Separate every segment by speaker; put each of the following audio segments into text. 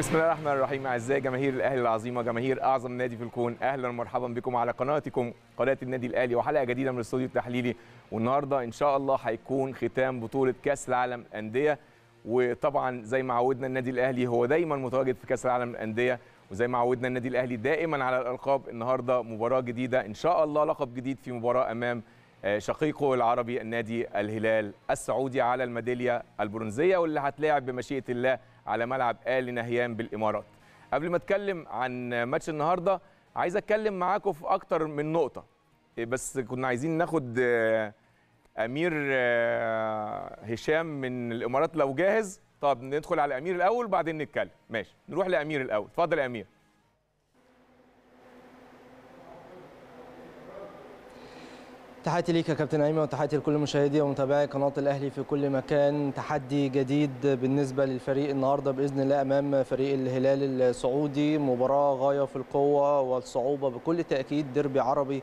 Speaker 1: بسم الله الرحمن الرحيم اعزائي جماهير الاهلي العظيمه جماهير اعظم نادي في الكون اهلا ومرحبا بكم على قناتكم قناه النادي الاهلي وحلقه جديده من الاستوديو التحليلي والنهارده ان شاء الله هيكون ختام بطوله كاس العالم انديه وطبعا زي ما عودنا النادي الاهلي هو دايما متواجد في كاس العالم الانديه وزي ما عودنا النادي الاهلي دائما على الالقاب النهارده مباراه جديده ان شاء الله لقب جديد في مباراه امام شقيقه العربي النادي الهلال السعودي على الميداليه البرونزيه واللي هتلاعب بمشيئه الله على ملعب آل نهيان بالامارات. قبل ما اتكلم عن ماتش النهارده عايز اتكلم معاكم في اكتر من نقطه بس كنا عايزين ناخد امير هشام من الامارات لو جاهز طب ندخل على امير الاول وبعدين نتكلم ماشي نروح لامير الاول اتفضل يا امير
Speaker 2: تحياتي ليك يا كابتن ايمن وتحياتي لكل مشاهدي ومتابعي قناه الاهلي في كل مكان تحدي جديد بالنسبه للفريق النهارده باذن الله امام فريق الهلال السعودي مباراه غايه في القوه والصعوبه بكل تاكيد ديربي عربي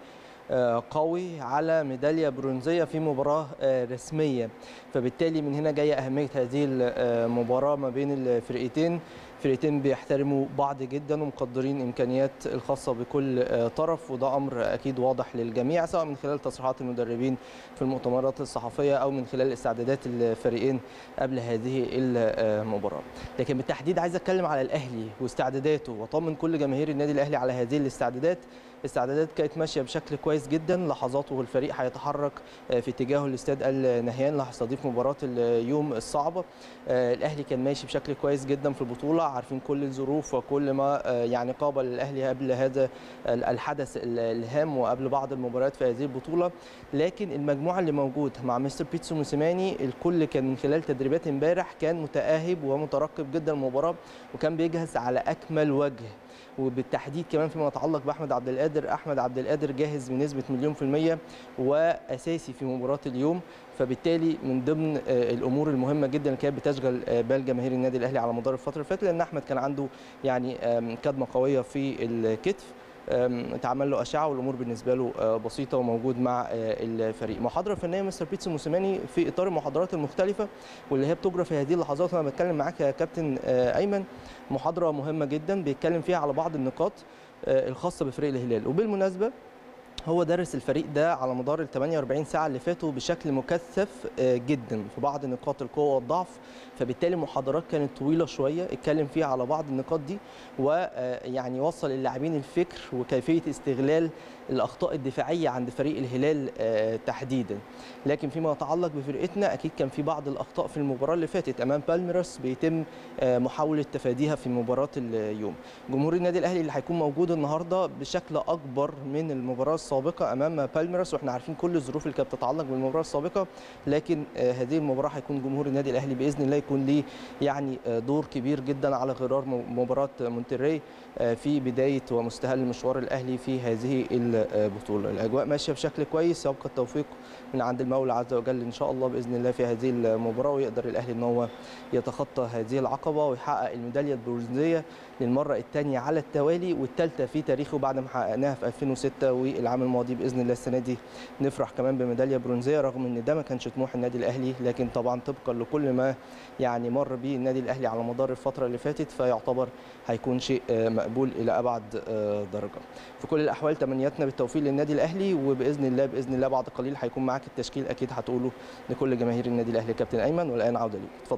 Speaker 2: قوي على ميداليه برونزيه في مباراه رسميه فبالتالي من هنا جايه اهميه هذه المباراه ما بين الفرقتين فرقتين بيحترموا بعض جدا ومقدرين امكانيات الخاصه بكل طرف وده امر اكيد واضح للجميع سواء من خلال تصريحات المدربين في المؤتمرات الصحفيه او من خلال استعدادات الفريقين قبل هذه المباراه لكن بالتحديد عايز اتكلم على الاهلي واستعداداته واطمن كل جماهير النادي الاهلي على هذه الاستعدادات الاستعدادات كانت ماشيه بشكل كويس جدا لحظاته الفريق هيتحرك في اتجاهه لاستاد النهيان اللي هيستضيف مباراه اليوم الصعبه الاهلي كان ماشي بشكل كويس جدا في البطوله عارفين كل الظروف وكل ما يعني قابل الاهلي قبل هذا الحدث الهام وقبل بعض المباريات في هذه البطوله لكن المجموعه اللي موجود مع مستر بيتسو موسيماني الكل كان من خلال تدريبات امبارح كان متاهب ومترقب جدا المباراه وكان بيجهز على اكمل وجه وبالتحديد كمان فيما يتعلق باحمد عبد القادر احمد عبد القادر جاهز بنسبه مليون في الميه واساسي في مباراه اليوم فبالتالي من ضمن الامور المهمه جدا اللي كانت بتشغل بال جماهير النادي الاهلي على مدار الفتره اللي فاتت لان احمد كان عنده يعني كدمه قويه في الكتف اتعمل له اشعه والامور بالنسبه له بسيطه وموجود مع الفريق محاضره فنيه مستر بيتسو موسيماني في اطار المحاضرات المختلفه واللي هي بتجرى في هذه اللحظات وانا بتكلم معاك يا كابتن ايمن محاضره مهمه جدا بيتكلم فيها على بعض النقاط الخاصه بفريق الهلال وبالمناسبه هو درس الفريق ده على مدار ال 48 ساعه اللي فاتوا بشكل مكثف جدا في بعض نقاط القوه والضعف فبالتالي المحاضرات كانت طويله شويه اتكلم فيها على بعض النقاط دي ويعني وصل للاعبين الفكر وكيفيه استغلال الاخطاء الدفاعيه عند فريق الهلال تحديدا لكن فيما يتعلق بفرقتنا اكيد كان في بعض الاخطاء في المباراه اللي فاتت امام بالميراس بيتم محاوله تفاديها في مباراه اليوم جمهور النادي الاهلي اللي هيكون موجود النهارده بشكل اكبر من المباراه السابقه امام بالميراس واحنا عارفين كل الظروف اللي كانت بتتعلق بالمباراه السابقه لكن هذه المباراه هيكون جمهور النادي الاهلي باذن الله يكون ليه يعني دور كبير جدا على غرار مباراه مونتري في بدايه ومستهل مشوار الاهلي في هذه البطوله الاجواء ماشيه بشكل كويس يبقى التوفيق من عند المولى عز وجل ان شاء الله باذن الله في هذه المباراه ويقدر الاهلي ان هو يتخطى هذه العقبه ويحقق الميداليه البرونزيه للمره الثانيه على التوالي والثالثه في تاريخه بعد ما حققناها في 2006 والعام الماضي باذن الله السنه دي نفرح كمان بميداليه برونزيه رغم ان ده ما كانش طموح النادي الاهلي لكن طبعا طبقا لكل ما يعني مر به النادي الاهلي على مدار الفتره اللي فاتت فيعتبر هيكون شيء مقبول الى ابعد درجه في كل الاحوال تمنياتنا بالتوفيق للنادي الاهلي وباذن الله باذن الله بعد قليل هيكون معاك التشكيل اكيد هتقوله لكل جماهير النادي الاهلي كابتن ايمن والان عوده ليك اتفضل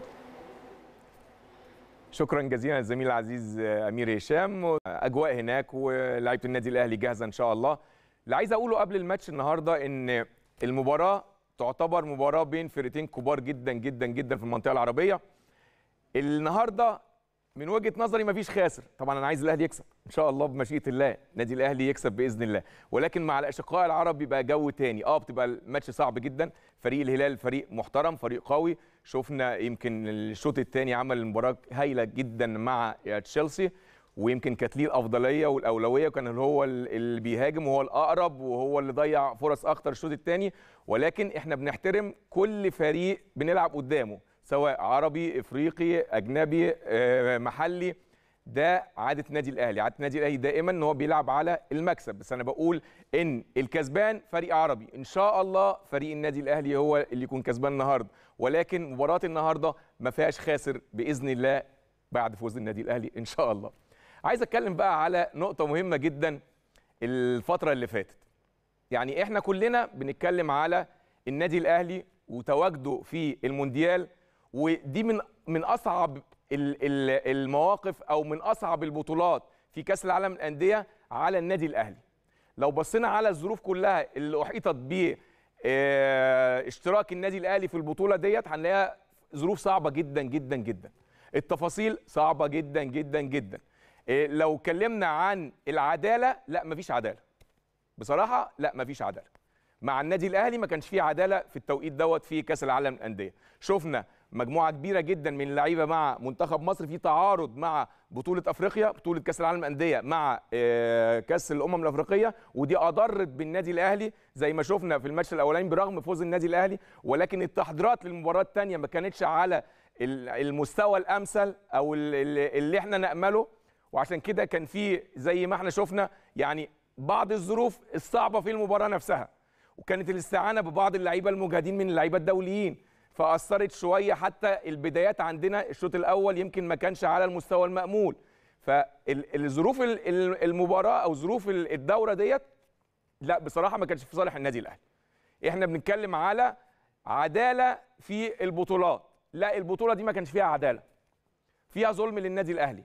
Speaker 1: شكرا جزيلا الزميل العزيز امير هشام اجواء هناك ولاعيبه النادي الاهلي جاهزه ان شاء الله اللي عايز اقوله قبل الماتش النهارده ان المباراه تعتبر مباراه بين فرقتين كبار جدا جدا جدا في المنطقه العربيه النهارده من وجهه نظري مفيش خاسر طبعا انا عايز الاهلي يكسب ان شاء الله بمشيئه الله نادي الاهلي يكسب باذن الله ولكن مع الاشقاء العرب بيبقى جو تاني اه بتبقى الماتش صعب جدا فريق الهلال فريق محترم فريق قوي شفنا يمكن الشوط الثاني عمل المباراه هايله جدا مع تشيلسي ويمكن كانت ليه الافضليه والاولويه وكان هو اللي بيهاجم وهو الاقرب وهو اللي ضيع فرص اكتر الشوط الثاني ولكن احنا بنحترم كل فريق بنلعب قدامه سواء عربي افريقي اجنبي محلي ده عاده النادي الاهلي عاده النادي الاهلي دائما ان هو بيلعب على المكسب بس انا بقول ان الكسبان فريق عربي ان شاء الله فريق النادي الاهلي هو اللي يكون كسبان النهارده ولكن مباراه النهارده ما فيهاش خاسر باذن الله بعد فوز النادي الاهلي ان شاء الله عايز اتكلم بقى على نقطه مهمه جدا الفتره اللي فاتت يعني احنا كلنا بنتكلم على النادي الاهلي وتواجده في المونديال ودي من من اصعب المواقف او من اصعب البطولات في كاس العالم للانديه على النادي الاهلي لو بصينا على الظروف كلها اللي احيطت ب اشتراك النادي الاهلي في البطوله ديت هنلاقيها ظروف صعبه جدا جدا جدا التفاصيل صعبه جدا جدا جدا لو اتكلمنا عن العداله لا مفيش عداله بصراحه لا مفيش عداله مع النادي الاهلي ما كانش فيه عداله في التوقيت دوت في كاس العالم للانديه شفنا مجموعه كبيره جدا من اللعيبه مع منتخب مصر في تعارض مع بطوله افريقيا بطوله كاس العالم للانديه مع كاس الامم الافريقيه ودي اضرت بالنادي الاهلي زي ما شفنا في الماتش الاولاني برغم فوز النادي الاهلي ولكن التحضيرات للمباراه الثانيه ما كانتش على المستوى الامثل او اللي احنا نامله وعشان كده كان في زي ما احنا شفنا يعني بعض الظروف الصعبه في المباراه نفسها وكانت الاستعانه ببعض اللعيبه المجهدين من اللعيبه الدوليين فاثرت شويه حتى البدايات عندنا الشوط الاول يمكن ما كانش على المستوى المامول فالظروف المباراه او ظروف الدوره ديت لا بصراحه ما كانش في صالح النادي الاهلي احنا بنتكلم على عداله في البطولات لا البطوله دي ما كانش فيها عداله فيها ظلم للنادي الاهلي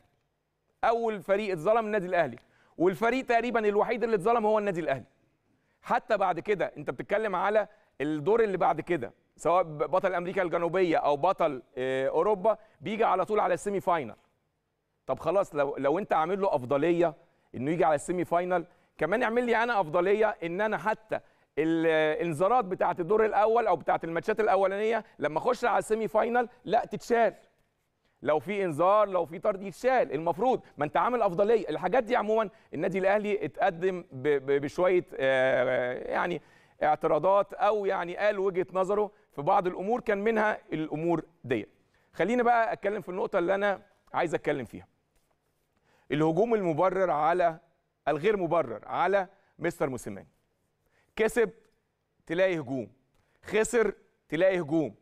Speaker 1: اول فريق اتظلم النادي الاهلي والفريق تقريبا الوحيد اللي اتظلم هو النادي الاهلي حتى بعد كده انت بتتكلم على الدور اللي بعد كده سواء بطل امريكا الجنوبيه او بطل اوروبا بيجي على طول على السيمي فاينل طب خلاص لو لو انت عامل له افضليه انه يجي على السيمي فاينل كمان اعمل لي انا افضليه ان انا حتى الانذارات بتاعه الدور الاول او بتاعه الماتشات الاولانيه لما اخش على السيمي فاينل لا تتشال لو في انذار لو في طرد يتشال المفروض ما انت عامل افضليه الحاجات دي عموما النادي الاهلي اتقدم بشويه يعني اعتراضات او يعني قال وجهه نظره في بعض الامور كان منها الامور ديت خليني بقى اتكلم في النقطه اللي انا عايز اتكلم فيها الهجوم المبرر على الغير مبرر على مستر موسيماني كسب تلاقي هجوم خسر تلاقي هجوم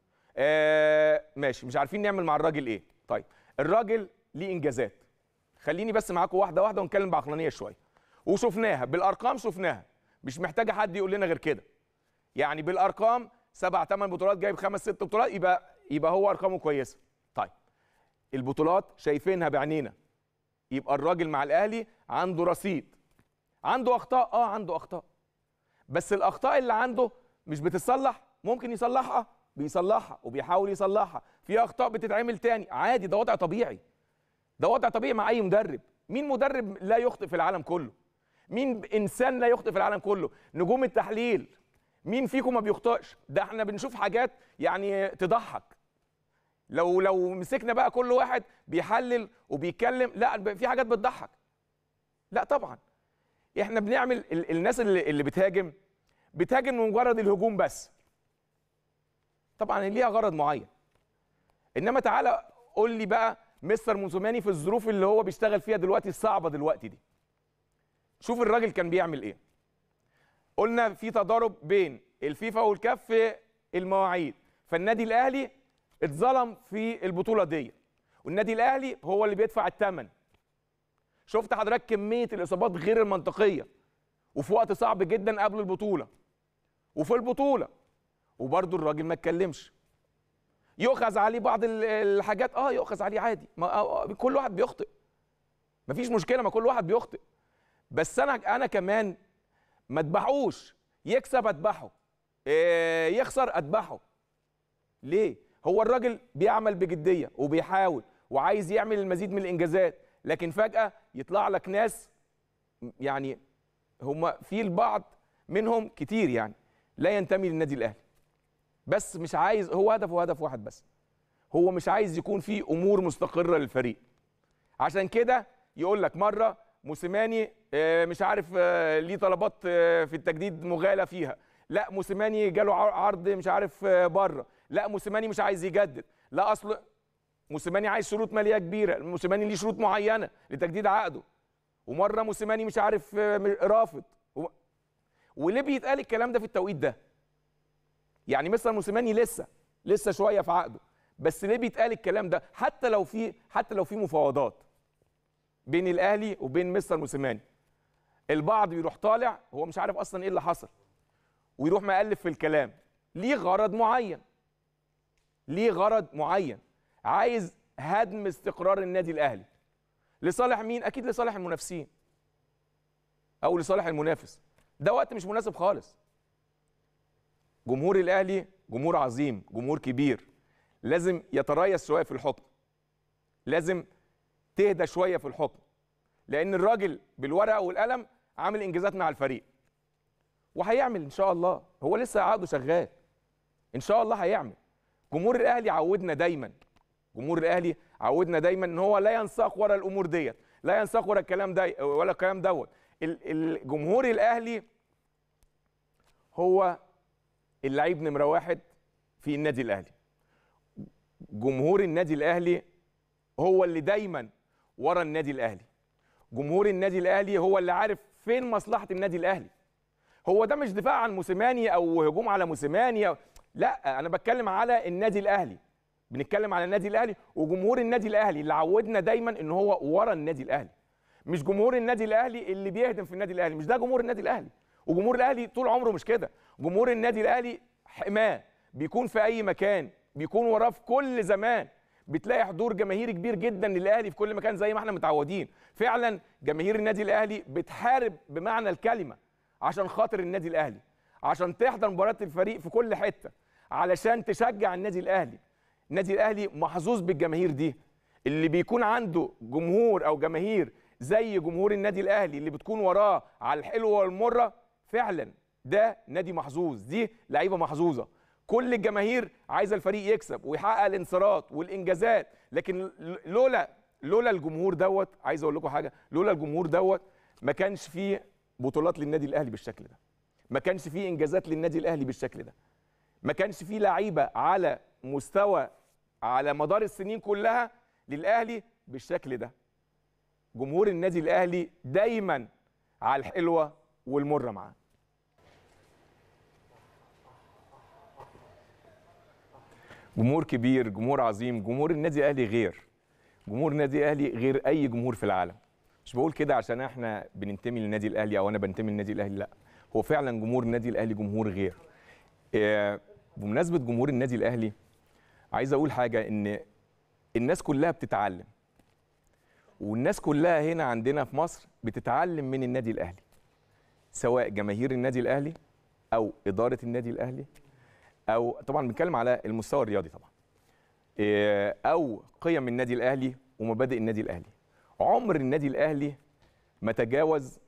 Speaker 1: آه ماشي مش عارفين نعمل مع الراجل ايه طيب الراجل ليه انجازات خليني بس معاكم واحده واحده ونتكلم بعقلانيه شويه وشفناها بالارقام شفناها مش محتاجه حد يقول لنا غير كده يعني بالارقام سبع ثمان بطولات جايب خمس ست بطولات يبقى يبقى هو ارقامه كويسه طيب البطولات شايفينها بعينينا يبقى الراجل مع الاهلي عنده رصيد عنده اخطاء اه عنده اخطاء بس الاخطاء اللي عنده مش بتتصلح ممكن يصلحها بيصلحها وبيحاول يصلحها في اخطاء بتتعمل تاني عادي ده وضع طبيعي ده وضع طبيعي مع اي مدرب مين مدرب لا يخطئ في العالم كله مين انسان لا يخطئ في العالم كله نجوم التحليل مين فيكم ما بيخطئش ده احنا بنشوف حاجات يعني تضحك لو لو مسكنا بقى كل واحد بيحلل وبيتكلم لا في حاجات بتضحك لا طبعا احنا بنعمل ال الناس اللي, اللي بتهاجم بتهاجم من مجرد الهجوم بس طبعا ليها غرض معين انما تعالى قول لي بقى مستر موسوماني في الظروف اللي هو بيشتغل فيها دلوقتي الصعبه دلوقتي دي شوف الراجل كان بيعمل ايه قلنا في تضارب بين الفيفا والكاف في المواعيد فالنادي الاهلي اتظلم في البطوله دي والنادي الاهلي هو اللي بيدفع الثمن شفت حضرتك كميه الاصابات غير المنطقيه وفي وقت صعب جدا قبل البطوله وفي البطوله وبرضه الراجل ما اتكلمش يؤخذ عليه بعض الحاجات اه يؤخذ عليه عادي ما كل واحد بيخطئ مفيش مشكله ما كل واحد بيخطئ بس انا انا كمان ما اذبحوش يكسب اذبحه إيه يخسر اذبحه ليه هو الراجل بيعمل بجديه وبيحاول وعايز يعمل المزيد من الانجازات لكن فجاه يطلع لك ناس يعني هم في البعض منهم كتير يعني لا ينتمي للنادي الاهلي بس مش عايز هو هدفه هدف واحد بس هو مش عايز يكون في امور مستقره للفريق عشان كده يقول لك مره موسيماني مش عارف ليه طلبات في التجديد مغالى فيها لا موسيماني جاله عرض مش عارف بره لا موسيماني مش عايز يجدد لا اصل موسيماني عايز شروط ماليه كبيره موسيماني ليه شروط معينه لتجديد عقده ومره موسيماني مش عارف رافض وليه بيتقال الكلام ده في التوقيت ده يعني مستر موسيماني لسه لسه شويه في عقده بس ليه بيتقال الكلام ده حتى لو في حتى لو في مفاوضات بين الاهلي وبين مستر موسيماني البعض بيروح طالع هو مش عارف اصلا ايه اللي حصل ويروح مقلب في الكلام ليه غرض معين ليه غرض معين عايز هدم استقرار النادي الاهلي لصالح مين اكيد لصالح المنافسين او لصالح المنافس ده وقت مش مناسب خالص جمهور الاهلي جمهور عظيم جمهور كبير لازم يتريث شويه في الحكم لازم تهدى شويه في الحكم لان الراجل بالورقه والقلم عامل انجازات مع الفريق وهيعمل ان شاء الله هو لسه عقده شغال ان شاء الله هيعمل جمهور الاهلي عودنا دايما جمهور الاهلي عودنا دايما ان هو لا ينساق ورا الامور ديت لا ينساق ورا الكلام ده ولا الكلام دوت الجمهور الاهلي هو اللعيب نمره واحد في النادي الاهلي جمهور النادي الاهلي هو اللي دايما ورا النادي الاهلي جمهور النادي الاهلي هو اللي عارف فين مصلحه النادي الاهلي هو ده مش دفاع عن موسيماني او هجوم على موسيماني أو... لا انا بتكلم على النادي الاهلي بنتكلم على النادي الاهلي وجمهور النادي الاهلي اللي عودنا دايما ان هو ورا النادي الاهلي مش جمهور النادي الاهلي اللي بيهدم في النادي الاهلي مش ده جمهور النادي الاهلي وجمهور الاهلي طول عمره مش كده جمهور النادي الاهلي حماه بيكون في اي مكان بيكون وراه في كل زمان بتلاقي حضور جماهيري كبير جدا للاهلي في كل مكان زي ما احنا متعودين فعلا جماهير النادي الاهلي بتحارب بمعنى الكلمه عشان خاطر النادي الاهلي عشان تحضر مباراه الفريق في كل حته علشان تشجع النادي الاهلي النادي الاهلي محظوظ بالجماهير دي اللي بيكون عنده جمهور او جماهير زي جمهور النادي الاهلي اللي بتكون وراه على الحلوه والمره فعلا ده نادي محظوظ دي لعيبه محظوظه كل الجماهير عايزه الفريق يكسب ويحقق الانتصارات والانجازات لكن لولا لولا الجمهور دوت عايز اقول لكم حاجه لولا الجمهور دوت ما كانش فيه بطولات للنادي الاهلي بالشكل ده ما كانش فيه انجازات للنادي الاهلي بالشكل ده ما كانش فيه لعيبه على مستوى على مدار السنين كلها للاهلي بالشكل ده جمهور النادي الاهلي دايما على الحلوه والمره معاه جمهور كبير جمهور عظيم جمهور النادي الاهلي غير جمهور النادي الاهلي غير اي جمهور في العالم مش بقول كده عشان احنا بننتمي للنادي الاهلي او انا بنتمي للنادي الاهلي لا هو فعلا جمهور النادي الاهلي جمهور غير آه، بمناسبه جمهور النادي الاهلي عايز اقول حاجه ان الناس كلها بتتعلم والناس كلها هنا عندنا في مصر بتتعلم من النادي الاهلي سواء جماهير النادي الاهلي او اداره النادي الاهلي او طبعا بنتكلم على المستوى الرياضي طبعا إيه، او قيم النادي الاهلي ومبادئ النادي الاهلي عمر النادي الاهلي ما تجاوز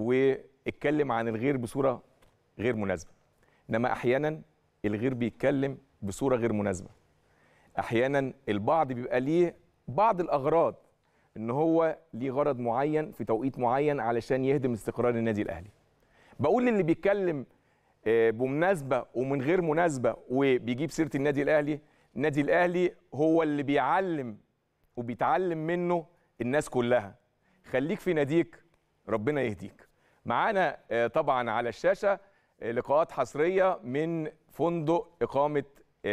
Speaker 1: واتكلم عن الغير بصوره غير مناسبه انما احيانا الغير بيتكلم بصوره غير مناسبه احيانا البعض بيبقى ليه بعض الاغراض ان هو ليه غرض معين في توقيت معين علشان يهدم استقرار النادي الاهلي بقول للي بيتكلم آه، بمناسبه ومن غير مناسبه وبيجيب سيره النادي الاهلي النادي الاهلي هو اللي بيعلم وبيتعلم منه الناس كلها خليك في ناديك ربنا يهديك معانا آه، طبعا على الشاشه آه، لقاءات حصريه من فندق اقامه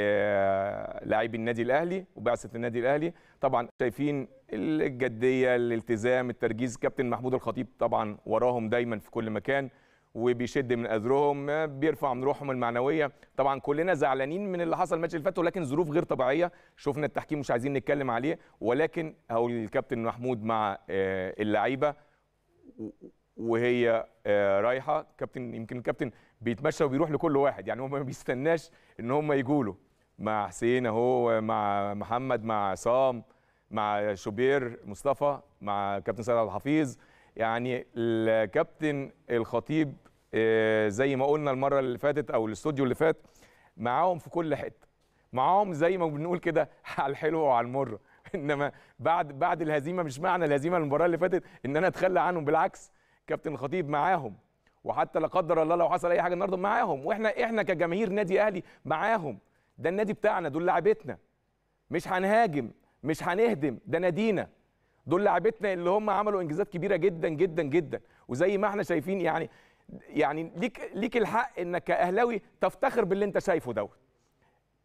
Speaker 1: آه، لاعبي النادي الاهلي وبعثه النادي الاهلي طبعا شايفين الجديه الالتزام التركيز كابتن محمود الخطيب طبعا وراهم دايما في كل مكان وبيشد من اذرهم بيرفع من روحهم المعنويه طبعا كلنا زعلانين من اللي حصل الماتش اللي فات ولكن ظروف غير طبيعيه شفنا التحكيم مش عايزين نتكلم عليه ولكن اهو الكابتن محمود مع آه، اللعيبه و- وهي آه، رايحه كابتن يمكن الكابتن بيتمشى وبيروح لكل واحد يعني هو ما بيستناش ان هم يجوا له مع حسين اهو مع محمد مع عصام مع شوبير مصطفى مع كابتن سيد عبد الحفيظ يعني الكابتن الخطيب آه، زي ما قلنا المره اللي فاتت او الاستوديو اللي فات معاهم في كل حته معاهم زي ما بنقول كده على الحلوه وعلى المره انما بعد بعد الهزيمه مش معنى الهزيمه المباراه اللي فاتت ان انا اتخلى عنهم بالعكس كابتن الخطيب معاهم وحتى لا قدر الله لو حصل اي حاجه النهارده معاهم واحنا احنا كجماهير نادي اهلي معاهم ده النادي بتاعنا دول لعيبتنا مش هنهاجم مش هنهدم ده نادينا دول لعيبتنا اللي هم عملوا انجازات كبيره جدا جدا جدا وزي ما احنا شايفين يعني يعني ليك ليك الحق انك كاهلاوي تفتخر باللي انت شايفه دوت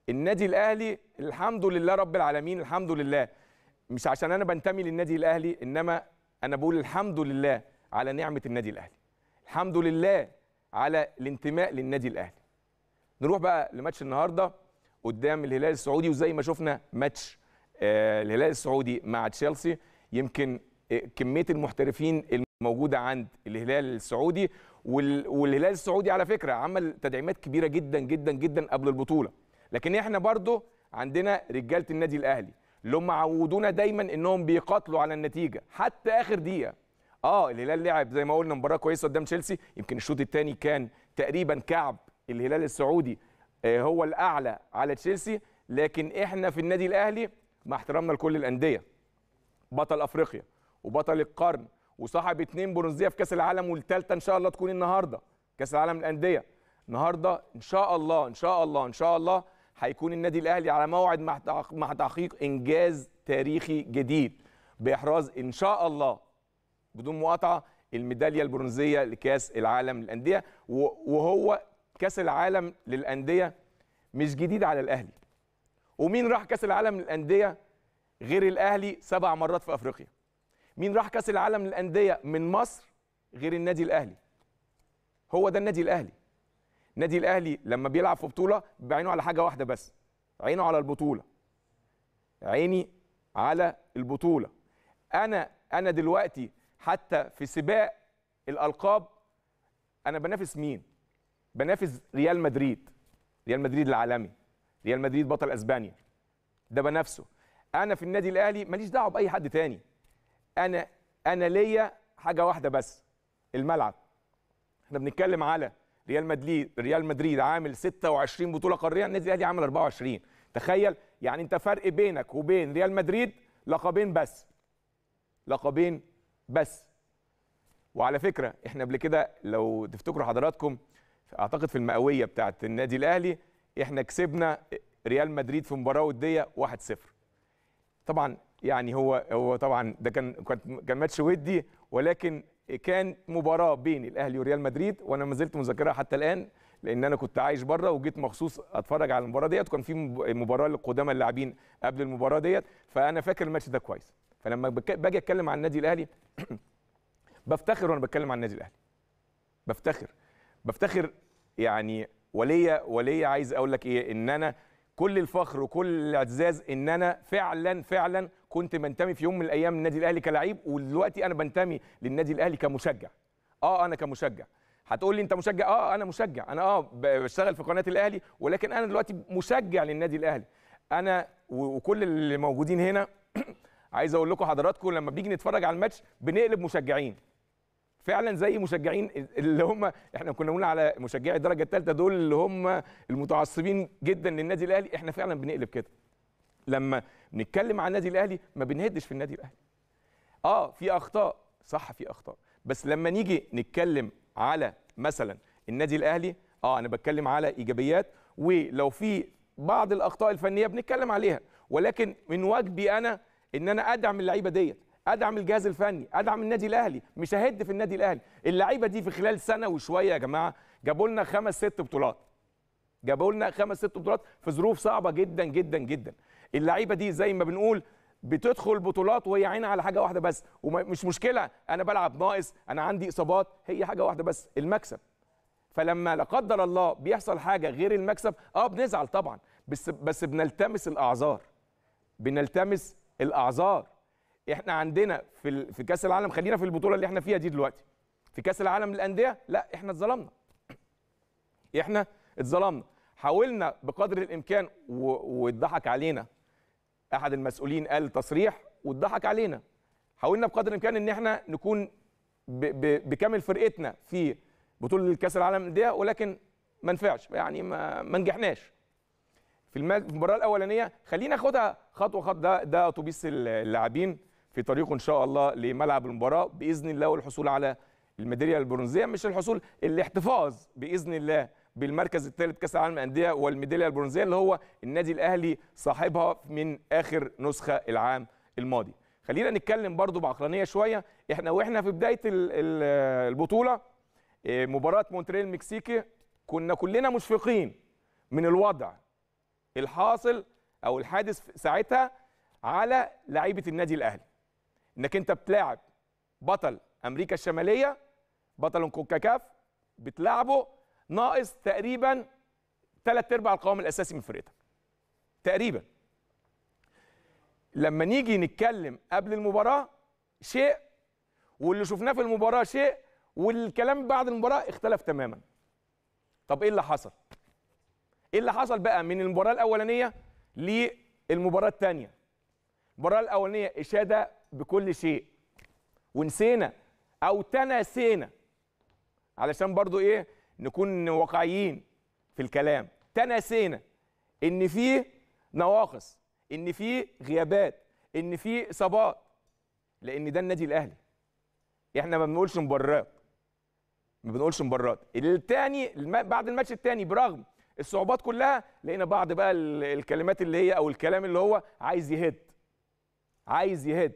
Speaker 1: النادي الاهلي الحمد لله رب العالمين الحمد لله مش عشان انا بنتمي للنادي الاهلي انما انا بقول الحمد لله على نعمه النادي الاهلي الحمد لله على الانتماء للنادي الاهلي نروح بقى لماتش النهارده قدام الهلال السعودي وزي ما شفنا ماتش آه الهلال السعودي مع تشيلسي يمكن آه كميه المحترفين الموجوده عند الهلال السعودي وال- والهلال السعودي على فكره عمل تدعيمات كبيره جدا جدا جدا قبل البطوله لكن احنا برضو عندنا رجاله النادي الاهلي اللي هم عودونا دايما انهم بيقاتلوا على النتيجه حتى اخر دقيقه اه الهلال لعب زي ما قلنا مباراه كويسه قدام تشيلسي يمكن الشوط الثاني كان تقريبا كعب الهلال السعودي آه، هو الاعلى على تشيلسي لكن احنا في النادي الاهلي مع احترامنا لكل الانديه بطل افريقيا وبطل القرن وصاحب اتنين برونزيه في كاس العالم والثالثه ان شاء الله تكون النهارده كاس العالم للانديه النهارده ان شاء الله ان شاء الله ان شاء الله هيكون النادي الاهلي على موعد مع تحق- مع تحقيق انجاز تاريخي جديد باحراز ان شاء الله بدون مقاطعه الميداليه البرونزيه لكاس العالم للانديه و- وهو كاس العالم للانديه مش جديد على الاهلي ومين راح كاس العالم للانديه غير الاهلي سبع مرات في افريقيا مين راح كاس العالم للانديه من مصر غير النادي الاهلي هو ده النادي الاهلي النادي الاهلي لما بيلعب في بطوله بيبقى عينه على حاجه واحده بس عينه على البطوله عيني على البطوله انا انا دلوقتي حتى في سباق الالقاب انا بنافس مين بنافس ريال مدريد ريال مدريد العالمي ريال مدريد بطل اسبانيا ده بنافسه انا في النادي الاهلي ماليش دعوه باي حد تاني انا انا ليا حاجه واحده بس الملعب احنا بنتكلم على ريال مدريد ريال مدريد عامل 26 بطوله قاريه النادي الاهلي عامل 24 تخيل يعني انت فرق بينك وبين ريال مدريد لقبين بس لقبين بس وعلى فكره احنا قبل كده لو تفتكروا حضراتكم اعتقد في المئويه بتاعت النادي الاهلي احنا كسبنا ريال مدريد في مباراه وديه 1-0 طبعا يعني هو هو طبعا ده كان كان كان ماتش ودي ولكن كان مباراه بين الاهلي وريال مدريد وانا ما زلت مذاكرها حتى الان لان انا كنت عايش بره وجيت مخصوص اتفرج على المباراه ديت وكان في مب- مباراه للقدامى اللاعبين قبل المباراه ديت فانا فاكر الماتش ده كويس فلما بك- باجي اتكلم عن النادي الاهلي بفتخر وانا بتكلم عن النادي الاهلي بفتخر بفتخر يعني وليا وليا عايز اقول لك ايه ان انا كل الفخر وكل الاعتزاز ان انا فعلا فعلا كنت بنتمي في يوم من الايام للنادي الاهلي كلاعب ودلوقتي انا بنتمي للنادي الاهلي كمشجع اه انا كمشجع هتقول لي انت مشجع اه انا مشجع انا اه ب- بشتغل في قناه الاهلي ولكن انا دلوقتي مشجع للنادي الاهلي انا و- وكل اللي موجودين هنا عايز اقول لكم حضراتكم لما بنيجي نتفرج على الماتش بنقلب مشجعين فعلا زي مشجعين اللي هم احنا كنا بنقول على مشجعي الدرجه الثالثه دول اللي هم المتعصبين جدا للنادي الاهلي احنا فعلا بنقلب كده لما بنتكلم عن النادي الاهلي ما بنهدش في النادي الاهلي اه في اخطاء صح في اخطاء بس لما نيجي نتكلم على مثلا النادي الاهلي اه انا بتكلم على ايجابيات ولو في بعض الاخطاء الفنيه بنتكلم عليها ولكن من واجبي انا ان انا ادعم اللعيبه ديت ادعم الجهاز الفني ادعم النادي الاهلي مش اهد في النادي الاهلي اللعيبه دي في خلال سنه وشويه يا جماعه جابوا لنا خمس ست بطولات جابوا لنا خمس ست بطولات في ظروف صعبه جدا جدا جدا اللعيبه دي زي ما بنقول بتدخل بطولات وهي عينها على حاجه واحده بس ومش مشكله انا بلعب ناقص انا عندي اصابات هي حاجه واحده بس المكسب فلما لا قدر الله بيحصل حاجه غير المكسب اه بنزعل طبعا بس بس بنلتمس الاعذار بنلتمس الاعذار احنا عندنا في ال- في كاس العالم خلينا في البطوله اللي احنا فيها دي دلوقتي في كاس العالم للانديه لا احنا اتظلمنا احنا اتظلمنا حاولنا بقدر الامكان و- واتضحك علينا احد المسؤولين قال تصريح واتضحك علينا حاولنا بقدر الامكان ان احنا نكون ب ب بكامل فرقتنا في بطوله الكاس العالم للانديه ولكن ما نفعش يعني ما, ما نجحناش في الم- في المباراه الاولانيه خلينا ناخدها خطوه خطوه ده ده اتوبيس اللاعبين في طريقه ان شاء الله لملعب المباراه باذن الله والحصول على الميداليه البرونزيه مش الحصول الاحتفاظ باذن الله بالمركز الثالث كاس العالم للانديه والميداليه البرونزيه اللي هو النادي الاهلي صاحبها من اخر نسخه العام الماضي خلينا نتكلم برضو بعقلانيه شويه احنا واحنا في بدايه ال- ال- البطوله إيه، مباراه مونتريال المكسيكي كنا كلنا مشفقين من الوضع الحاصل او الحادث ساعتها على لعيبه النادي الاهلي انك انت بتلاعب بطل امريكا الشماليه بطل كوكاكاف بتلعبه ناقص تقريبا ثلاث ارباع القوام الاساسي من فرقتك تقريبا لما نيجي نتكلم قبل المباراه شيء واللي شفناه في المباراه شيء والكلام بعد المباراه اختلف تماما طب ايه اللي حصل ايه اللي حصل بقى من المباراه الاولانيه للمباراه الثانيه المباراه الاولانيه اشاده بكل شيء ونسينا او تناسينا علشان برضو ايه نكون واقعيين في الكلام تناسينا ان في نواقص ان في غيابات ان في اصابات لان ده النادي الاهلي احنا ما بنقولش مبررات ما بنقولش مبررات الثاني بعد الماتش الثاني برغم الصعوبات كلها لقينا بعض بقى الكلمات اللي هي او الكلام اللي هو عايز يهد عايز يهد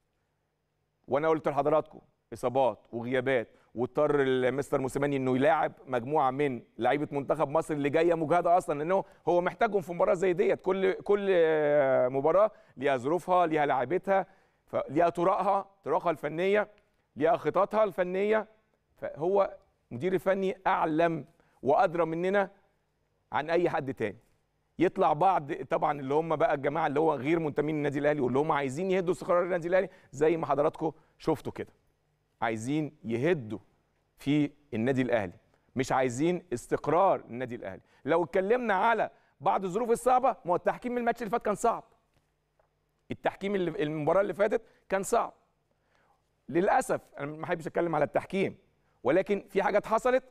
Speaker 1: وانا قلت لحضراتكم اصابات وغيابات واضطر مستر موسيماني انه يلاعب مجموعه من لعيبه منتخب مصر اللي جايه مجهده اصلا لانه هو محتاجهم في مباراه زي ديت كل كل مباراه ليها ظروفها ليها لاعبتها ليها طرقها طرقها الفنيه ليها خططها الفنيه فهو مدير الفني اعلم وادرى مننا عن اي حد تاني يطلع بعض طبعا اللي هم بقى الجماعه اللي هو غير منتمين للنادي الاهلي واللي هم عايزين يهدوا استقرار النادي الاهلي زي ما حضراتكم شفتوا كده عايزين يهدوا في النادي الاهلي مش عايزين استقرار النادي الاهلي لو اتكلمنا على بعض الظروف الصعبه ما هو التحكيم الماتش اللي فات كان صعب التحكيم اللي المباراه اللي فاتت كان صعب للاسف انا ما بحبش اتكلم على التحكيم ولكن في حاجات حصلت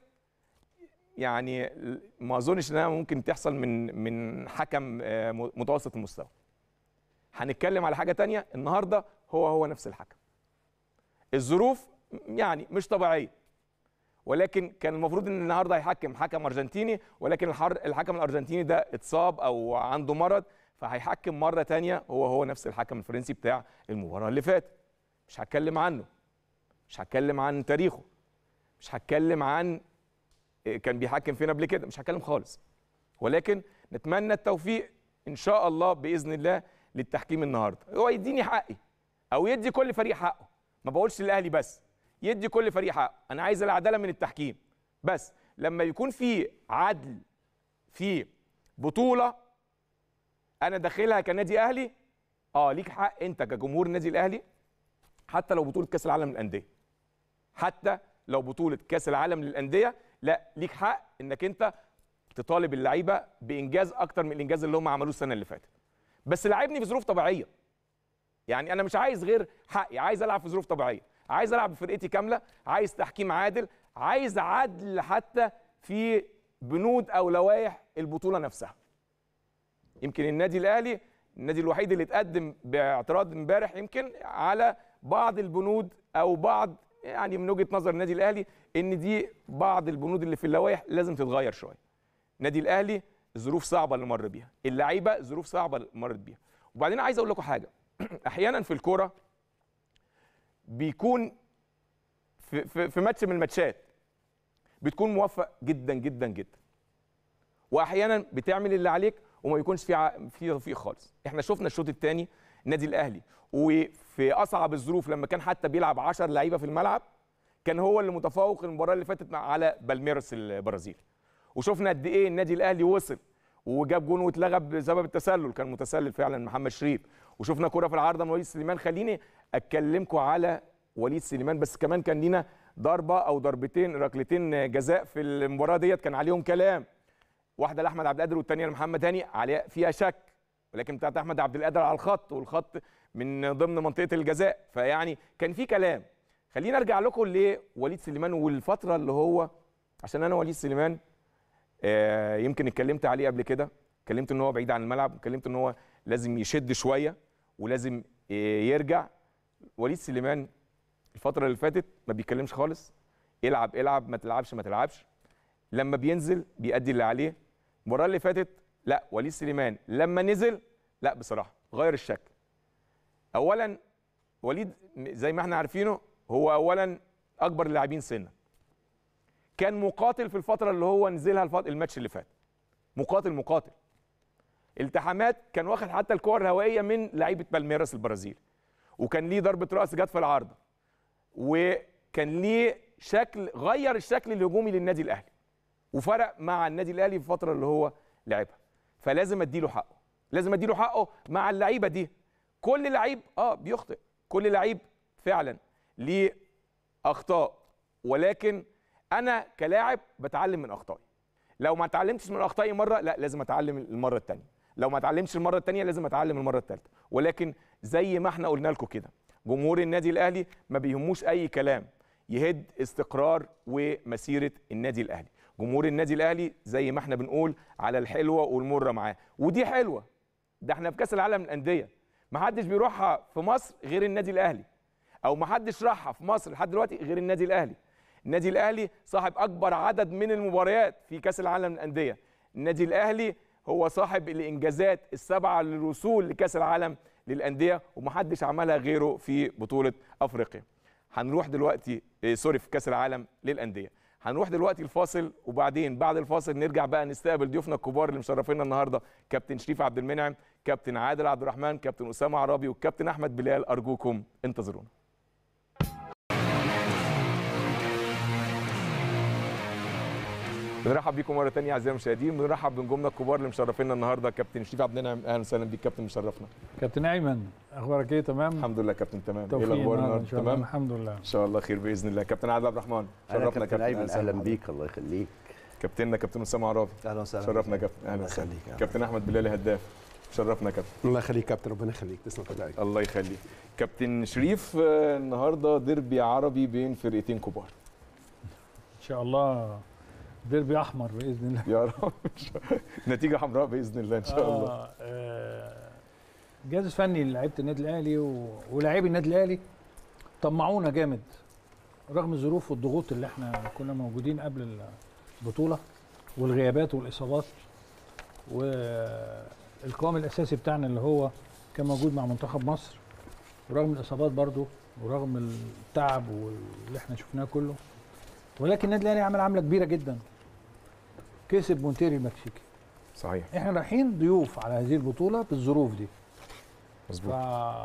Speaker 1: يعني ما اظنش انها ممكن تحصل من من حكم متوسط المستوى هنتكلم على حاجه تانية النهارده هو هو نفس الحكم الظروف يعني مش طبيعيه ولكن كان المفروض ان النهارده هيحكم حكم ارجنتيني ولكن الحكم الارجنتيني ده اتصاب او عنده مرض فهيحكم مره تانية هو هو نفس الحكم الفرنسي بتاع المباراه اللي فاتت مش هتكلم عنه مش هتكلم عن تاريخه مش هتكلم عن كان بيحكم فين قبل كده مش هتكلم خالص ولكن نتمنى التوفيق ان شاء الله باذن الله للتحكيم النهارده هو يديني حقي او يدي كل فريق حقه ما بقولش الاهلي بس يدي كل فريق حقه انا عايز العداله من التحكيم بس لما يكون في عدل في بطوله انا داخلها كنادي اهلي اه ليك حق انت كجمهور النادي الاهلي حتى لو بطوله كاس العالم للانديه حتى لو بطوله كاس العالم للانديه لا ليك حق انك انت تطالب اللعيبه بانجاز اكتر من الانجاز اللي هم عملوه السنه اللي فاتت بس لعبني في ظروف طبيعيه يعني انا مش عايز غير حقي عايز العب في ظروف طبيعيه عايز العب بفرقتي كامله عايز تحكيم عادل عايز عدل حتى في بنود او لوائح البطوله نفسها يمكن النادي الاهلي النادي الوحيد اللي اتقدم باعتراض امبارح يمكن على بعض البنود او بعض يعني من وجهه نظر النادي الاهلي ان دي بعض البنود اللي في اللوائح لازم تتغير شويه النادي الاهلي ظروف صعبه اللي مر بيها اللعيبه ظروف صعبه اللي مرت بيها وبعدين عايز اقول لكم حاجه احيانا في الكوره بيكون في, في, في ماتش من الماتشات بتكون موفق جدا جدا جدا واحيانا بتعمل اللي عليك وما بيكونش في ع... في توفيق خالص احنا شفنا الشوط الثاني النادي الاهلي وفي اصعب الظروف لما كان حتى بيلعب 10 لعيبه في الملعب كان هو اللي متفوق المباراه اللي فاتت على بالميرس البرازيل وشفنا قد ايه النادي الاهلي وصل وجاب جون واتلغى بسبب التسلل كان متسلل فعلا محمد شريف وشفنا كره في العارضه من وليد سليمان خليني اتكلمكم على وليد سليمان بس كمان كان لينا ضربه او ضربتين ركلتين جزاء في المباراه ديت كان عليهم كلام واحده لاحمد عبد القادر والثانيه لمحمد هاني عليها فيها شك ولكن بتاعت احمد عبد القادر على الخط والخط من ضمن منطقه الجزاء فيعني كان في كلام خلينا ارجع لكم لوليد سليمان والفتره اللي هو عشان انا وليد سليمان آه يمكن اتكلمت عليه قبل كده اتكلمت ان هو بعيد عن الملعب اتكلمت ان هو لازم يشد شويه ولازم آه يرجع وليد سليمان الفتره اللي فاتت ما بيتكلمش خالص العب العب ما تلعبش ما تلعبش لما بينزل بيأدي اللي عليه المباراه اللي فاتت لا وليد سليمان لما نزل لا بصراحه غير الشكل اولا وليد زي ما احنا عارفينه هو اولا اكبر اللاعبين سنا كان مقاتل في الفتره اللي هو نزلها الفت... الماتش اللي فات مقاتل مقاتل التحامات كان واخد حتى الكور الهوائيه من لعيبه بالميراس البرازيل وكان ليه ضربه راس جت في العارضه وكان ليه شكل غير الشكل الهجومي للنادي الاهلي وفرق مع النادي الاهلي في الفتره اللي هو لعبها فلازم اديله حقه لازم اديله حقه مع اللعيبه دي كل لعيب اه بيخطئ كل لعيب فعلا ليه اخطاء ولكن انا كلاعب بتعلم من اخطائي لو ما اتعلمتش من اخطائي مره لا لازم اتعلم المره الثانيه لو ما اتعلمتش المره الثانيه لازم اتعلم المره الثالثه ولكن زي ما احنا قلنا لكم كده جمهور النادي الاهلي ما بيهموش اي كلام يهد استقرار ومسيره النادي الاهلي جمهور النادي الاهلي زي ما احنا بنقول على الحلوه والمره معاه ودي حلوه ده احنا في كاس العالم للانديه ما حدش بيروحها في مصر غير النادي الاهلي او ما حدش راحها في مصر لحد دلوقتي غير النادي الاهلي النادي الاهلي صاحب اكبر عدد من المباريات في كاس العالم للانديه النادي الاهلي هو صاحب الانجازات السبعه للوصول لكاس العالم للانديه ومحدش عملها غيره في بطوله افريقيا هنروح دلوقتي إيه سوري في كاس العالم للانديه هنروح دلوقتي الفاصل وبعدين بعد الفاصل نرجع بقى نستقبل ضيوفنا الكبار اللي مشرفينا النهارده كابتن شريف عبد المنعم كابتن عادل عبد الرحمن كابتن اسامه عرابي والكابتن احمد بلال ارجوكم انتظرونا بنرحب بيكم مره ثانيه اعزائي المشاهدين بنرحب بنجومنا الكبار اللي مشرفينا النهارده كابتن شريف عبد المنعم اهلا وسهلا بيك كابتن مشرفنا
Speaker 3: كابتن ايمن اخبارك ايه تمام
Speaker 1: الحمد لله كابتن تمام ايه
Speaker 3: توفيق
Speaker 1: الاخبار
Speaker 3: النهاردة
Speaker 1: النهارده
Speaker 3: إن شاء الله.
Speaker 1: تمام
Speaker 3: الحمد لله
Speaker 1: ان شاء الله خير باذن الله كابتن عادل عبد الرحمن
Speaker 4: اهلا
Speaker 1: شرفنا
Speaker 4: كابتن ايمن
Speaker 1: وسهلا
Speaker 4: اهلا
Speaker 1: بحضرتك.
Speaker 4: بيك الله يخليك
Speaker 1: كابتننا كابتن اسامه عرابي
Speaker 5: اهلا وسهلا
Speaker 1: شرفنا كابتن اهلا
Speaker 5: الله
Speaker 1: وسهلا
Speaker 5: يخليك يا
Speaker 1: كابتن احمد بلال هداف شرفنا كابتن
Speaker 5: الله يخليك كابتن ربنا يخليك تسلم ايدك
Speaker 1: الله يخليك كابتن شريف آه، النهارده ديربي عربي بين فرقتين كبار
Speaker 3: ان شاء الله ديربي احمر باذن الله
Speaker 1: يا رب نتيجه حمراء باذن الله ان شاء الله
Speaker 3: آه، آه، جهاز فني لعيبه النادي الاهلي و- ولاعيبي النادي الاهلي طمعونا جامد رغم الظروف والضغوط اللي احنا كنا موجودين قبل البطوله والغيابات والاصابات والقوام الاساسي بتاعنا اللي هو كان موجود مع منتخب مصر ورغم الاصابات برضو ورغم التعب واللي احنا شفناه كله ولكن النادي الاهلي عمل عمله كبيره جدا كسب مونتيري المكسيكي
Speaker 1: صحيح
Speaker 3: احنا رايحين ضيوف على هذه البطوله بالظروف دي
Speaker 1: مظبوط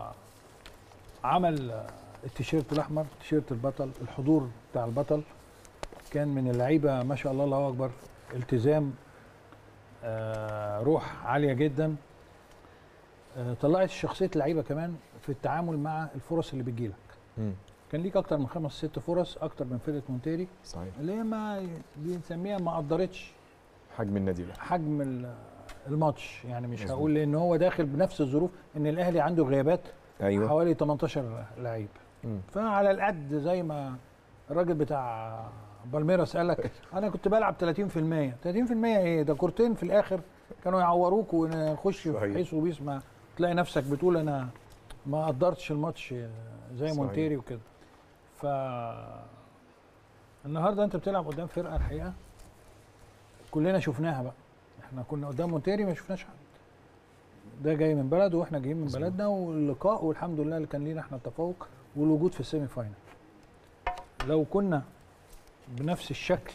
Speaker 3: فعمل آه، التيشيرت الاحمر تيشيرت البطل الحضور بتاع البطل كان من اللعيبه ما شاء الله الله اكبر التزام آه، روح عاليه جدا آه، طلعت شخصيه اللعيبه كمان في التعامل مع الفرص اللي بتجيلك
Speaker 1: مم.
Speaker 3: كان ليك اكتر من خمس ست فرص اكتر من فرقه مونتيري
Speaker 1: صحيح
Speaker 3: اللي هي ما بنسميها ما قدرتش
Speaker 1: حجم النادي الاهلي
Speaker 3: حجم ال- الماتش يعني مش
Speaker 1: مظبوط.
Speaker 3: هقول لان هو داخل بنفس الظروف ان الاهلي عنده غيابات
Speaker 1: ايوه
Speaker 3: حوالي 18 لعيب
Speaker 1: مم.
Speaker 3: فعلى القد زي ما الراجل بتاع بالميراس قال لك انا كنت بلعب 30% 30% ايه ده كورتين في الاخر كانوا يعوروك ونخش في
Speaker 1: صحيح.
Speaker 3: حيث وبيس ما تلاقي نفسك بتقول انا ما قدرتش الماتش زي
Speaker 1: صحيح.
Speaker 3: مونتيري وكده ف النهارده انت بتلعب قدام فرقه الحقيقه كلنا شفناها بقى احنا كنا قدام مونتيري ما شفناش حد ده جاي من بلده واحنا جايين من
Speaker 1: مظبوط.
Speaker 3: بلدنا واللقاء والحمد لله اللي كان لينا احنا التفوق والوجود في السيمي فاينل لو كنا بنفس الشكل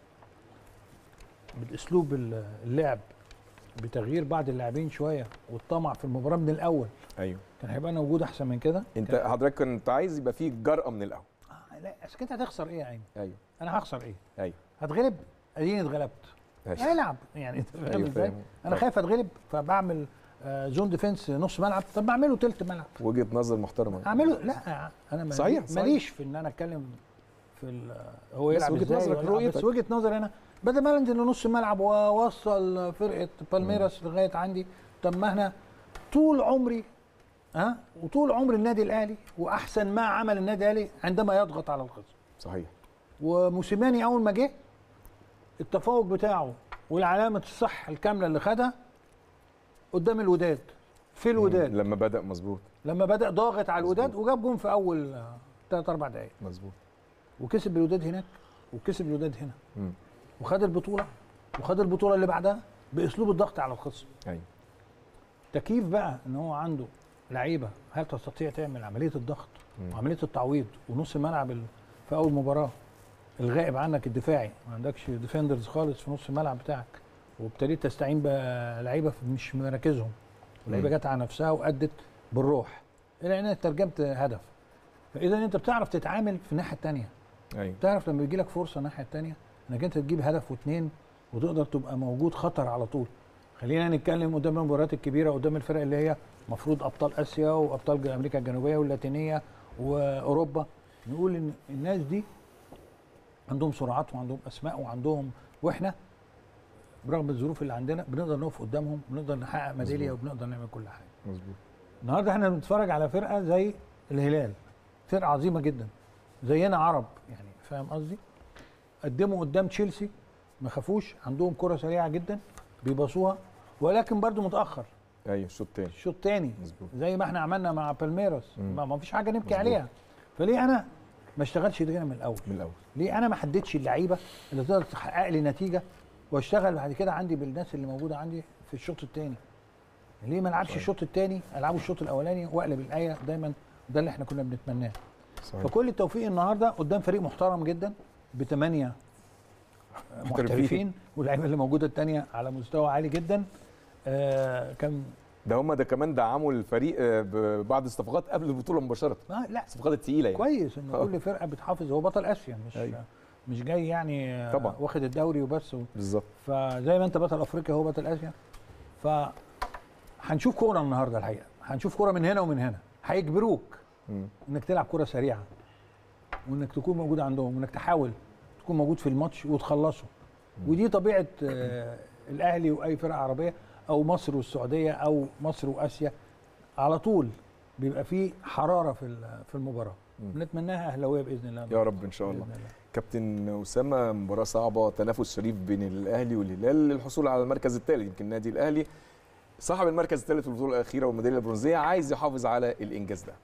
Speaker 3: بالاسلوب ال- اللعب بتغيير بعض اللاعبين شويه والطمع في المباراه من الاول
Speaker 1: ايوه
Speaker 3: كان هيبقى لنا وجود احسن من كده
Speaker 1: انت
Speaker 3: كان-
Speaker 1: حضرتك كنت عايز يبقى فيه جرأه من الاول
Speaker 3: آه لا اصل كنت هتخسر ايه يا عيني
Speaker 1: ايوه
Speaker 3: انا هخسر ايه
Speaker 1: ايوه
Speaker 3: هتغلب اديني اتغلبت
Speaker 1: ايوه
Speaker 3: العب يعني انت فاهم
Speaker 1: ايوه
Speaker 3: ازاي
Speaker 1: فاهم
Speaker 3: انا خايف اتغلب فبعمل آه، زون ديفense نص ملعب طب ما اعمله تلت ملعب
Speaker 1: وجهه نظر محترمه
Speaker 3: اعمله لا انا مالي-
Speaker 1: صحيح، صحيح.
Speaker 3: ماليش في ان انا اتكلم في ال- هو
Speaker 1: بس
Speaker 3: يلعب
Speaker 1: وجهة
Speaker 3: ازاي
Speaker 1: نظرك،
Speaker 3: ولا-
Speaker 1: رؤيتك.
Speaker 3: بس وجهه نظري انا بدل ما انزل لنص الملعب واوصل فرقه بالميراس لغايه عندي طب ما احنا طول عمري ها وطول عمر النادي الاهلي واحسن ما عمل النادي الاهلي عندما يضغط على الخصم
Speaker 1: صحيح
Speaker 3: وموسيماني اول ما جه التفوق بتاعه والعلامه الصح الكامله اللي خدها قدام الوداد في الوداد
Speaker 1: لما بدأ مظبوط
Speaker 3: لما بدا ضاغط على الوداد
Speaker 1: مظبوط.
Speaker 3: وجاب جون في اول ثلاث اربع دقائق
Speaker 1: مظبوط
Speaker 3: وكسب الوداد هناك وكسب الوداد هنا
Speaker 1: مم.
Speaker 3: وخد البطوله وخد البطوله اللي بعدها باسلوب الضغط على الخصم
Speaker 1: ايوه
Speaker 3: تكييف بقى ان هو عنده لعيبه هل تستطيع تعمل عمليه الضغط
Speaker 1: مم.
Speaker 3: وعمليه التعويض ونص الملعب ال- في اول مباراه الغائب عنك الدفاعي ما عندكش ديفندرز خالص في نص الملعب بتاعك وابتديت تستعين بلعيبه في- مش في مراكزهم اللعيبه
Speaker 1: مم.
Speaker 3: جت على نفسها وادت بالروح الى ان ترجمت هدف فاذا انت بتعرف تتعامل في الناحيه الثانيه
Speaker 1: ايوه
Speaker 3: تعرف لما يجي لك فرصه الناحيه الثانيه انك انت تجيب هدف واثنين وتقدر تبقى موجود خطر على طول خلينا نتكلم قدام المباريات الكبيره قدام الفرق اللي هي المفروض ابطال اسيا وابطال امريكا الجنوبيه واللاتينيه واوروبا نقول ان الناس دي عندهم سرعات وعندهم اسماء وعندهم واحنا برغم الظروف اللي عندنا بنقدر نقف قدامهم بنقدر نحقق ميداليه
Speaker 1: مظبوط.
Speaker 3: وبنقدر نعمل كل حاجه
Speaker 1: مظبوط
Speaker 3: النهارده احنا بنتفرج على فرقه زي الهلال فرقه عظيمه جدا زينا عرب يعني فاهم قصدي قدموا قدام تشيلسي ما خافوش عندهم كره سريعه جدا بيباصوها ولكن برضو متاخر
Speaker 1: ايوه الشوط الثاني
Speaker 3: الشوط الثاني
Speaker 1: مظبوط
Speaker 3: زي ما احنا عملنا مع بالميراس
Speaker 1: مم.
Speaker 3: ما ما فيش حاجه نبكي
Speaker 1: مظبوط.
Speaker 3: عليها فليه انا ما اشتغلش كده من الاول
Speaker 1: من الاول
Speaker 3: ليه انا ما حددش اللعيبه اللي تقدر تحقق لي نتيجه واشتغل بعد كده عندي بالناس اللي موجوده عندي في الشوط الثاني ليه ما العبش الشوط الثاني العبه الشوط الاولاني واقلب الايه دايما ده اللي احنا كنا بنتمناه
Speaker 1: صحيح
Speaker 3: فكل التوفيق النهارده قدام فريق محترم جدا بثمانيه محترفين واللعيبه اللي موجوده الثانيه على مستوى عالي جدا آه كان
Speaker 1: ده هم ده كمان دعموا الفريق آه، ببعض الصفقات قبل البطوله مباشره
Speaker 3: آه لا
Speaker 1: الصفقات الثقيله يعني
Speaker 3: كويس ان
Speaker 1: آه.
Speaker 3: كل فرقه بتحافظ هو بطل اسيا مش
Speaker 1: أيوة.
Speaker 3: مش جاي يعني آه،
Speaker 1: طبعا.
Speaker 3: واخد الدوري وبس
Speaker 1: بالظبط
Speaker 3: فزي ما انت بطل افريقيا هو بطل اسيا ف هنشوف كوره النهارده الحقيقه هنشوف كوره من هنا ومن هنا هيجبروك
Speaker 1: مم.
Speaker 3: انك تلعب كوره سريعه وانك تكون موجود عندهم وانك تحاول تكون موجود في الماتش وتخلصه ودي طبيعه آه، الاهلي واي فرقه عربيه او مصر والسعوديه او مصر واسيا على طول بيبقى في حراره في ال- في المباراه
Speaker 1: مم.
Speaker 3: نتمناها اهلاويه باذن الله
Speaker 1: يا رب ان شاء الله
Speaker 3: بإذن الله.
Speaker 1: كابتن اسامه مباراه صعبه تنافس شريف بين الاهلي والهلال للحصول على المركز الثالث يمكن النادي الاهلي صاحب المركز الثالث في البطوله الاخيره والميداليه البرونزيه عايز يحافظ على الانجاز ده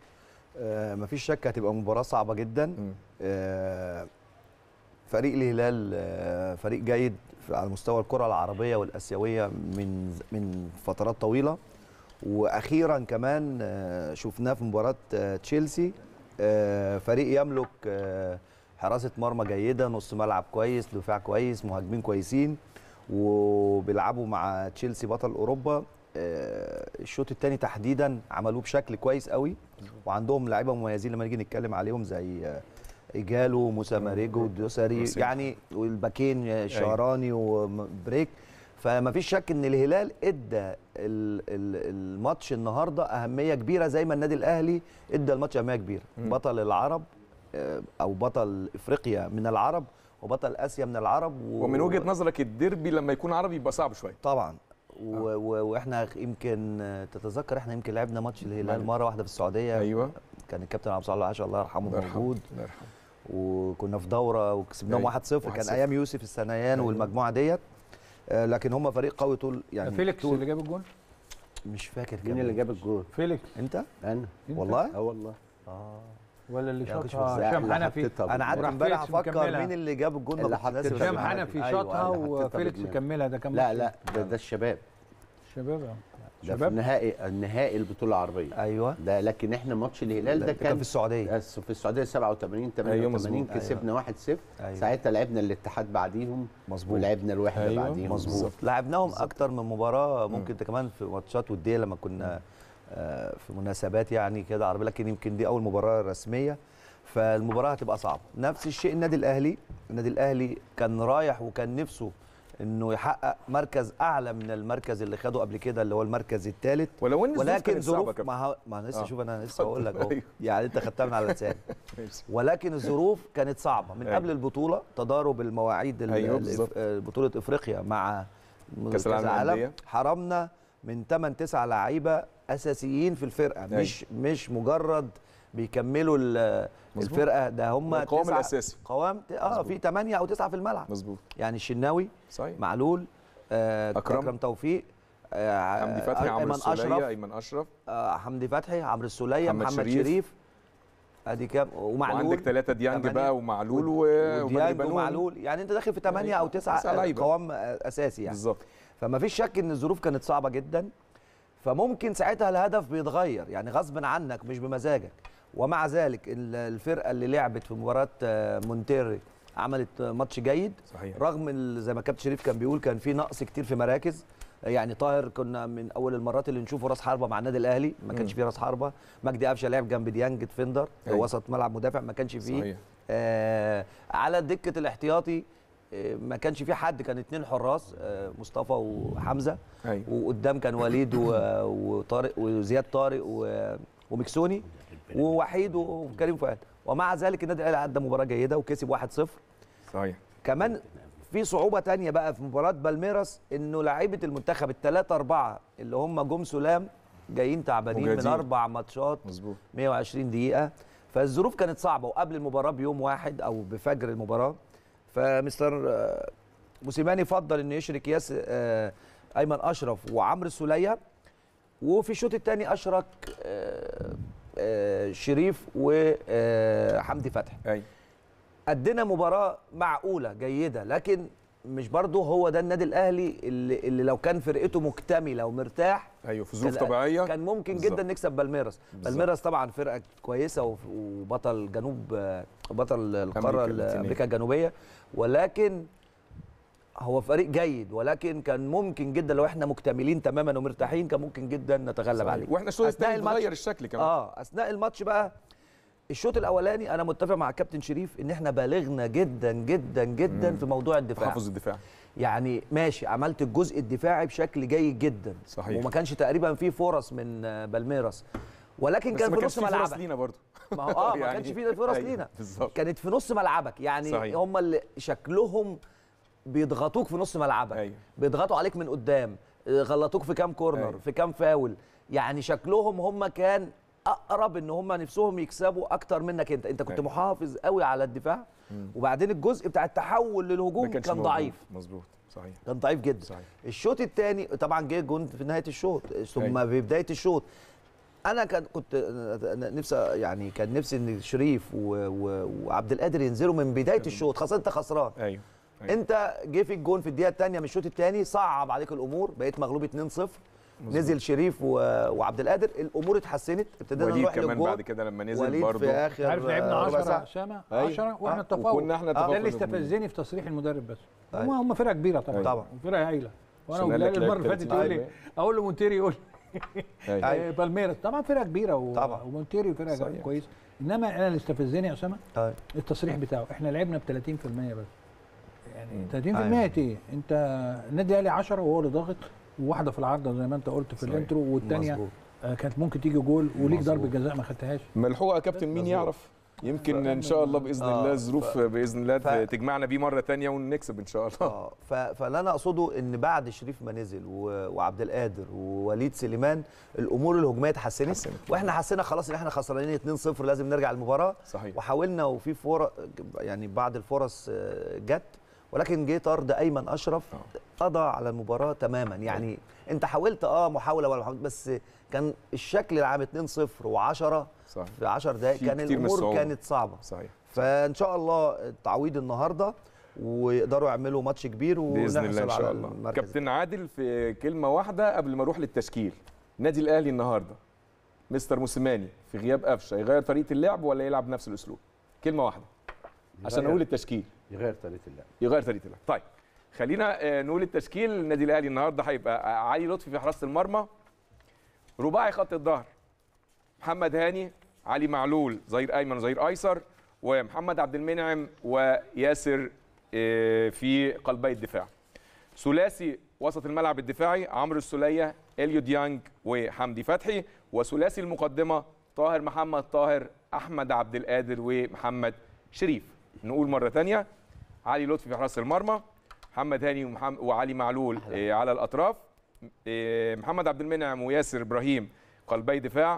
Speaker 4: آه، مفيش شك هتبقى مباراة صعبة جدا
Speaker 1: مم.
Speaker 4: آه، فريق الهلال آه، فريق جيد في- على مستوى الكرة العربية والآسيوية من من فترات طويلة وأخيرا كمان آه، شفناه في مباراة آه، تشيلسي آه، فريق يملك آه، حراسة مرمى جيدة نص ملعب كويس دفاع كويس مهاجمين كويسين وبيلعبوا مع تشيلسي بطل أوروبا آه، الشوط الثاني تحديدا عملوه بشكل كويس قوي وعندهم لعيبه مميزين لما نيجي نتكلم عليهم زي آه، ايجالو موسى ماريجو دوسري
Speaker 1: دوسري.
Speaker 4: يعني والباكين آه، شعراني وبريك فما فيش شك ان الهلال ادى ال- ال- الماتش النهارده اهميه كبيره زي ما النادي الاهلي ادى الماتش اهميه كبيره
Speaker 1: مم.
Speaker 4: بطل العرب آه، او بطل افريقيا من العرب وبطل اسيا من العرب و...
Speaker 1: ومن وجهه نظرك الديربي لما يكون عربي يبقى صعب شويه
Speaker 4: طبعا و... و... واحنا يمكن آه، تتذكر احنا يمكن لعبنا ماتش الهلال
Speaker 1: مالك.
Speaker 4: مره واحده في السعوديه
Speaker 1: ايوه
Speaker 4: كان الكابتن عبد الصالح العاشر الله يرحمه
Speaker 1: الله يرحمه.
Speaker 4: موجود
Speaker 1: الله يرحمه
Speaker 4: وكنا في دوره وكسبناهم
Speaker 1: أيوة.
Speaker 4: 1-0 كان
Speaker 1: 1-0.
Speaker 4: ايام يوسف السنيان
Speaker 1: أيوة.
Speaker 4: والمجموعه ديت آه، لكن هم فريق قوي طول يعني
Speaker 3: فيليكس
Speaker 4: طول
Speaker 3: اللي جاب الجول
Speaker 4: مش فاكر
Speaker 5: مين اللي جاب الجول؟
Speaker 3: فيليكس
Speaker 4: انت
Speaker 5: انا
Speaker 3: أنت؟
Speaker 4: والله
Speaker 5: اه والله
Speaker 4: اه
Speaker 3: ولا اللي
Speaker 4: لا، كنتش
Speaker 3: شاطها
Speaker 5: لا،
Speaker 3: هشام
Speaker 5: اللي
Speaker 3: حنفي
Speaker 5: حطيتها
Speaker 4: انا قعدت
Speaker 3: وراح
Speaker 4: امبارح
Speaker 3: فيليكس
Speaker 4: افكر
Speaker 3: مكملها.
Speaker 4: مين اللي جاب الجول ما
Speaker 5: اللي
Speaker 4: كنتش ناسي
Speaker 5: حطيتها
Speaker 3: هشام
Speaker 4: بس-
Speaker 3: حنفي
Speaker 5: أيوة،
Speaker 3: شاطها
Speaker 5: اللي حطيتها
Speaker 3: وفيليكس
Speaker 5: بدماغه.
Speaker 3: كملها ده كان
Speaker 5: لا
Speaker 3: ماتش
Speaker 5: لا ده, ده الشباب
Speaker 3: شباب
Speaker 5: ده في
Speaker 3: شباب
Speaker 5: النهائي النهائي البطوله العربيه
Speaker 4: ايوه
Speaker 5: ده لكن احنا ماتش الهلال ده
Speaker 4: ده كان
Speaker 5: كان
Speaker 4: في السعوديه
Speaker 5: بس في السعوديه 87
Speaker 1: أيوة
Speaker 5: 88
Speaker 1: مظبوط.
Speaker 5: كسبنا 1-0
Speaker 4: أيوة.
Speaker 5: ساعتها لعبنا الاتحاد بعديهم
Speaker 4: مظبوط
Speaker 5: ولعبنا الوحده
Speaker 1: أيوة،
Speaker 5: بعديهم
Speaker 4: مظبوط لعبناهم اكتر من مباراه ممكن ده كمان في ماتشات وديه لما كنا آه، في مناسبات يعني كده عربيه لكن يمكن دي اول مباراه رسميه فالمباراه هتبقى صعبه نفس الشيء النادي الاهلي النادي الاهلي كان رايح وكان نفسه انه يحقق مركز اعلى من المركز اللي خده قبل كده اللي هو المركز الثالث
Speaker 1: ولو ان الظروف
Speaker 4: ولكن
Speaker 1: كانت صعبة يا
Speaker 4: ظروف
Speaker 1: كابتن.
Speaker 4: ما, ه- ما انا لسه
Speaker 1: آه.
Speaker 4: شوف انا لسه هقول لك اهو
Speaker 1: أيوة.
Speaker 4: يعني انت خدتها من على لساني
Speaker 1: ماشي.
Speaker 4: ولكن الظروف كانت صعبه من
Speaker 1: أيوة.
Speaker 4: قبل البطوله تضارب المواعيد ال-
Speaker 1: أيوة
Speaker 4: ال-
Speaker 1: بالظبط.
Speaker 4: آه، بطوله افريقيا مع
Speaker 1: كأس العالم للأندية.
Speaker 4: حرمنا من 8 9 لعيبه اساسيين في الفرقه
Speaker 1: أيوة.
Speaker 4: مش مش مجرد بيكملوا ال-
Speaker 1: مظبوط.
Speaker 4: الفرقه ده هم
Speaker 1: القوام
Speaker 4: تسعة-
Speaker 1: الأساسي.
Speaker 4: قوام اه
Speaker 1: مظبوط.
Speaker 4: في 8 او 9 في الملعب
Speaker 1: مظبوط
Speaker 4: يعني الشناوي
Speaker 1: صحيح
Speaker 4: معلول آه
Speaker 1: أكرم.
Speaker 4: اكرم توفيق آه
Speaker 1: حمدي فتحي عمرو
Speaker 4: ايمن
Speaker 1: السوليه
Speaker 4: اشرف
Speaker 1: ايمن اشرف
Speaker 4: آه حمدي فتحي عمرو السوليه
Speaker 1: محمد
Speaker 4: محمد,
Speaker 1: شريف.
Speaker 4: شريف, ادي كام ومعلول
Speaker 1: وعندك ثلاثه ديانج
Speaker 4: تمانية.
Speaker 1: بقى ومعلول و- وبدري
Speaker 4: وديانج
Speaker 1: بنون.
Speaker 4: ومعلول يعني انت داخل في 8 او
Speaker 1: تسعة
Speaker 4: 9
Speaker 1: لعيبة.
Speaker 4: قوام اساسي يعني
Speaker 1: بالظبط
Speaker 4: فما فيش شك ان الظروف كانت صعبه جدا فممكن ساعتها الهدف بيتغير يعني غصب عنك مش بمزاجك ومع ذلك ال- الفرقه اللي لعبت في مباراه آه، مونتيري عملت ماتش جيد
Speaker 1: صحيح
Speaker 4: رغم ال- زي ما كابتن شريف كان بيقول كان في نقص كتير في مراكز يعني طاهر كنا من اول المرات اللي نشوفه راس حربه مع النادي الاهلي ما كانش
Speaker 1: مم.
Speaker 4: فيه راس حربه مجدي قفشه لعب جنب ديانج ديفندر
Speaker 1: أيوة.
Speaker 4: وسط ملعب مدافع ما كانش فيه
Speaker 1: صحيح
Speaker 4: آه على دكه الاحتياطي آه، ما كانش في حد كان اتنين حراس آه مصطفى وحمزه
Speaker 1: ايوه
Speaker 4: وقدام كان وليد و- وطارق وزياد طارق و- ومكسوني ووحيد وكريم فؤاد ومع ذلك النادي الاهلي ادى مباراه جيده وكسب 1-0
Speaker 1: صحيح
Speaker 4: كمان في صعوبه تانية بقى في مباراه بالميراس انه لاعيبه المنتخب الثلاثه اربعه اللي هم جم سلام جايين تعبانين من
Speaker 1: مجهدين.
Speaker 4: اربع ماتشات
Speaker 1: مظبوط
Speaker 4: 120 دقيقه فالظروف كانت صعبه وقبل المباراه بيوم واحد او بفجر المباراه فمستر آه، موسيماني فضل انه يشرك ياس آه، ايمن اشرف وعمرو السوليه وفي الشوط الثاني اشرك آه، آه، شريف وحمدي فتحي
Speaker 1: ايوه
Speaker 4: ادينا مباراه معقوله جيده لكن مش برضه هو ده النادي الاهلي اللي, اللي لو كان فرقته مكتمله ومرتاح
Speaker 1: ايوه في ظروف
Speaker 4: كان-
Speaker 1: طبيعيه
Speaker 4: كان ممكن
Speaker 1: بالظبط.
Speaker 4: جدا نكسب بالميراس
Speaker 1: بالظبط.
Speaker 4: بالميراس طبعا فرقه كويسه وف- وبطل جنوب آه، بطل القاره
Speaker 1: أمريكا
Speaker 4: ال-
Speaker 1: اللاتينية.
Speaker 4: امريكا الجنوبيه ولكن هو فريق جيد ولكن كان ممكن جدا لو احنا مكتملين تماما ومرتاحين كان ممكن جدا نتغلب
Speaker 1: صحيح.
Speaker 4: عليه
Speaker 1: واحنا الشوط
Speaker 4: أثناء
Speaker 1: الثاني
Speaker 4: الماتش-
Speaker 1: اتغير الشكل كمان
Speaker 4: اه اثناء الماتش بقى الشوط الاولاني انا متفق مع كابتن شريف ان احنا بالغنا جدا جدا جدا
Speaker 1: مم.
Speaker 4: في موضوع الدفاع
Speaker 1: تحفظ الدفاع
Speaker 4: يعني ماشي عملت الجزء الدفاعي بشكل جيد جدا
Speaker 1: صحيح.
Speaker 4: وما كانش تقريبا فيه فرص من آه، بالميراس ولكن
Speaker 1: بس
Speaker 4: كان
Speaker 1: ما
Speaker 4: في
Speaker 1: كانش
Speaker 4: نص
Speaker 1: في فرص
Speaker 4: ملعبك
Speaker 1: لينا برضه
Speaker 4: ما هو اه ما
Speaker 1: يعني-
Speaker 4: كانش فيه فرص
Speaker 1: أيوة،
Speaker 4: لينا
Speaker 1: بالظبط
Speaker 4: كانت في نص ملعبك يعني
Speaker 1: صحيح.
Speaker 4: هم اللي شكلهم بيضغطوك في نص ملعبك
Speaker 1: أيوة.
Speaker 4: بيضغطوا عليك من قدام آه، غلطوك في كام كورنر
Speaker 1: أيوة.
Speaker 4: في كام فاول يعني شكلهم هم كان اقرب ان هم نفسهم يكسبوا اكتر منك انت انت كنت
Speaker 1: أيوة.
Speaker 4: محافظ قوي على الدفاع
Speaker 1: مم.
Speaker 4: وبعدين الجزء بتاع التحول
Speaker 1: ما
Speaker 4: للهجوم
Speaker 1: كانش
Speaker 4: كان
Speaker 1: موجود.
Speaker 4: ضعيف
Speaker 1: مظبوط صحيح
Speaker 4: كان ضعيف جدا
Speaker 1: صحيح
Speaker 4: الشوط الثاني طبعا جه جون في نهايه الشوط ثم
Speaker 1: أيوة.
Speaker 4: في بدايه الشوط انا كان كنت نفسي يعني كان نفسي ان شريف و- و- وعبد القادر ينزلوا من بدايه الشوط خاصه انت خسران
Speaker 1: ايوه أيوة.
Speaker 4: انت جه في الجون في الدقيقه الثانيه من الشوط الثاني صعب عليك الامور بقيت مغلوب 2-0 نزل شريف و... وعبد القادر الامور اتحسنت ابتدينا
Speaker 1: وليد
Speaker 4: نروح
Speaker 1: كمان
Speaker 4: للجون
Speaker 1: بعد كده لما نزل
Speaker 4: وليد
Speaker 1: برضه
Speaker 4: في اخر
Speaker 3: عارف لعبنا
Speaker 4: ربع
Speaker 3: 10
Speaker 4: ساعة.
Speaker 3: اسامه
Speaker 1: أيوة.
Speaker 3: 10 واحنا
Speaker 1: آه،
Speaker 3: التفوق
Speaker 1: وكنا احنا
Speaker 3: ده
Speaker 1: تفوق
Speaker 3: اللي
Speaker 1: الهجومي.
Speaker 3: استفزني في تصريح المدرب بس هم
Speaker 4: أيوة.
Speaker 3: هم فرقه كبيره طبعا
Speaker 4: طبعا.
Speaker 3: فرقه هايله وانا
Speaker 1: عشان قال
Speaker 3: وبلال
Speaker 1: لك
Speaker 3: المره
Speaker 1: لعب
Speaker 3: اللي فاتت
Speaker 1: 30
Speaker 3: يقول لي
Speaker 4: أيوة.
Speaker 3: اقول له مونتيري يقول
Speaker 1: أيوة.
Speaker 3: لي بالميراس طبعا فرقه كبيره و...
Speaker 4: طبعا.
Speaker 3: ومونتيري فرقه
Speaker 1: صحيح.
Speaker 3: كويسه انما انا اللي استفزني يا اسامه
Speaker 4: أيوة.
Speaker 3: التصريح بتاعه احنا لعبنا ب 30% بس يعني 30%
Speaker 4: أيوة.
Speaker 3: ايه انت النادي الاهلي 10 وهو اللي ضاغط وواحده في العارضه زي ما انت قلت في
Speaker 1: صحيح.
Speaker 3: الانترو والثانيه
Speaker 4: مظبوط.
Speaker 3: كانت ممكن تيجي جول وليك
Speaker 1: مظبوط.
Speaker 3: ضربه جزاء ما خدتهاش
Speaker 1: ملحوقه يا كابتن مين
Speaker 4: مظبوط.
Speaker 1: يعرف يمكن ان شاء الله باذن
Speaker 4: آه،
Speaker 1: الله
Speaker 4: ف-
Speaker 1: الظروف باذن الله
Speaker 4: ف-
Speaker 1: تجمعنا بيه مره تانية ونكسب ان شاء الله
Speaker 4: اه ف- فاللي انا اقصده ان بعد شريف ما نزل و- وعبد القادر ووليد سليمان الامور الهجوميه اتحسنت
Speaker 1: اتحسنت.
Speaker 4: واحنا حسينا خلاص ان احنا خسرانين 2-0 لازم نرجع المباراه
Speaker 1: صحيح
Speaker 4: وحاولنا وفي فرص يعني بعض الفرص آه، جت ولكن جه طرد ايمن اشرف قضى على المباراه تماما يعني انت حاولت اه محاوله ولا محاولة بس كان الشكل العام 2-0 و10
Speaker 1: صحيح
Speaker 4: في 10 دقائق
Speaker 1: في
Speaker 4: كان
Speaker 1: كتير من
Speaker 4: الامور
Speaker 1: الصعوبة.
Speaker 4: كانت صعبه
Speaker 1: صحيح
Speaker 4: فان شاء الله التعويض النهارده ويقدروا يعملوا ماتش كبير
Speaker 1: باذن الله
Speaker 4: ونحصل
Speaker 1: ان
Speaker 4: على
Speaker 1: شاء الله
Speaker 4: المركز
Speaker 1: كابتن عادل في كلمه واحده قبل ما اروح للتشكيل النادي الاهلي النهارده مستر موسيماني في غياب قفشه يغير طريقه اللعب ولا يلعب نفس الاسلوب كلمه واحده عشان
Speaker 5: يغير-
Speaker 1: نقول التشكيل
Speaker 5: يغير طريقه اللعب
Speaker 1: يغير طريقه اللعب طيب خلينا آه، نقول التشكيل النادي الاهلي النهارده هيبقى علي لطفي في حراسه المرمى رباعي خط الظهر محمد هاني علي معلول ظهير ايمن وظهير ايسر ومحمد عبد المنعم وياسر آه، في قلبي الدفاع ثلاثي وسط الملعب الدفاعي عمرو السوليه اليو ديانج وحمدي فتحي وثلاثي المقدمه طاهر محمد طاهر احمد عبد القادر ومحمد شريف نقول مره ثانيه علي لطفي في حراسه المرمى محمد هاني ومحمد وعلي معلول آه، على الاطراف آه، محمد عبد المنعم وياسر ابراهيم قلبي دفاع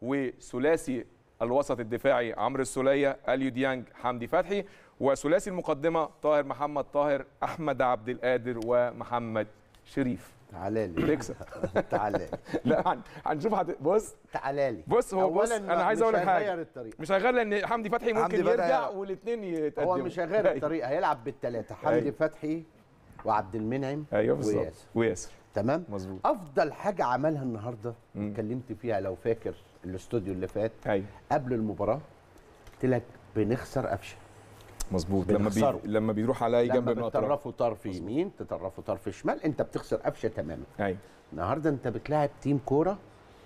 Speaker 1: وثلاثي الوسط الدفاعي عمرو السوليه اليو ديانج حمدي فتحي وثلاثي المقدمه طاهر محمد طاهر احمد عبد القادر ومحمد شريف
Speaker 5: تعالى لي
Speaker 1: تكسب
Speaker 5: تعالى لي
Speaker 1: لا هن- هنشوف هت... بص
Speaker 5: تعالى لي
Speaker 1: بص هو بص
Speaker 5: أولاً
Speaker 1: انا عايز
Speaker 5: مش
Speaker 1: اقول لك حاجه
Speaker 5: هيغير الطريقه
Speaker 1: مش هيغير لان حمدي فتحي ممكن
Speaker 4: حمدي فتحي
Speaker 1: يرجع
Speaker 4: هيلعب.
Speaker 1: والاثنين يتقدموا
Speaker 5: هو مش هيغير الطريقه هيلعب بالثلاثه حمدي
Speaker 1: أيوة.
Speaker 5: فتحي وعبد المنعم
Speaker 1: ايوه بالظبط
Speaker 5: وياسر
Speaker 1: وياسر
Speaker 5: تمام
Speaker 1: مظبوط
Speaker 5: افضل حاجه عملها النهارده
Speaker 1: مم.
Speaker 5: اتكلمت فيها لو فاكر الاستوديو اللي فات
Speaker 1: ايوه
Speaker 5: قبل المباراه قلت لك بنخسر قفشه
Speaker 1: مظبوط لما بي...
Speaker 5: بنخسره.
Speaker 1: لما بيروح على اي جنب
Speaker 5: لما
Speaker 1: من الاطراف
Speaker 5: بتطرفه طرف يمين تطرفه طرف شمال انت بتخسر قفشه تماما
Speaker 1: ايوه
Speaker 5: النهارده انت بتلاعب تيم كوره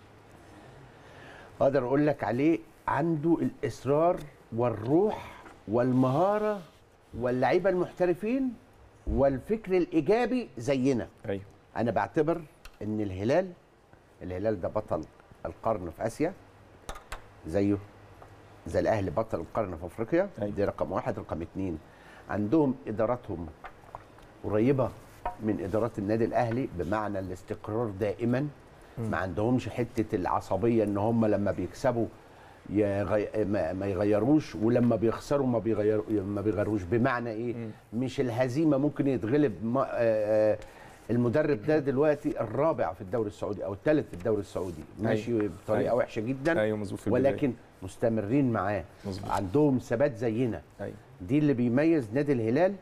Speaker 5: اقدر اقول لك عليه عنده الاصرار والروح والمهاره واللعيبه المحترفين والفكر الايجابي زينا
Speaker 1: ايوه
Speaker 5: انا بعتبر ان الهلال الهلال ده بطل القرن في اسيا زيه زي الاهلي بطل القرن في افريقيا
Speaker 1: أيوة.
Speaker 5: دي رقم واحد رقم اتنين عندهم اداراتهم قريبه من ادارات النادي الاهلي بمعنى الاستقرار دائما ما عندهمش حته العصبيه ان هم لما بيكسبوا يغي... ما... ما يغيروش ولما بيخسروا ما بيغيروا ما بيغيروش بمعنى ايه مش الهزيمه ممكن يتغلب ما... آه... آه... المدرب ده دلوقتي الرابع في الدوري السعودي او الثالث في الدوري السعودي ماشي بطريقه
Speaker 1: أيوة.
Speaker 5: وحشه جدا
Speaker 1: ايوه مظبوط في البداية.
Speaker 5: ولكن مستمرين معاه
Speaker 1: مظبوط.
Speaker 5: عندهم ثبات زينا
Speaker 1: ايوه
Speaker 5: دي اللي بيميز نادي الهلال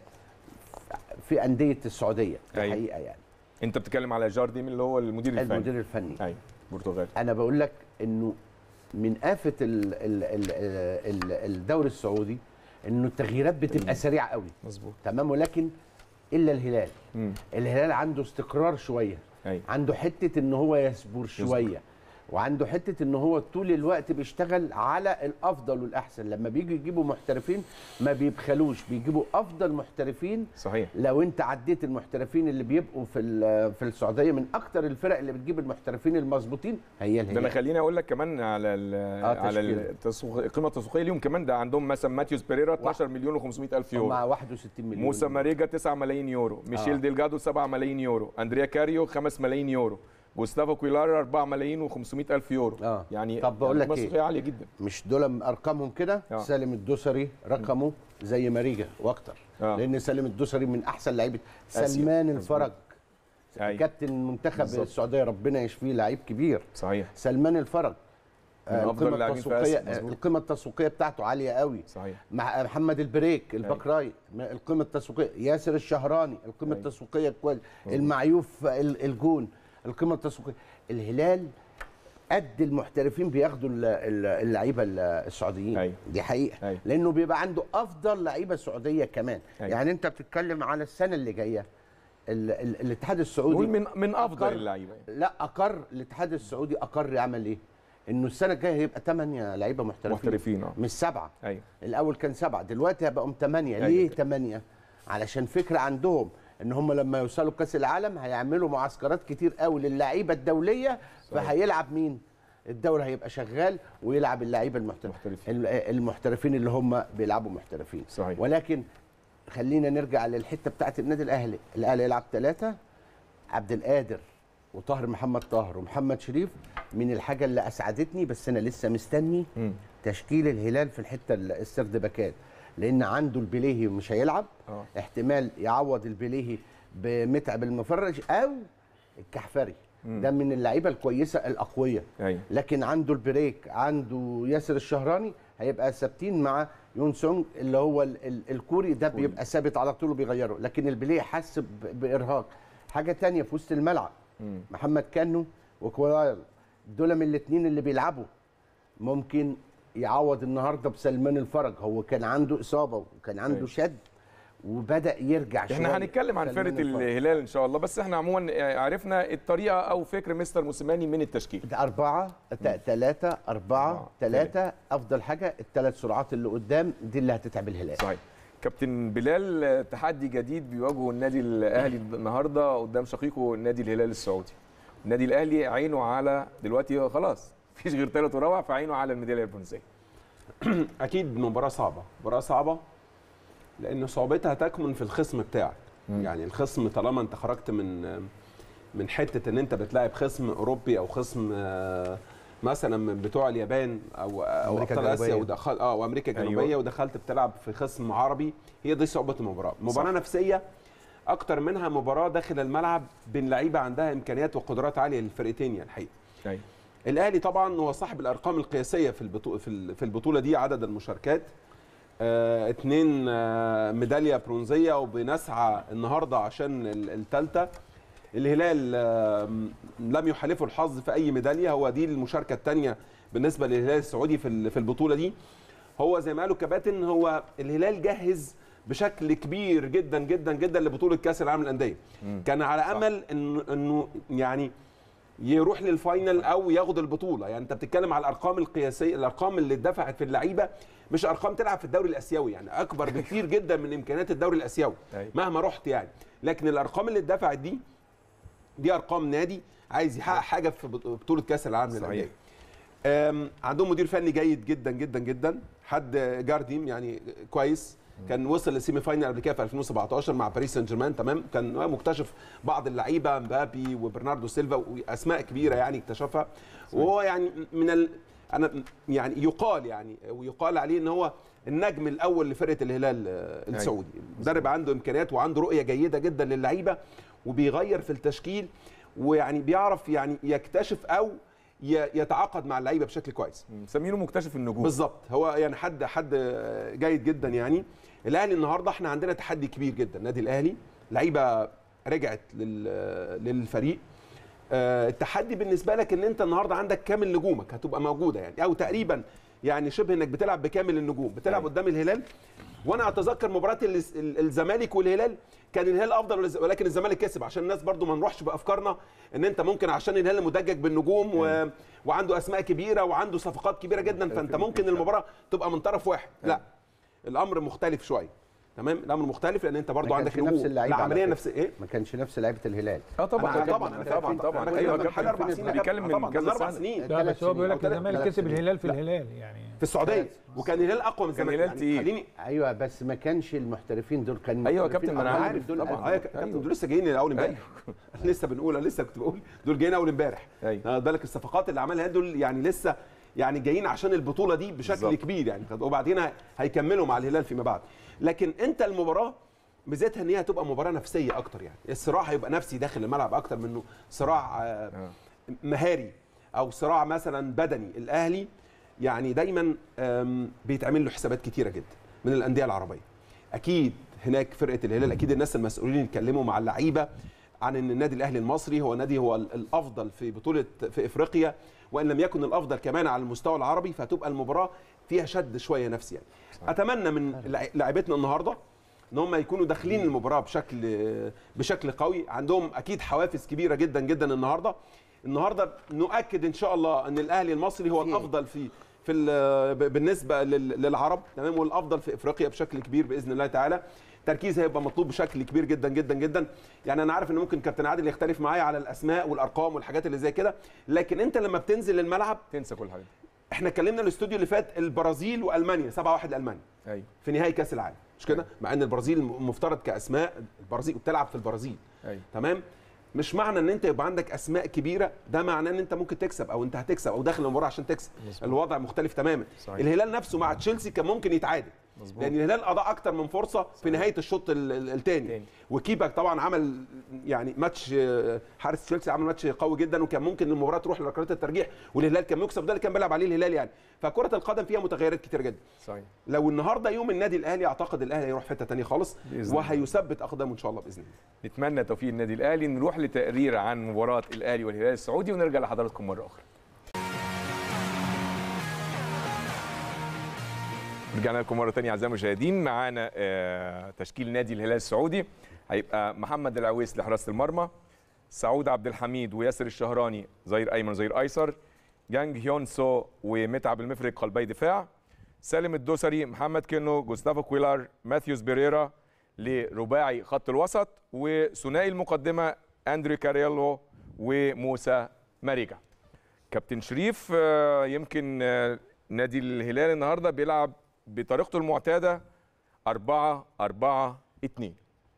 Speaker 5: في انديه السعوديه
Speaker 1: أيوة.
Speaker 5: الحقيقه يعني
Speaker 1: انت بتتكلم على جارديم اللي هو المدير الفني
Speaker 5: المدير الفني
Speaker 1: ايوه برتغالي
Speaker 5: انا بقول لك انه من آفة ال- ال- ال- ال- الدوري السعودي انه التغييرات بتبقى سريعه قوي
Speaker 1: مظبوط
Speaker 5: تمام ولكن الا الهلال
Speaker 1: مم.
Speaker 5: الهلال عنده استقرار شويه
Speaker 1: ايوه
Speaker 5: عنده حته ان هو يصبر شويه وعنده حته ان هو طول الوقت بيشتغل على الافضل والاحسن لما بيجوا يجيبوا محترفين ما بيبخلوش بيجيبوا افضل محترفين
Speaker 1: صحيح
Speaker 5: لو انت عديت المحترفين اللي بيبقوا في ال- في السعوديه من اكتر الفرق اللي بتجيب المحترفين المظبوطين هي
Speaker 1: ده انا
Speaker 5: الهلال
Speaker 1: خليني اقول لك كمان على ال على
Speaker 5: تشكيلة.
Speaker 1: التسويق القيمه التسويقيه ليهم كمان ده عندهم مثلا ماتيوس بيريرا 12 مليون و500 الف يورو
Speaker 5: مع 61 مليون
Speaker 1: موسى ماريجا 9 ملايين يورو ميشيل
Speaker 5: آه.
Speaker 1: ديلجادو 7 ملايين يورو اندريا كاريو 5 ملايين يورو جوستافو كويلار 4 ملايين و500 الف يورو
Speaker 5: آه.
Speaker 1: يعني
Speaker 5: طب بقول
Speaker 1: يعني
Speaker 5: لك
Speaker 1: قيمة
Speaker 5: إيه؟
Speaker 1: تسويقية عاليه جدا
Speaker 5: مش دول ارقامهم كده
Speaker 1: آه.
Speaker 5: سالم الدوسري رقمه زي ماريجا واكتر
Speaker 1: آه.
Speaker 5: لان سالم الدوسري من احسن لعيبه
Speaker 1: آسيا.
Speaker 5: سلمان
Speaker 1: مظبوط.
Speaker 5: الفرج
Speaker 1: أيوة.
Speaker 5: كابتن منتخب
Speaker 1: بالظبط.
Speaker 5: السعوديه ربنا يشفيه لعيب كبير
Speaker 1: صحيح
Speaker 5: سلمان الفرج
Speaker 1: من
Speaker 5: آه،
Speaker 1: أفضل
Speaker 5: القيمه
Speaker 1: اللاعبين في
Speaker 5: التسويقيه
Speaker 1: آسيا، مظبوط.
Speaker 5: القيمه التسويقيه بتاعته عاليه قوي
Speaker 1: صحيح
Speaker 5: مع محمد البريك الباك رايت القيمه التسويقيه ياسر الشهراني القيمه
Speaker 1: أيوة.
Speaker 5: التسويقيه كويس المعيوف ال- الجون القيمه التسويقيه الهلال قد المحترفين بياخدوا ال- ال- اللعيبه ال- السعوديين
Speaker 1: أيوة.
Speaker 5: دي حقيقه
Speaker 1: أيوة.
Speaker 5: لانه بيبقى عنده افضل لعيبه سعوديه كمان
Speaker 1: أيوة.
Speaker 5: يعني انت بتتكلم على السنه اللي جايه ال- ال- الاتحاد السعودي
Speaker 1: نقول من من افضل
Speaker 5: أقر-
Speaker 1: اللعيبه يعني.
Speaker 5: لا اقر الاتحاد السعودي اقر يعمل ايه؟ انه السنه الجايه هيبقى ثمانيه لعيبه محترفين
Speaker 1: محترفين اه
Speaker 5: مش سبعه
Speaker 1: ايوه
Speaker 5: الاول كان سبعه دلوقتي هيبقوا ثمانيه
Speaker 1: أيوة
Speaker 5: ليه
Speaker 1: كده.
Speaker 5: ثمانيه علشان فكره عندهم ان هم لما يوصلوا كاس العالم هيعملوا معسكرات كتير قوي للعيبه الدوليه فهيلعب مين الدوري هيبقى شغال ويلعب اللعيبه المحترفين
Speaker 1: محترفين.
Speaker 5: المحترفين اللي هم بيلعبوا محترفين
Speaker 1: صحيح.
Speaker 5: ولكن خلينا نرجع للحته بتاعت النادي الاهلي الاهلي يلعب ثلاثه عبد القادر وطاهر محمد طاهر ومحمد شريف من الحاجه اللي اسعدتني بس انا لسه مستني
Speaker 1: مم.
Speaker 5: تشكيل الهلال في الحته ال- السرد باكات لان عنده البليهي مش هيلعب
Speaker 1: اه
Speaker 5: احتمال يعوض البليهي بمتعب المفرج او الكحفري ده من اللعيبه الكويسه الاقوياء
Speaker 1: ايوه
Speaker 5: لكن عنده البريك عنده ياسر الشهراني هيبقى ثابتين مع يون سونج اللي هو ال- ال- الكوري ده بيبقى ثابت على طول وبيغيره لكن البليه حس ب- بارهاق حاجه تانية في وسط الملعب
Speaker 1: مم.
Speaker 5: محمد كانو وكويل دول من الاثنين اللي بيلعبوا ممكن يعوض النهارده بسلمان الفرج هو كان عنده اصابه وكان عنده
Speaker 1: أيوة.
Speaker 5: شد وبدا يرجع شويه
Speaker 1: احنا هنتكلم عن
Speaker 5: سلمان
Speaker 1: فرقه
Speaker 5: الفرج.
Speaker 1: الهلال ان شاء الله بس احنا عموما عرفنا الطريقه او فكر مستر موسيماني من التشكيل
Speaker 5: ده أربعة تا- تلاتة أربعة
Speaker 1: أربعة،
Speaker 5: تلاتة أفضل حاجة الثلاث سرعات اللي قدام دي اللي هتتعب الهلال
Speaker 1: صحيح كابتن بلال تحدي جديد بيواجهه النادي الاهلي النهارده قدام شقيقه النادي الهلال السعودي النادي الاهلي عينه على دلوقتي خلاص مفيش غير ثلاث ورابع فعينه على الميداليه البرونزيه
Speaker 6: اكيد مباراه صعبه مباراه صعبه لان صعوبتها تكمن في الخصم بتاعك
Speaker 1: مم.
Speaker 6: يعني الخصم طالما انت خرجت من من حته ان انت بتلاعب خصم اوروبي او خصم آه، مثلا من بتوع اليابان او او
Speaker 4: أمريكا
Speaker 6: ابطال اسيا
Speaker 4: الجنوبية.
Speaker 6: ودخل اه وامريكا
Speaker 1: أيوة.
Speaker 6: الجنوبيه ودخلت بتلعب في خصم عربي هي دي صعوبه المباراه مباراه نفسيه اكتر منها مباراه داخل الملعب بين لعيبه عندها امكانيات وقدرات عاليه للفرقتين يعني الحقيقه
Speaker 1: ايوه
Speaker 6: الاهلي طبعا هو صاحب الارقام القياسيه في البطوله في ال- في البطوله دي عدد المشاركات آه اتنين آه ميداليه برونزيه وبنسعى النهارده عشان الثالثه الهلال آه لم يحالفه الحظ في اي ميداليه هو دي المشاركه الثانيه بالنسبه للهلال السعودي في ال- في البطوله دي هو زي ما قالوا الكباتن هو الهلال جهز بشكل كبير جدا جدا جدا لبطوله كاس العالم للانديه كان على امل انه انه يعني يروح للفاينل او ياخد البطوله يعني انت بتتكلم على الارقام القياسيه الارقام اللي اتدفعت في اللعيبه مش ارقام تلعب في الدوري الاسيوي يعني اكبر بكتير جدا من امكانيات الدوري الاسيوي
Speaker 1: أيوة.
Speaker 6: مهما رحت يعني لكن الارقام اللي اتدفعت دي دي ارقام نادي عايز يحقق حاجه في بط- بطوله كاس العالم
Speaker 1: صحيح.
Speaker 6: للانديه أم، عندهم مدير فني جيد جدا جدا جدا حد جارديم يعني كويس كان وصل للسيمي فاينل قبل كده في 2017 مع باريس سان جيرمان تمام كان مكتشف بعض اللعيبه مبابي وبرناردو سيلفا واسماء كبيره يعني اكتشفها وهو يعني من ال... انا يعني يقال يعني ويقال عليه ان هو النجم الاول لفرقه الهلال آه، السعودي مدرب عنده امكانيات وعنده رؤيه جيده جدا للعيبه وبيغير في التشكيل ويعني بيعرف يعني يكتشف او ي- يتعاقد مع اللعيبه بشكل كويس
Speaker 1: مسمينه مكتشف النجوم
Speaker 6: بالظبط هو يعني حد حد جيد جدا يعني الاهلي النهارده احنا عندنا تحدي كبير جدا النادي الاهلي لعيبه رجعت لل- للفريق آه، التحدي بالنسبه لك ان انت النهارده عندك كامل نجومك هتبقى موجوده يعني او تقريبا يعني شبه انك بتلعب بكامل النجوم بتلعب
Speaker 1: أيوة.
Speaker 6: قدام الهلال وانا اتذكر مباراه ال- ال- الزمالك والهلال كان الهلال افضل والز- ولكن الزمالك كسب عشان الناس برضو ما نروحش بافكارنا ان انت ممكن عشان الهلال مدجج بالنجوم و... وعنده اسماء كبيره وعنده صفقات كبيره جدا فانت ممكن المباراه تبقى من طرف واحد لا الامر مختلف شويه تمام الامر مختلف لان انت برضو
Speaker 5: ما
Speaker 6: عندك
Speaker 5: كانش نفس
Speaker 6: نجوم
Speaker 5: اللعيبه على
Speaker 6: العمليه
Speaker 5: فكرة.
Speaker 6: نفس ايه
Speaker 5: ما كانش نفس لعيبه الهلال
Speaker 1: اه طبعا
Speaker 6: أنا
Speaker 1: طبعا
Speaker 6: طبعا
Speaker 1: طبعا طبعا
Speaker 6: أنا
Speaker 1: ايوه
Speaker 6: بتكلم حاجه اربع
Speaker 1: كابتن
Speaker 6: سنين
Speaker 1: انا بيتكلم من
Speaker 6: طبعا
Speaker 1: كذا
Speaker 6: كذا اربع
Speaker 1: سنه
Speaker 6: سنين
Speaker 3: لا
Speaker 5: ثلاث
Speaker 3: بس هو بيقول لك
Speaker 6: سنين أو
Speaker 3: الزمالك
Speaker 6: ثلاث
Speaker 3: كسب
Speaker 6: سنين.
Speaker 3: الهلال في
Speaker 6: لا.
Speaker 3: الهلال يعني
Speaker 6: في السعوديه وكان الهلال اقوى من
Speaker 1: كان
Speaker 6: الزمالك
Speaker 1: الهلال تقيل.
Speaker 6: خليني
Speaker 5: ايوه بس ما كانش المحترفين دول كان
Speaker 1: أيوة يا
Speaker 5: محترفين
Speaker 1: كابتن، ما أنا
Speaker 5: أقل
Speaker 1: عارف
Speaker 5: من دول
Speaker 1: طبعاً.
Speaker 5: أقل.
Speaker 6: اه يا كابتن
Speaker 1: أيوة.
Speaker 6: دول لسه جايين اول امبارح لسه بنقول أنا لسه كنت بقول دول جايين اول امبارح
Speaker 1: أيوة.
Speaker 6: خد بالك الصفقات اللي عملها دول يعني لسه يعني جايين عشان البطوله دي بشكل
Speaker 1: بالظبط.
Speaker 6: كبير يعني وبعدين هيكملوا مع الهلال فيما بعد لكن انت المباراه ميزتها ان هي هتبقى مباراه نفسيه اكتر يعني الصراع هيبقى نفسي داخل الملعب اكتر منه صراع آه،
Speaker 1: آه.
Speaker 6: مهاري او صراع مثلا بدني الاهلي يعني دايما آم، بيتعمل له حسابات كتيره جدا من الانديه العربيه اكيد هناك فرقه الهلال اكيد الناس المسؤولين يتكلموا مع اللعيبه عن ان النادي الاهلي المصري هو نادي هو ال- الافضل في بطوله في افريقيا وان لم يكن الافضل كمان على المستوى العربي فهتبقى المباراه فيها شد شويه نفسي يعني اتمنى من لع- لاعيبتنا النهارده ان هم يكونوا داخلين المباراه بشكل بشكل قوي عندهم اكيد حوافز كبيره جدا جدا النهارده النهارده نؤكد ان شاء الله ان الاهلي المصري هو الافضل في في ال- ب- بالنسبه لل- للعرب تمام والافضل في افريقيا بشكل كبير باذن الله تعالى التركيز هيبقى مطلوب بشكل كبير جدا جدا جدا يعني انا عارف ان ممكن كابتن عادل يختلف معايا على الاسماء والارقام والحاجات اللي زي كده لكن انت لما بتنزل الملعب
Speaker 1: تنسى كل حاجه
Speaker 6: احنا اتكلمنا الاستوديو اللي فات البرازيل والمانيا 7 1 المانيا
Speaker 1: ايوه
Speaker 6: في نهائي كاس العالم مش كده مع ان البرازيل مفترض كاسماء البرازيل بتلعب في البرازيل
Speaker 1: ايوه
Speaker 6: تمام مش معنى ان انت يبقى عندك اسماء كبيره ده معناه ان انت ممكن تكسب او انت هتكسب او داخل المباراه عشان تكسب
Speaker 1: مظبوط.
Speaker 6: الوضع مختلف تماما
Speaker 1: صحيح.
Speaker 6: الهلال نفسه مع تشيلسي كان ممكن يتعادل
Speaker 1: مظبوط.
Speaker 6: لان الهلال اضاع اكتر من فرصه في نهايه الشوط الثاني
Speaker 1: تاني.
Speaker 6: وكيبا طبعا عمل يعني ماتش آه، حارس تشيلسي عمل ماتش قوي جدا وكان ممكن المباراه تروح لركلات الترجيح والهلال كان يكسب ده اللي كان بيلعب عليه الهلال يعني فكره القدم فيها متغيرات كتير جدا
Speaker 1: صحيح
Speaker 6: لو النهارده يوم النادي الاهلي اعتقد الاهلي هيروح في حته ثانيه خالص
Speaker 1: بإذن الله.
Speaker 6: وهيثبت اقدامه ان شاء الله باذن الله
Speaker 1: نتمنى توفيق النادي الاهلي نروح لتقرير عن مباراه الاهلي والهلال السعودي ونرجع لحضراتكم مره اخرى رجعنا لكم مره ثانيه اعزائي المشاهدين معانا آه، تشكيل نادي الهلال السعودي هيبقى محمد العويس لحراسه المرمى سعود عبد الحميد وياسر الشهراني ظهير ايمن ظهير ايسر جانج هيون سو ومتعب المفرق قلبي دفاع سالم الدوسري محمد كينو جوستافو كويلار ماثيوس بيريرا لرباعي خط الوسط وثنائي المقدمه اندري كاريلو وموسى ماريجا كابتن شريف آه، يمكن آه، نادي الهلال النهارده بيلعب بطريقته المعتاده 4 4 2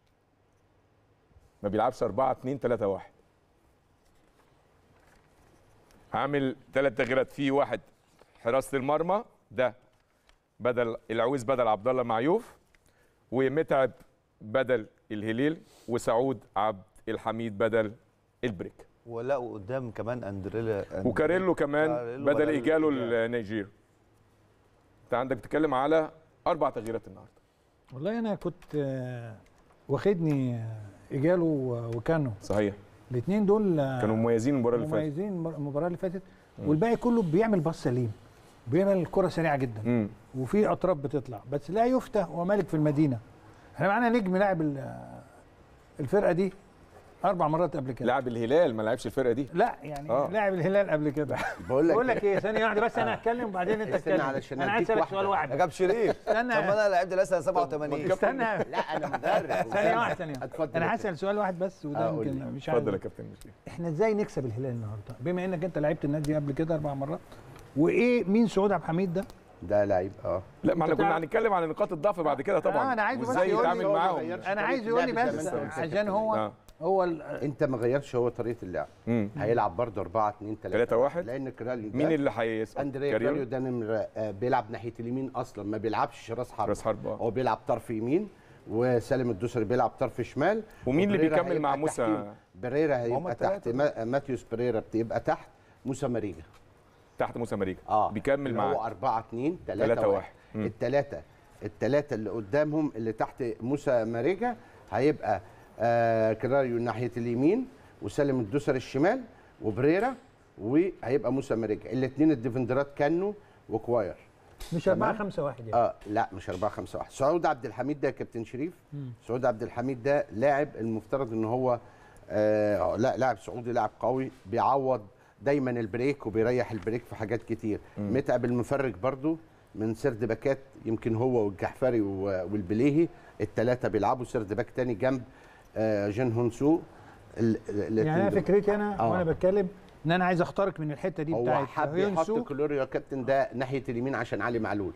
Speaker 1: ما بيلعبش 4 2 3 1 عامل ثلاث تغييرات في واحد حراسه المرمى ده بدل العويس بدل عبد الله معيوف ومتعب بدل الهليل وسعود عبد الحميد بدل البريك
Speaker 4: ولقوا قدام كمان اندريلا
Speaker 1: وكاريلو كمان
Speaker 4: كاريلو
Speaker 1: بدل
Speaker 4: بدل
Speaker 1: ايجالو
Speaker 4: إيجالو.
Speaker 1: النيجير انت عندك تتكلم على اربع تغييرات النهارده
Speaker 3: والله انا كنت آه، واخدني آه، ايجالو و- وكانو
Speaker 1: صحيح
Speaker 3: الاثنين دول آه،
Speaker 1: كانوا مميزين المباراه اللي فاتت
Speaker 3: مميزين المر- المباراه اللي فاتت والباقي كله بيعمل باص سليم بيعمل الكره سريعه جدا
Speaker 1: امم
Speaker 3: وفي اطراف بتطلع بس لا يفتى ومالك في المدينه احنا معانا نجم لاعب ال- الفرقه دي اربع مرات قبل كده
Speaker 1: لاعب الهلال ما لعبش الفرقه دي
Speaker 3: لا يعني
Speaker 1: آه.
Speaker 3: لاعب الهلال قبل كده
Speaker 5: بقول لك
Speaker 3: بقول لك ايه ثانيه واحده بس انا هتكلم وبعدين انت
Speaker 5: استنى
Speaker 3: تتكلم
Speaker 5: علشان
Speaker 3: انا عايز
Speaker 5: أديك
Speaker 3: اسالك سؤال
Speaker 5: واحدة.
Speaker 3: واحد
Speaker 4: يا جاب شريف طب
Speaker 3: استنى.
Speaker 4: ما انا لعبت لسه 87
Speaker 3: استنى
Speaker 5: لا انا مدرب
Speaker 3: ثانيه واحده ثانيه
Speaker 5: اتفضل
Speaker 3: انا
Speaker 5: يا
Speaker 3: هسال سؤال واحد بس وده
Speaker 5: آه، قول
Speaker 3: يمكن
Speaker 5: لي.
Speaker 3: مش عارف
Speaker 1: اتفضل يا كابتن مشرف
Speaker 3: احنا ازاي نكسب الهلال النهارده بما انك انت لعبت النادي دي قبل كده اربع مرات وايه مين سعود عبد الحميد ده
Speaker 5: ده لعيب اه
Speaker 1: لا ما احنا
Speaker 3: أنت
Speaker 1: كنا
Speaker 3: تعرف-
Speaker 1: هنتكلم عن نقاط الضعف بعد كده طبعا
Speaker 3: آه، أنا عايزه بس
Speaker 1: وازاي
Speaker 3: يقول لي
Speaker 1: يتعامل
Speaker 5: هو ما
Speaker 1: معاهم
Speaker 5: غيرش
Speaker 3: انا
Speaker 5: طريقة
Speaker 3: عايز يقول لي
Speaker 5: اللعب
Speaker 3: بس
Speaker 5: زي ما أنت
Speaker 3: عشان هو
Speaker 1: آه.
Speaker 3: هو ال-
Speaker 5: انت ما غيرتش هو طريقه اللعب
Speaker 1: مم.
Speaker 5: هيلعب برضه 4 2 3
Speaker 1: 3 واحد.
Speaker 5: لان كراليو ده
Speaker 1: مين اللي هيسقط
Speaker 5: اندريا كراليو ده نمرة آه، بيلعب ناحيه اليمين اصلا ما بيلعبش راس حرب
Speaker 1: راس حرب، آه.
Speaker 5: هو بيلعب طرف يمين وسالم الدوسري بيلعب طرف شمال
Speaker 1: ومين اللي
Speaker 5: وبريرا
Speaker 1: بيكمل مع
Speaker 5: هيبقى
Speaker 1: موسى؟
Speaker 5: تحتيه. بريرا
Speaker 4: هما
Speaker 5: هيبقى
Speaker 4: التلاتة
Speaker 5: تحت ما- ماتيوس بريرا بيبقى تحت موسى ماريجا
Speaker 1: تحت موسى مريكا
Speaker 5: اه
Speaker 1: بيكمل
Speaker 5: اللي هو
Speaker 1: معاه
Speaker 5: 4 2
Speaker 1: تلاتة
Speaker 5: 3
Speaker 1: واحد.
Speaker 5: 1
Speaker 1: مم.
Speaker 5: الثلاثه الثلاثه اللي قدامهم اللي تحت موسى ماريجا هيبقى آه كراريو ناحيه اليمين وسالم الدوسر الشمال وبريرا وهيبقى موسى ماريجا الاثنين الديفندرات كانوا وكواير
Speaker 3: مش 4 5 1 يعني
Speaker 5: اه لا مش 4 5 1 سعود عبد الحميد ده يا كابتن شريف سعود عبد الحميد ده لاعب المفترض ان هو آه لا لاعب سعودي لاعب قوي بيعوض دايما البريك وبيريح البريك في حاجات كتير متعب المفرج برضو من سرد باكات يمكن هو والجحفري و- والبليهي الثلاثه بيلعبوا سرد باك تاني جنب آه جين هونسو ال- ال-
Speaker 3: يعني انا
Speaker 5: الاتنين دول.
Speaker 3: فكرتي انا
Speaker 5: آه.
Speaker 3: وانا بتكلم ان انا عايز اخترق من الحته دي
Speaker 5: هو
Speaker 3: بتاعت
Speaker 5: حب
Speaker 3: هيونسو.
Speaker 5: يحط كلوريو يا كابتن ده ناحيه اليمين عشان علي معلول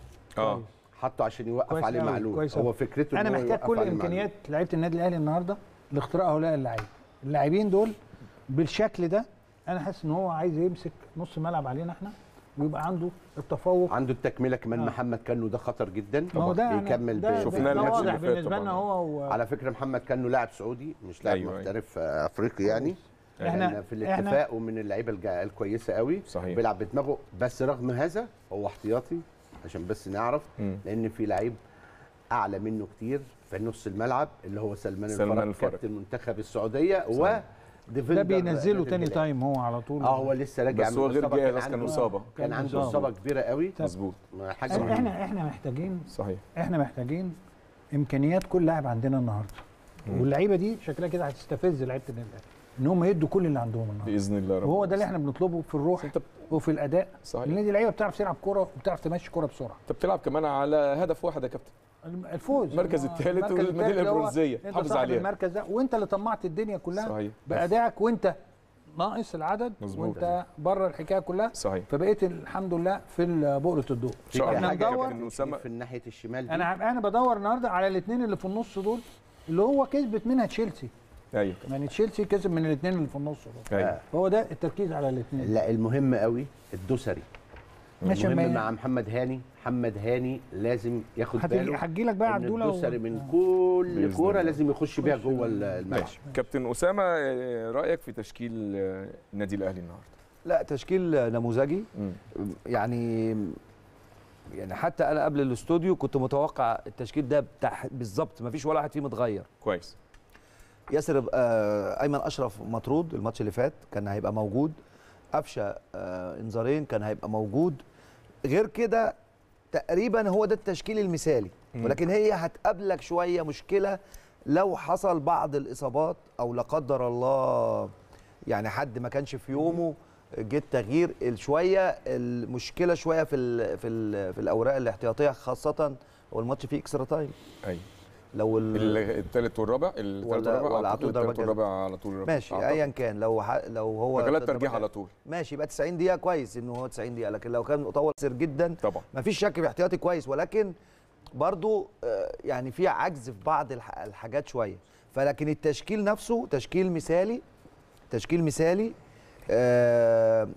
Speaker 1: اه
Speaker 5: حطه عشان يوقف
Speaker 3: كويس
Speaker 5: علي
Speaker 3: أوي،
Speaker 5: معلول
Speaker 3: كويس
Speaker 5: هو
Speaker 3: أوي.
Speaker 5: فكرته
Speaker 3: انا
Speaker 5: إن هو
Speaker 3: محتاج
Speaker 5: يوقف
Speaker 3: كل
Speaker 5: علي معلول.
Speaker 3: امكانيات لعيبه النادي الاهلي النهارده لاختراق هؤلاء اللعيبه اللاعبين دول بالشكل ده انا حاسس ان هو عايز يمسك نص ملعب علينا احنا ويبقى عنده التفوق
Speaker 5: عنده التكمله كمان
Speaker 3: آه.
Speaker 5: محمد كانو ده خطر جدا
Speaker 3: ما هو ده أنا-
Speaker 5: بيكمل
Speaker 3: ده,
Speaker 5: ب-
Speaker 1: شفناه
Speaker 3: ده
Speaker 1: الماتش
Speaker 3: واضح
Speaker 1: اللي فات
Speaker 3: بالنسبه لنا
Speaker 1: طبعاً.
Speaker 3: هو و...
Speaker 5: على فكره محمد كانو لاعب سعودي مش لاعب
Speaker 1: أيوة، أيوة.
Speaker 5: محترف آه، افريقي يعني
Speaker 3: احنا
Speaker 5: يعني في
Speaker 3: احنا
Speaker 5: الاتفاق ومن اللعيبه الج- الكويسه قوي
Speaker 1: صحيح.
Speaker 5: بيلعب بدماغه بس رغم هذا هو احتياطي عشان بس نعرف
Speaker 1: مم.
Speaker 5: لان في لعيب اعلى منه كتير في نص الملعب اللي هو سلمان,
Speaker 1: سلمان
Speaker 5: الفرج
Speaker 1: الفرج.
Speaker 5: كابتن منتخب السعوديه و
Speaker 3: ده بينزله تاني تايم هو على طول
Speaker 5: اه هو لسه راجع
Speaker 1: بس هو غير
Speaker 5: إصابة،
Speaker 1: جاهز كان
Speaker 5: عنده-
Speaker 1: اصابه
Speaker 5: كان
Speaker 3: كان
Speaker 5: عنده
Speaker 3: إصابة.
Speaker 5: اصابه كبيره قوي
Speaker 1: مظبوط
Speaker 5: حاجه
Speaker 3: احنا احنا احنا محتاجين
Speaker 1: صحيح
Speaker 3: احنا محتاجين امكانيات كل لاعب عندنا النهارده واللعيبه دي شكلها كده هتستفز لعيبه النادي الاهلي ان هم يدوا كل اللي عندهم النهارده
Speaker 1: باذن الله رب
Speaker 3: وهو ده اللي احنا بنطلبه في الروح
Speaker 1: انت
Speaker 3: وفي الاداء
Speaker 1: صحيح.
Speaker 3: النادي اللعيبه بتعرف تلعب كوره وبتعرف تمشي كوره بسرعه
Speaker 1: انت بتلعب كمان على هدف واحد يا كابتن
Speaker 3: الفوز
Speaker 1: المركز
Speaker 3: آه،
Speaker 1: الثالث
Speaker 3: المركز
Speaker 1: والمدينة
Speaker 3: الثالث اللي هو
Speaker 1: البرونزية.
Speaker 3: انت
Speaker 1: حافظ
Speaker 3: صاحب
Speaker 1: عليها.
Speaker 3: المركز ده وانت اللي طمعت الدنيا كلها
Speaker 1: صحيح
Speaker 3: بادائك وانت ناقص العدد
Speaker 1: مظبوط.
Speaker 3: وانت بره الحكايه كلها
Speaker 1: صحيح
Speaker 3: فبقيت الحمد لله في بؤره الضوء
Speaker 1: ان شاء الله
Speaker 3: احنا
Speaker 5: حاجة
Speaker 3: ندور
Speaker 1: كابتن اسامه
Speaker 5: في الناحيه الشمال دي
Speaker 3: انا انا بدور النهارده على الاثنين اللي في النص دول اللي هو كسبت منها تشيلسي
Speaker 1: ايوه
Speaker 3: يعني تشيلسي كسب من الاثنين اللي في النص دول
Speaker 1: ايوه
Speaker 3: هو ده التركيز على الاثنين
Speaker 5: لا المهم قوي الدوسري
Speaker 3: ماشي
Speaker 5: المهم
Speaker 3: ما-
Speaker 5: مع محمد هاني محمد هاني لازم ياخد
Speaker 3: هتيجي
Speaker 5: باله
Speaker 3: هتجي لك بقى
Speaker 5: ان
Speaker 3: عبدوله و-
Speaker 5: الدوسري من
Speaker 3: آه.
Speaker 5: كل
Speaker 1: بإذن
Speaker 5: كوره
Speaker 1: الله.
Speaker 5: لازم يخش بيها جوه الملعب
Speaker 1: ماشي كابتن اسامه آه، رايك في تشكيل آه، النادي الاهلي النهارده
Speaker 4: لا تشكيل نموذجي
Speaker 1: مم.
Speaker 4: يعني يعني حتى انا قبل الاستوديو كنت متوقع التشكيل ده بتاع بالظبط ما فيش ولا واحد فيه متغير
Speaker 1: كويس
Speaker 4: ياسر آه ايمن اشرف مطرود الماتش اللي فات كان هيبقى موجود قفشه آه انذارين كان هيبقى موجود غير كده تقريبا هو ده التشكيل المثالي
Speaker 1: مم.
Speaker 4: ولكن هي هتقابلك شويه مشكله لو حصل بعض الاصابات او لا قدر الله يعني حد ما كانش في يومه جه التغيير شويه المشكله شويه في ال في ال في الاوراق الاحتياطيه خاصه هو الماتش فيه اكسترا تايم
Speaker 1: ايوه
Speaker 4: لو ال-
Speaker 1: الثالث والرابع الثالث
Speaker 4: ولا-
Speaker 1: والرابع
Speaker 4: ولا على طول ضربة
Speaker 1: الثالث والرابع على طول
Speaker 4: ماشي
Speaker 1: أعتقد.
Speaker 4: ايا كان لو ح... لو هو
Speaker 1: مجالات
Speaker 4: ضربة
Speaker 1: ترجيح
Speaker 4: جزاء.
Speaker 1: على طول
Speaker 4: ماشي يبقى 90 دقيقه كويس انه هو 90 دقيقه لكن لو كان طول كتير جدا
Speaker 1: طبعا
Speaker 4: ما فيش شك في احتياطي كويس ولكن برضو آه، يعني في عجز في بعض الح- الحاجات شويه فلكن التشكيل نفسه تشكيل مثالي تشكيل مثالي آه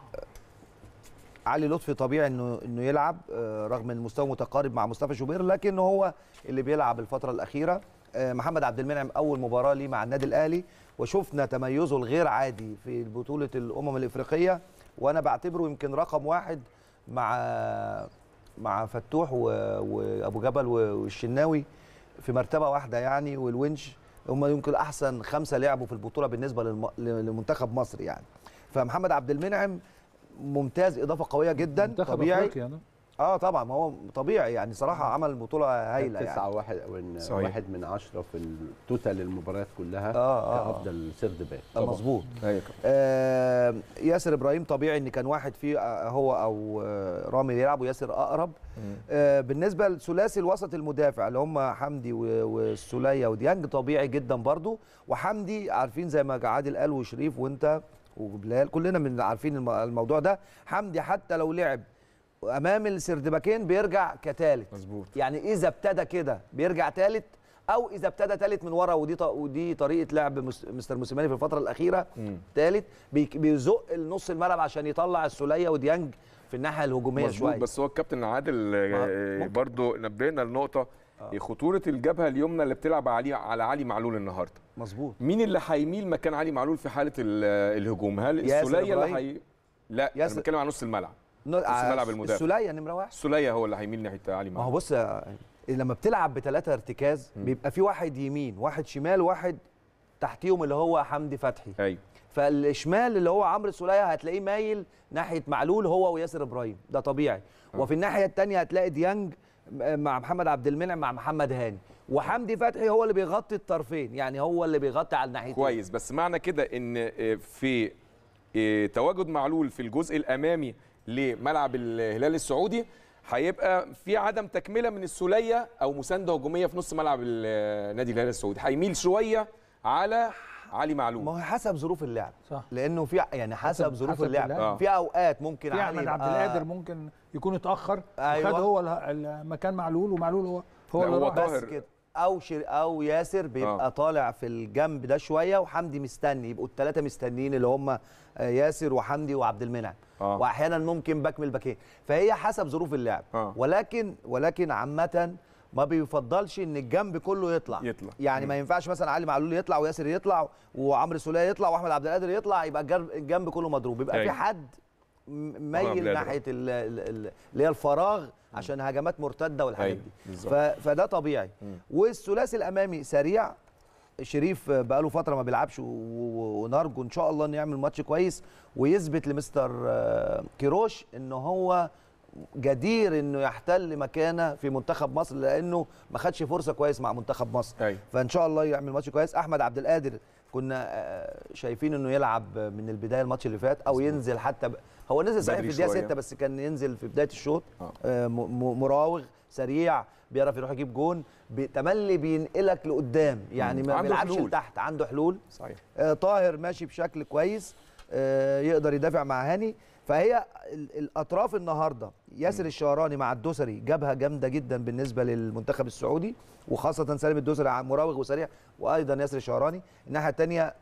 Speaker 4: علي لطفي طبيعي انه انه يلعب آه رغم ان المستوى متقارب مع مصطفى شوبير لكن هو اللي بيلعب الفتره الاخيره آه محمد عبد المنعم اول مباراه ليه مع النادي الاهلي وشفنا تميزه الغير عادي في بطوله الامم الافريقيه وانا بعتبره يمكن رقم واحد مع مع فتوح و- وابو جبل و- والشناوي في مرتبه واحده يعني والونش هم يمكن احسن خمسه لعبوا في البطوله بالنسبه للم- لمنتخب مصر يعني فمحمد عبد المنعم ممتاز اضافه قويه جدا
Speaker 3: منتخب
Speaker 4: طبيعي
Speaker 3: افريقيا ده
Speaker 4: اه طبعا ما هو طبيعي يعني صراحه عمل بطوله هايله
Speaker 5: تسعة
Speaker 4: يعني
Speaker 5: واحد وإن
Speaker 1: صحيح.
Speaker 5: واحد من عشرة في التوتال المباريات كلها
Speaker 4: آه، آه.
Speaker 5: كأفضل سيرد باك
Speaker 4: آه، مظبوط
Speaker 1: ايوه كابتن.
Speaker 4: آه ياسر ابراهيم طبيعي ان كان واحد فيه آه، هو او آه، رامي يلعب وياسر اقرب
Speaker 1: مم.
Speaker 4: آه بالنسبه لثلاثي الوسط المدافع اللي هم حمدي و- والسوليه وديانج طبيعي جدا برضو وحمدي عارفين زي ما عادل قال وشريف وانت وبلال كلنا من عارفين الم- الموضوع ده حمدي حتى لو لعب امام السردباكين بيرجع كتالت
Speaker 1: مظبوط
Speaker 4: يعني اذا ابتدى كده بيرجع ثالث او اذا ابتدى ثالث من ورا ودي ط- ودي طريقه لعب مس- مستر موسيماني في الفتره الاخيره
Speaker 1: مم.
Speaker 4: ثالث بيزق النص الملعب عشان يطلع السوليه وديانج في الناحيه الهجوميه
Speaker 1: مظبوط
Speaker 4: شويه
Speaker 1: بس هو الكابتن عادل آه،
Speaker 4: ممكن.
Speaker 1: برضو نبهنا لنقطه خطوره الجبهه اليمنى اللي بتلعب علي على علي معلول النهارده
Speaker 4: مظبوط
Speaker 1: مين اللي هيميل مكان علي معلول في حاله ال- الهجوم هل
Speaker 4: ياسر
Speaker 1: السوليه اللي
Speaker 4: إبراهيم.
Speaker 1: هي لا
Speaker 4: ياسر-
Speaker 1: انا بتكلم عن نص الملعب
Speaker 4: نص
Speaker 1: ملعب المدافع.
Speaker 4: السوليه نمره واحد
Speaker 1: السوليه هو اللي هيميل ناحيه علي
Speaker 4: ما هو
Speaker 1: معلول
Speaker 4: بص يا- لما بتلعب بثلاثه ارتكاز بيبقى في واحد يمين واحد شمال واحد تحتيهم اللي هو حمدي فتحي
Speaker 1: ايوه
Speaker 4: فالشمال اللي هو عمرو السوليه هتلاقيه مايل ناحيه معلول هو وياسر ابراهيم ده طبيعي وفي الناحيه الثانيه هتلاقي ديانج مع محمد عبد المنعم مع محمد هاني وحمدي فتحي هو اللي بيغطي الطرفين يعني هو اللي بيغطي على الناحيتين
Speaker 1: كويس بس معنى كده ان آه، في آه، تواجد معلول في الجزء الامامي لملعب الهلال السعودي هيبقى في عدم تكمله من السوليه او مسانده هجوميه في نص ملعب ال- نادي الهلال السعودي هيميل شويه على علي معلول
Speaker 4: ما هو حسب ظروف اللعب
Speaker 3: صح.
Speaker 4: لانه في يعني حسب,
Speaker 3: حسب-
Speaker 4: ظروف
Speaker 3: حسب
Speaker 4: اللعب
Speaker 3: اللعب.
Speaker 1: آه.
Speaker 4: في اوقات ممكن
Speaker 3: في
Speaker 4: علي
Speaker 3: احمد عبد
Speaker 4: يبقى-
Speaker 3: القادر ممكن يكون اتاخر
Speaker 4: أيوة.
Speaker 3: وخد هو اله- المكان معلول ومعلول هو هو
Speaker 1: لا،
Speaker 3: اللي
Speaker 1: هو
Speaker 3: راح.
Speaker 1: طاهر.
Speaker 4: بس كده او شر او ياسر بيبقى
Speaker 1: آه.
Speaker 4: آه. طالع في الجنب ده شويه وحمدي مستني يبقوا الثلاثه مستنيين اللي هم آه، ياسر وحمدي وعبد المنعم
Speaker 1: آه.
Speaker 4: واحيانا ممكن باك من الباكين فهي حسب ظروف اللعب
Speaker 1: آه.
Speaker 4: ولكن ولكن عامه ما بيفضلش ان الجنب كله يطلع
Speaker 1: يطلع.
Speaker 4: يعني ما ينفعش مثلا علي معلول يطلع وياسر يطلع وعمرو سوليه يطلع واحمد عبد القادر يطلع يبقى الجنب- الجنب كله مضروب يبقى في
Speaker 1: أيوة.
Speaker 4: حد م-
Speaker 1: عبد
Speaker 4: ميل
Speaker 1: القادر.
Speaker 4: ناحيه ال- ال- ال- اللي هي الفراغ عشان هجمات مرتده والحاجات
Speaker 1: أيوة،
Speaker 4: دي
Speaker 1: بالظبط.
Speaker 4: ف... فده طبيعي والثلاثي الامامي سريع شريف بقاله فتره ما بيلعبش و- و- ونرجو ان شاء الله انه يعمل ماتش كويس ويثبت لمستر آه، كيروش ان هو جدير انه يحتل مكانه في منتخب مصر لانه ما خدش فرصه كويس مع منتخب مصر
Speaker 1: ايوه
Speaker 4: فان شاء الله يعمل ماتش كويس احمد عبد القادر كنا آه، شايفين انه يلعب من البدايه الماتش اللي فات او ينزل حتى ب... هو نزل صحيح في
Speaker 1: بدري
Speaker 4: الدقيقه
Speaker 1: شوية.
Speaker 4: 6 بس كان ينزل في بدايه الشوط
Speaker 1: آه.
Speaker 4: آه، م- م- مراوغ سريع بيعرف يروح يجيب جون بي- تملي بينقلك لقدام يعني
Speaker 1: مم.
Speaker 4: ما
Speaker 1: عنده
Speaker 4: بيلعبش
Speaker 1: حلول.
Speaker 4: لتحت عنده حلول
Speaker 1: صحيح
Speaker 4: آه، طاهر ماشي بشكل كويس آه، يقدر يدافع مع هاني فهي ال- الاطراف النهارده ياسر الشهراني مع الدوسري جبهه جامده جدا بالنسبه للمنتخب السعودي وخاصه سالم الدوسري ع- مراوغ وسريع وايضا ياسر الشهراني الناحيه الثانيه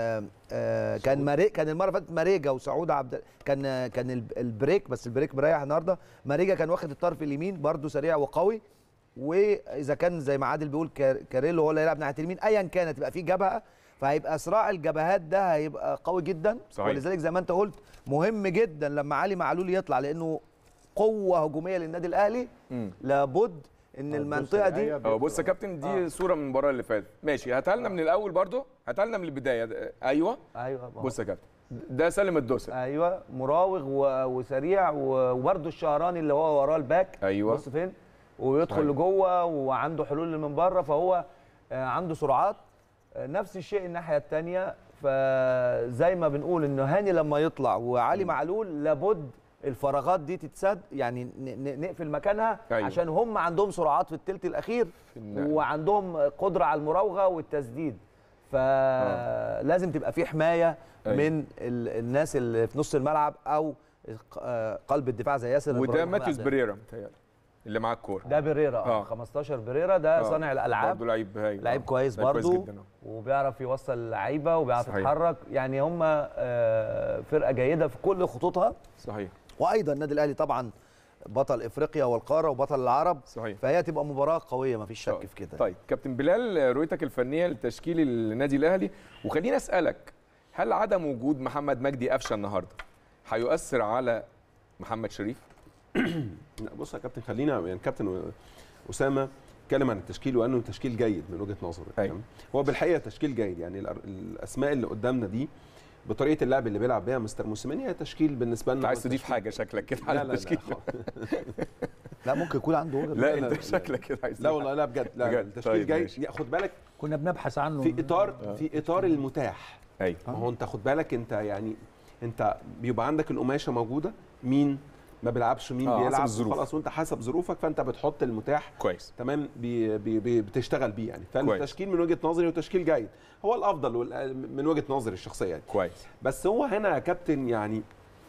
Speaker 4: كان ماري كان المره اللي فاتت ماريجا وسعود عبد كان كان الب- البريك بس البريك مريح النهارده ماريجا كان واخد الطرف اليمين برده سريع وقوي واذا كان زي ما عادل بيقول كار- كاريلو هو اللي هيلعب ناحيه اليمين ايا كانت تبقى في جبهه فهيبقى صراع الجبهات ده هيبقى قوي جدا
Speaker 1: صحيح.
Speaker 4: ولذلك زي ما انت قلت مهم جدا لما علي معلول يطلع لانه قوه هجوميه للنادي الاهلي
Speaker 1: مم.
Speaker 4: لابد ان المنطقه دي
Speaker 1: اه بص يا كابتن دي صوره من المباراه اللي فاتت ماشي هاتها لنا من الاول برضو هاتها لنا من البدايه ده- ايوه
Speaker 4: ايوه ما هو-
Speaker 1: بص يا كابتن ده سالم الدوسري
Speaker 4: ايوه مراوغ و- وسريع و- وبرده الشهراني اللي هو وراه الباك
Speaker 1: أيوة.
Speaker 4: بص فين ويدخل
Speaker 1: صحيح.
Speaker 4: لجوه وعنده حلول من بره فهو آه، عنده سرعات آه، نفس الشيء الناحيه الثانيه فزي ما بنقول انه هاني لما يطلع وعلي معلول لابد الفراغات دي تتسد يعني ن- ن- نقفل مكانها
Speaker 1: أيوة.
Speaker 4: عشان هم عندهم سرعات في الثلث الاخير
Speaker 1: النقل.
Speaker 4: وعندهم قدره على المراوغه والتسديد فلازم تبقى في حمايه
Speaker 1: أيوة.
Speaker 4: من ال- الناس اللي في نص الملعب او آه، قلب الدفاع زي ياسر
Speaker 1: وده
Speaker 4: إبراهيم
Speaker 1: ماتيوس
Speaker 4: محمد عبد
Speaker 1: بريرا متهيألي اللي معاه الكوره
Speaker 4: ده بريرا
Speaker 1: آه.
Speaker 4: اه 15 بريرا ده
Speaker 1: آه.
Speaker 4: صانع الالعاب
Speaker 1: برضه لعيب هايل
Speaker 4: لعيب
Speaker 1: آه.
Speaker 4: كويس
Speaker 1: لعيب
Speaker 4: برضه
Speaker 1: جدا آه.
Speaker 4: وبيعرف يوصل اللعيبه وبيعرف
Speaker 1: صحيح.
Speaker 4: يتحرك يعني هم آه، فرقه جيده في كل خطوطها
Speaker 1: صحيح
Speaker 4: وايضا النادي الاهلي طبعا بطل افريقيا والقاره وبطل العرب
Speaker 1: صحيح
Speaker 4: فهي تبقى مباراه قويه ما فيش شك
Speaker 1: طيب.
Speaker 4: في كده
Speaker 1: طيب كابتن بلال رؤيتك الفنيه لتشكيل النادي الاهلي وخليني اسالك هل عدم وجود محمد مجدي قفشه النهارده هيؤثر على محمد شريف
Speaker 6: لا بص يا كابتن خلينا يعني كابتن اسامه اتكلم عن التشكيل وانه تشكيل جيد من وجهه نظري
Speaker 1: أيوة.
Speaker 6: تمام؟ هو بالحقيقه تشكيل جيد يعني الأر- الاسماء اللي قدامنا دي بطريقه اللعب اللي بيلعب بيها مستر موسيماني هي تشكيل بالنسبه لنا
Speaker 1: انت عايز
Speaker 6: هو
Speaker 1: تضيف
Speaker 6: تشكيل-
Speaker 1: حاجه شكلك كده
Speaker 6: لا
Speaker 1: على
Speaker 6: لا لا
Speaker 1: التشكيل
Speaker 6: خالص.
Speaker 4: لا ممكن يكون عنده وجهه
Speaker 1: لا
Speaker 6: لا،
Speaker 1: انت
Speaker 6: لا.
Speaker 1: شكلك كده عايز
Speaker 6: لا
Speaker 1: تضيف
Speaker 6: والله لا بجد لا
Speaker 1: بجد؟
Speaker 6: التشكيل
Speaker 1: طيب،
Speaker 6: جاي
Speaker 1: ماشي.
Speaker 6: لا، خد بالك
Speaker 3: كنا بنبحث عنه
Speaker 6: في اطار في اطار المتاح
Speaker 1: ايوه
Speaker 6: ما هو انت خد بالك انت يعني انت بيبقى عندك القماشه موجوده مين ما بيلعبش مين
Speaker 1: آه، حسب
Speaker 6: بيلعب
Speaker 1: الظروف.
Speaker 6: خلاص وانت حسب ظروفك فانت بتحط المتاح
Speaker 1: كويس
Speaker 6: تمام بي بي بي بتشتغل بيه يعني فالتشكيل من وجهه نظري هو تشكيل جيد هو الافضل وال- من وجهه نظري الشخصيه يعني
Speaker 1: كويس
Speaker 6: بس هو هنا يا كابتن يعني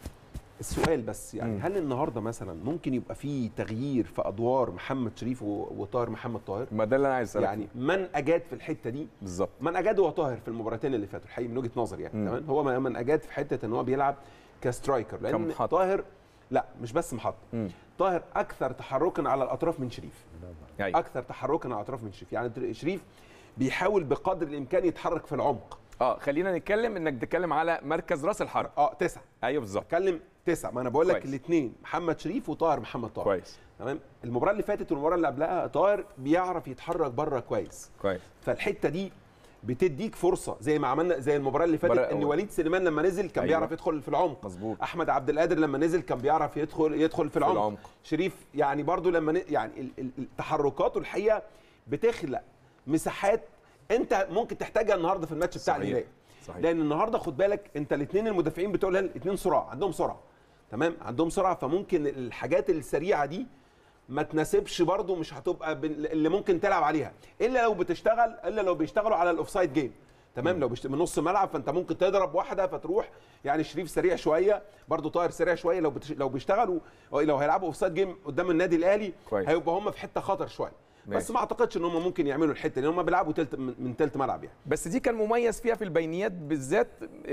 Speaker 6: السؤال بس يعني
Speaker 1: مم.
Speaker 6: هل النهارده مثلا ممكن يبقى في تغيير في ادوار محمد شريف و- وطاهر محمد طاهر
Speaker 1: ما ده اللي انا عايز اسالك
Speaker 6: يعني من اجاد في الحته دي
Speaker 1: بالظبط
Speaker 6: من اجاد هو طاهر في المباراتين اللي فاتوا الحقيقه من وجهه نظري يعني
Speaker 1: مم.
Speaker 6: تمام هو من اجاد في حته ان هو بيلعب كسترايكر لان
Speaker 1: كمحط.
Speaker 6: طاهر لا مش بس محط
Speaker 1: مم.
Speaker 6: طاهر اكثر تحركا على الاطراف من شريف
Speaker 1: ايوه
Speaker 6: اكثر تحركا على الاطراف من شريف يعني شريف بيحاول بقدر الامكان يتحرك في العمق
Speaker 1: اه خلينا نتكلم انك بتتكلم على مركز راس الحرب
Speaker 6: اه تسعه
Speaker 1: ايوه بالظبط
Speaker 6: اتكلم تسعه ما انا بقول لك
Speaker 1: كويس.
Speaker 6: الاثنين محمد شريف وطاهر محمد طاهر
Speaker 1: كويس
Speaker 6: تمام المباراه اللي فاتت والمباراه اللي قبلها طاهر بيعرف يتحرك بره كويس
Speaker 1: كويس
Speaker 6: فالحته دي بتديك فرصه زي ما عملنا زي المباراه اللي فاتت
Speaker 1: المباراة
Speaker 6: ان
Speaker 1: الأول.
Speaker 6: وليد سليمان لما نزل كان
Speaker 1: أيوة.
Speaker 6: بيعرف يدخل في العمق
Speaker 1: مظبوط
Speaker 6: احمد عبد القادر لما نزل كان بيعرف يدخل يدخل في العمق,
Speaker 1: العمق.
Speaker 6: شريف يعني برضو لما ن... يعني ال- ال- ال- تحركاته الحقيقه بتخلق مساحات انت ممكن تحتاجها النهارده في الماتش بتاع
Speaker 1: صحيح.
Speaker 6: الهلال
Speaker 1: صحيح
Speaker 6: لان النهارده خد بالك انت الاثنين المدافعين بتوع الهلال الاثنين سرعه عندهم سرعه تمام عندهم سرعه فممكن الحاجات السريعه دي ما تناسبش برضو مش هتبقى بال- اللي ممكن تلعب عليها الا لو بتشتغل الا لو بيشتغلوا على الاوفسايد جيم تمام لو بيشت... من نص ملعب فانت ممكن تضرب واحده فتروح يعني شريف سريع شويه برضو طاهر سريع شويه لو بتش... لو بيشتغلوا لو هيلعبوا اوفسايد جيم قدام النادي الاهلي
Speaker 1: كويس.
Speaker 6: هيبقى هم في حته خطر شويه بس
Speaker 1: ماشي.
Speaker 6: ما اعتقدش ان هم ممكن يعملوا الحته دي هم بيلعبوا تلت من, من تلت ملعب يعني
Speaker 1: بس دي كان مميز فيها في البينيات بالذات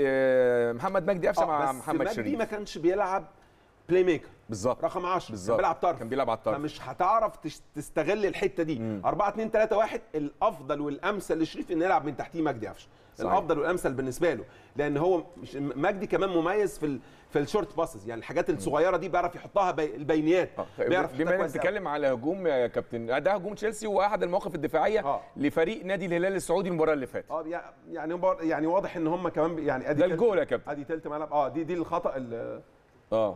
Speaker 1: آه، محمد مجدي قفشه
Speaker 6: آه،
Speaker 1: مع
Speaker 6: بس
Speaker 1: محمد
Speaker 6: مجدي
Speaker 1: شريف
Speaker 6: ما كانش بيلعب بلاي ميكر
Speaker 1: بالظبط
Speaker 6: رقم 10 كان
Speaker 1: بالظبط.
Speaker 6: بيلعب طرف
Speaker 1: كان بيلعب على الطرف
Speaker 6: فمش هتعرف تش- تستغل الحته دي 4 2 3 1 الافضل والامثل لشريف انه يلعب من تحتيه مجدي قفشه
Speaker 1: صحيح.
Speaker 6: الافضل والامثل بالنسبه له لان هو مش مجدي كمان مميز في ال في الشورت باسز يعني الحاجات الصغيره دي بيعرف يحطها بي البينيات
Speaker 1: آه،
Speaker 6: بيعرف
Speaker 1: بما
Speaker 6: يحطها
Speaker 1: انك
Speaker 6: كويس أوي.
Speaker 1: بتتكلم على هجوم يا كابتن ده هجوم تشيلسي واحد المواقف الدفاعيه
Speaker 6: آه.
Speaker 1: لفريق نادي الهلال السعودي المباراه اللي فاتت
Speaker 6: اه يع- يعني هم بر- يعني واضح ان هم كمان بي- يعني ادي
Speaker 1: ده
Speaker 6: تلت-
Speaker 1: الجول يا كابتن
Speaker 6: ادي تلت ملعب اه دي دي الخطا ال-
Speaker 1: اه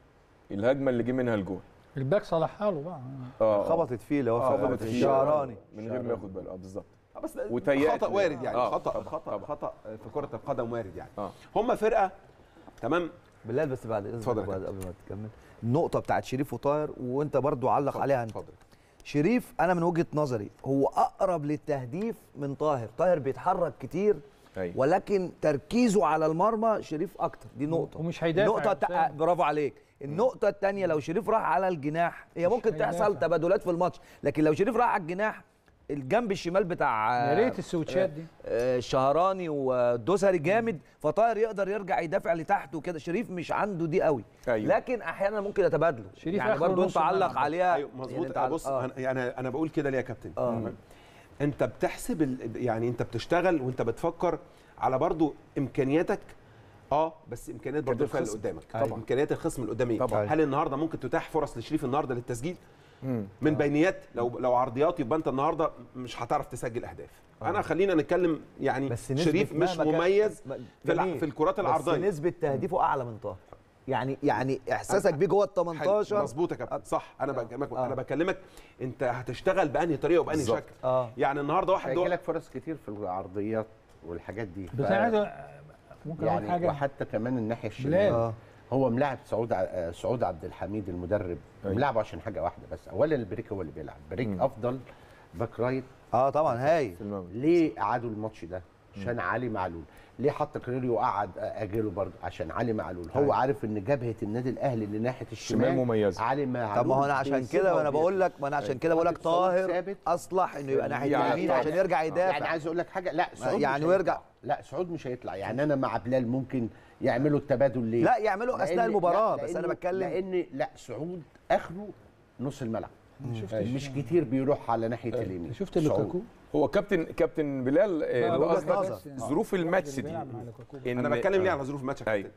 Speaker 1: الهجمه اللي جه منها الجول
Speaker 3: الباك صلحها له بقى
Speaker 1: اه
Speaker 4: خبطت فيه اللي هو
Speaker 1: آه،
Speaker 4: في
Speaker 1: خبطت فيه.
Speaker 4: الشعراني
Speaker 1: من غير ما ياخد باله اه بالظبط
Speaker 6: آه، بس
Speaker 1: وتيأت
Speaker 6: خطا
Speaker 1: لي.
Speaker 6: وارد يعني
Speaker 1: آه،
Speaker 6: خطا
Speaker 1: طبعاً،
Speaker 6: خطا
Speaker 1: طبعاً.
Speaker 6: خطا في كره القدم وارد يعني
Speaker 1: اه
Speaker 6: هم فرقه تمام
Speaker 4: بلال بس بعد اذنك
Speaker 6: اتفضل يا
Speaker 4: بعد قبل ما تكمل النقطه بتاعت شريف وطاهر وانت برضو علق
Speaker 6: اتفضل،
Speaker 4: عليها انت
Speaker 6: اتفضل
Speaker 4: شريف انا من وجهه نظري هو اقرب للتهديف من طاهر طاهر بيتحرك كتير
Speaker 1: ايوه
Speaker 4: ولكن تركيزه على المرمى شريف اكتر دي نقطه
Speaker 3: ومش هيدافع
Speaker 4: النقطه
Speaker 3: يا
Speaker 4: التا...
Speaker 3: حسام.
Speaker 4: برافو عليك النقطه الثانيه لو شريف راح على الجناح هي
Speaker 3: مش
Speaker 4: ممكن
Speaker 3: هيدافع.
Speaker 4: تحصل تبادلات في الماتش لكن لو شريف راح على الجناح الجنب الشمال بتاع
Speaker 3: يا ريت السويتشات دي
Speaker 4: آه، الشهراني والدوسري جامد فطاهر يقدر يرجع يدافع لتحت وكده شريف مش عنده دي قوي
Speaker 1: أيوة.
Speaker 4: لكن احيانا ممكن يتبادلوا
Speaker 3: شريف
Speaker 4: يعني
Speaker 3: آخره
Speaker 4: برضه
Speaker 3: نص
Speaker 4: انت علق
Speaker 3: الملعب.
Speaker 4: عليها
Speaker 6: ايوه
Speaker 4: يعني
Speaker 6: مظبوط
Speaker 4: انت
Speaker 6: آه
Speaker 4: على-
Speaker 6: بص
Speaker 4: آه.
Speaker 6: أنا يعني انا بقول كده ليه يا كابتن
Speaker 4: آه.
Speaker 6: تمام؟ انت بتحسب ال- يعني انت بتشتغل وانت بتفكر على برضو امكانياتك اه بس امكانيات برضو
Speaker 1: إمكانيات
Speaker 6: الفريق اللي
Speaker 1: الخصم.
Speaker 6: قدامك
Speaker 1: طبعاً.
Speaker 6: امكانيات الخصم اللي قدامي
Speaker 1: طبعاً.
Speaker 6: هل النهارده ممكن تتاح فرص لشريف النهارده للتسجيل
Speaker 1: مم.
Speaker 6: من بينيات لو لو عرضيات يبقى انت النهارده مش هتعرف تسجل اهداف انا خلينا نتكلم يعني
Speaker 4: بس نسبة
Speaker 6: شريف مش
Speaker 4: مهما كان-
Speaker 6: مميز
Speaker 4: م-
Speaker 6: في الع-
Speaker 4: جميل.
Speaker 6: في الكرات
Speaker 4: بس
Speaker 6: العرضيه
Speaker 4: نسبه تهديفه اعلى من طاهر يعني يعني احساسك بيه جوه ال
Speaker 6: حلو،
Speaker 4: 18
Speaker 6: مظبوط يا كابتن صح انا
Speaker 4: آه.
Speaker 6: بكلمك
Speaker 4: آه.
Speaker 6: انا بكلمك انت هتشتغل بانهي طريقه وبانهي
Speaker 1: بالظبط.
Speaker 6: شكل
Speaker 4: اه
Speaker 6: يعني النهارده واحد
Speaker 5: هيجي
Speaker 6: دو...
Speaker 5: لك فرص كتير في العرضيات والحاجات دي
Speaker 3: بس
Speaker 5: ف-
Speaker 3: انا عايز أ- ممكن اقول
Speaker 5: يعني
Speaker 3: حاجه
Speaker 5: وحتى كمان الناحيه
Speaker 3: بلال.
Speaker 5: الشمال
Speaker 4: اه
Speaker 5: هو ملاعب سعود ع- آه، سعود عبد الحميد المدرب
Speaker 1: أيوة.
Speaker 5: ملاعبه عشان حاجه واحده بس اولا البريك هو اللي بيلعب بريك
Speaker 1: مم.
Speaker 5: افضل باك رايت
Speaker 4: اه طبعا هاي
Speaker 1: في المغرب
Speaker 5: ليه قعدوا الماتش ده عشان علي معلول ليه حط كريريو وقعد اجله برضه عشان علي معلول هو
Speaker 1: أيوة.
Speaker 5: عارف ان جبهه النادي الاهلي اللي ناحيه
Speaker 1: شمال
Speaker 5: الشمال
Speaker 1: مميزه
Speaker 5: علي معلول
Speaker 4: طب ما هو انا عشان
Speaker 5: بيسيبها
Speaker 4: كده وانا
Speaker 5: وبيطلع.
Speaker 4: بقول لك ما انا عشان كده بقول لك
Speaker 5: حاطط سعود
Speaker 4: طاهر
Speaker 5: ثابت.
Speaker 4: اصلح انه يبقى ناحيه
Speaker 1: يعني
Speaker 4: اليمين
Speaker 1: طبعاً.
Speaker 4: عشان يرجع
Speaker 5: يعني
Speaker 4: يدافع
Speaker 5: عايز اقول لك حاجه لا سعود
Speaker 4: يعني
Speaker 5: مش
Speaker 4: ويرجع.
Speaker 5: هيطلع. لا سعود مش هيطلع يعني انا مع بلال ممكن يعملوا التبادل ليه
Speaker 4: لا يعملوا اثناء
Speaker 5: لأن-
Speaker 4: المباراه
Speaker 5: لا،
Speaker 4: بس انا
Speaker 5: لأنه-
Speaker 4: بتكلم
Speaker 5: لان لا سعود اخره نص الملعب
Speaker 3: شفت
Speaker 5: مش كتير بيروح على ناحيه اليمين
Speaker 3: شفت
Speaker 5: سعود.
Speaker 3: لوكاكو
Speaker 1: هو كابتن كابتن بلال آه،
Speaker 4: وجهة
Speaker 1: قصدك
Speaker 4: نظر.
Speaker 1: ظروف الماتش دي
Speaker 3: بيلعب مع لوكاكو.
Speaker 1: إن-
Speaker 6: انا بتكلم ليه
Speaker 1: آه.
Speaker 6: على ظروف الماتش يا
Speaker 1: أيوة.
Speaker 6: كابتن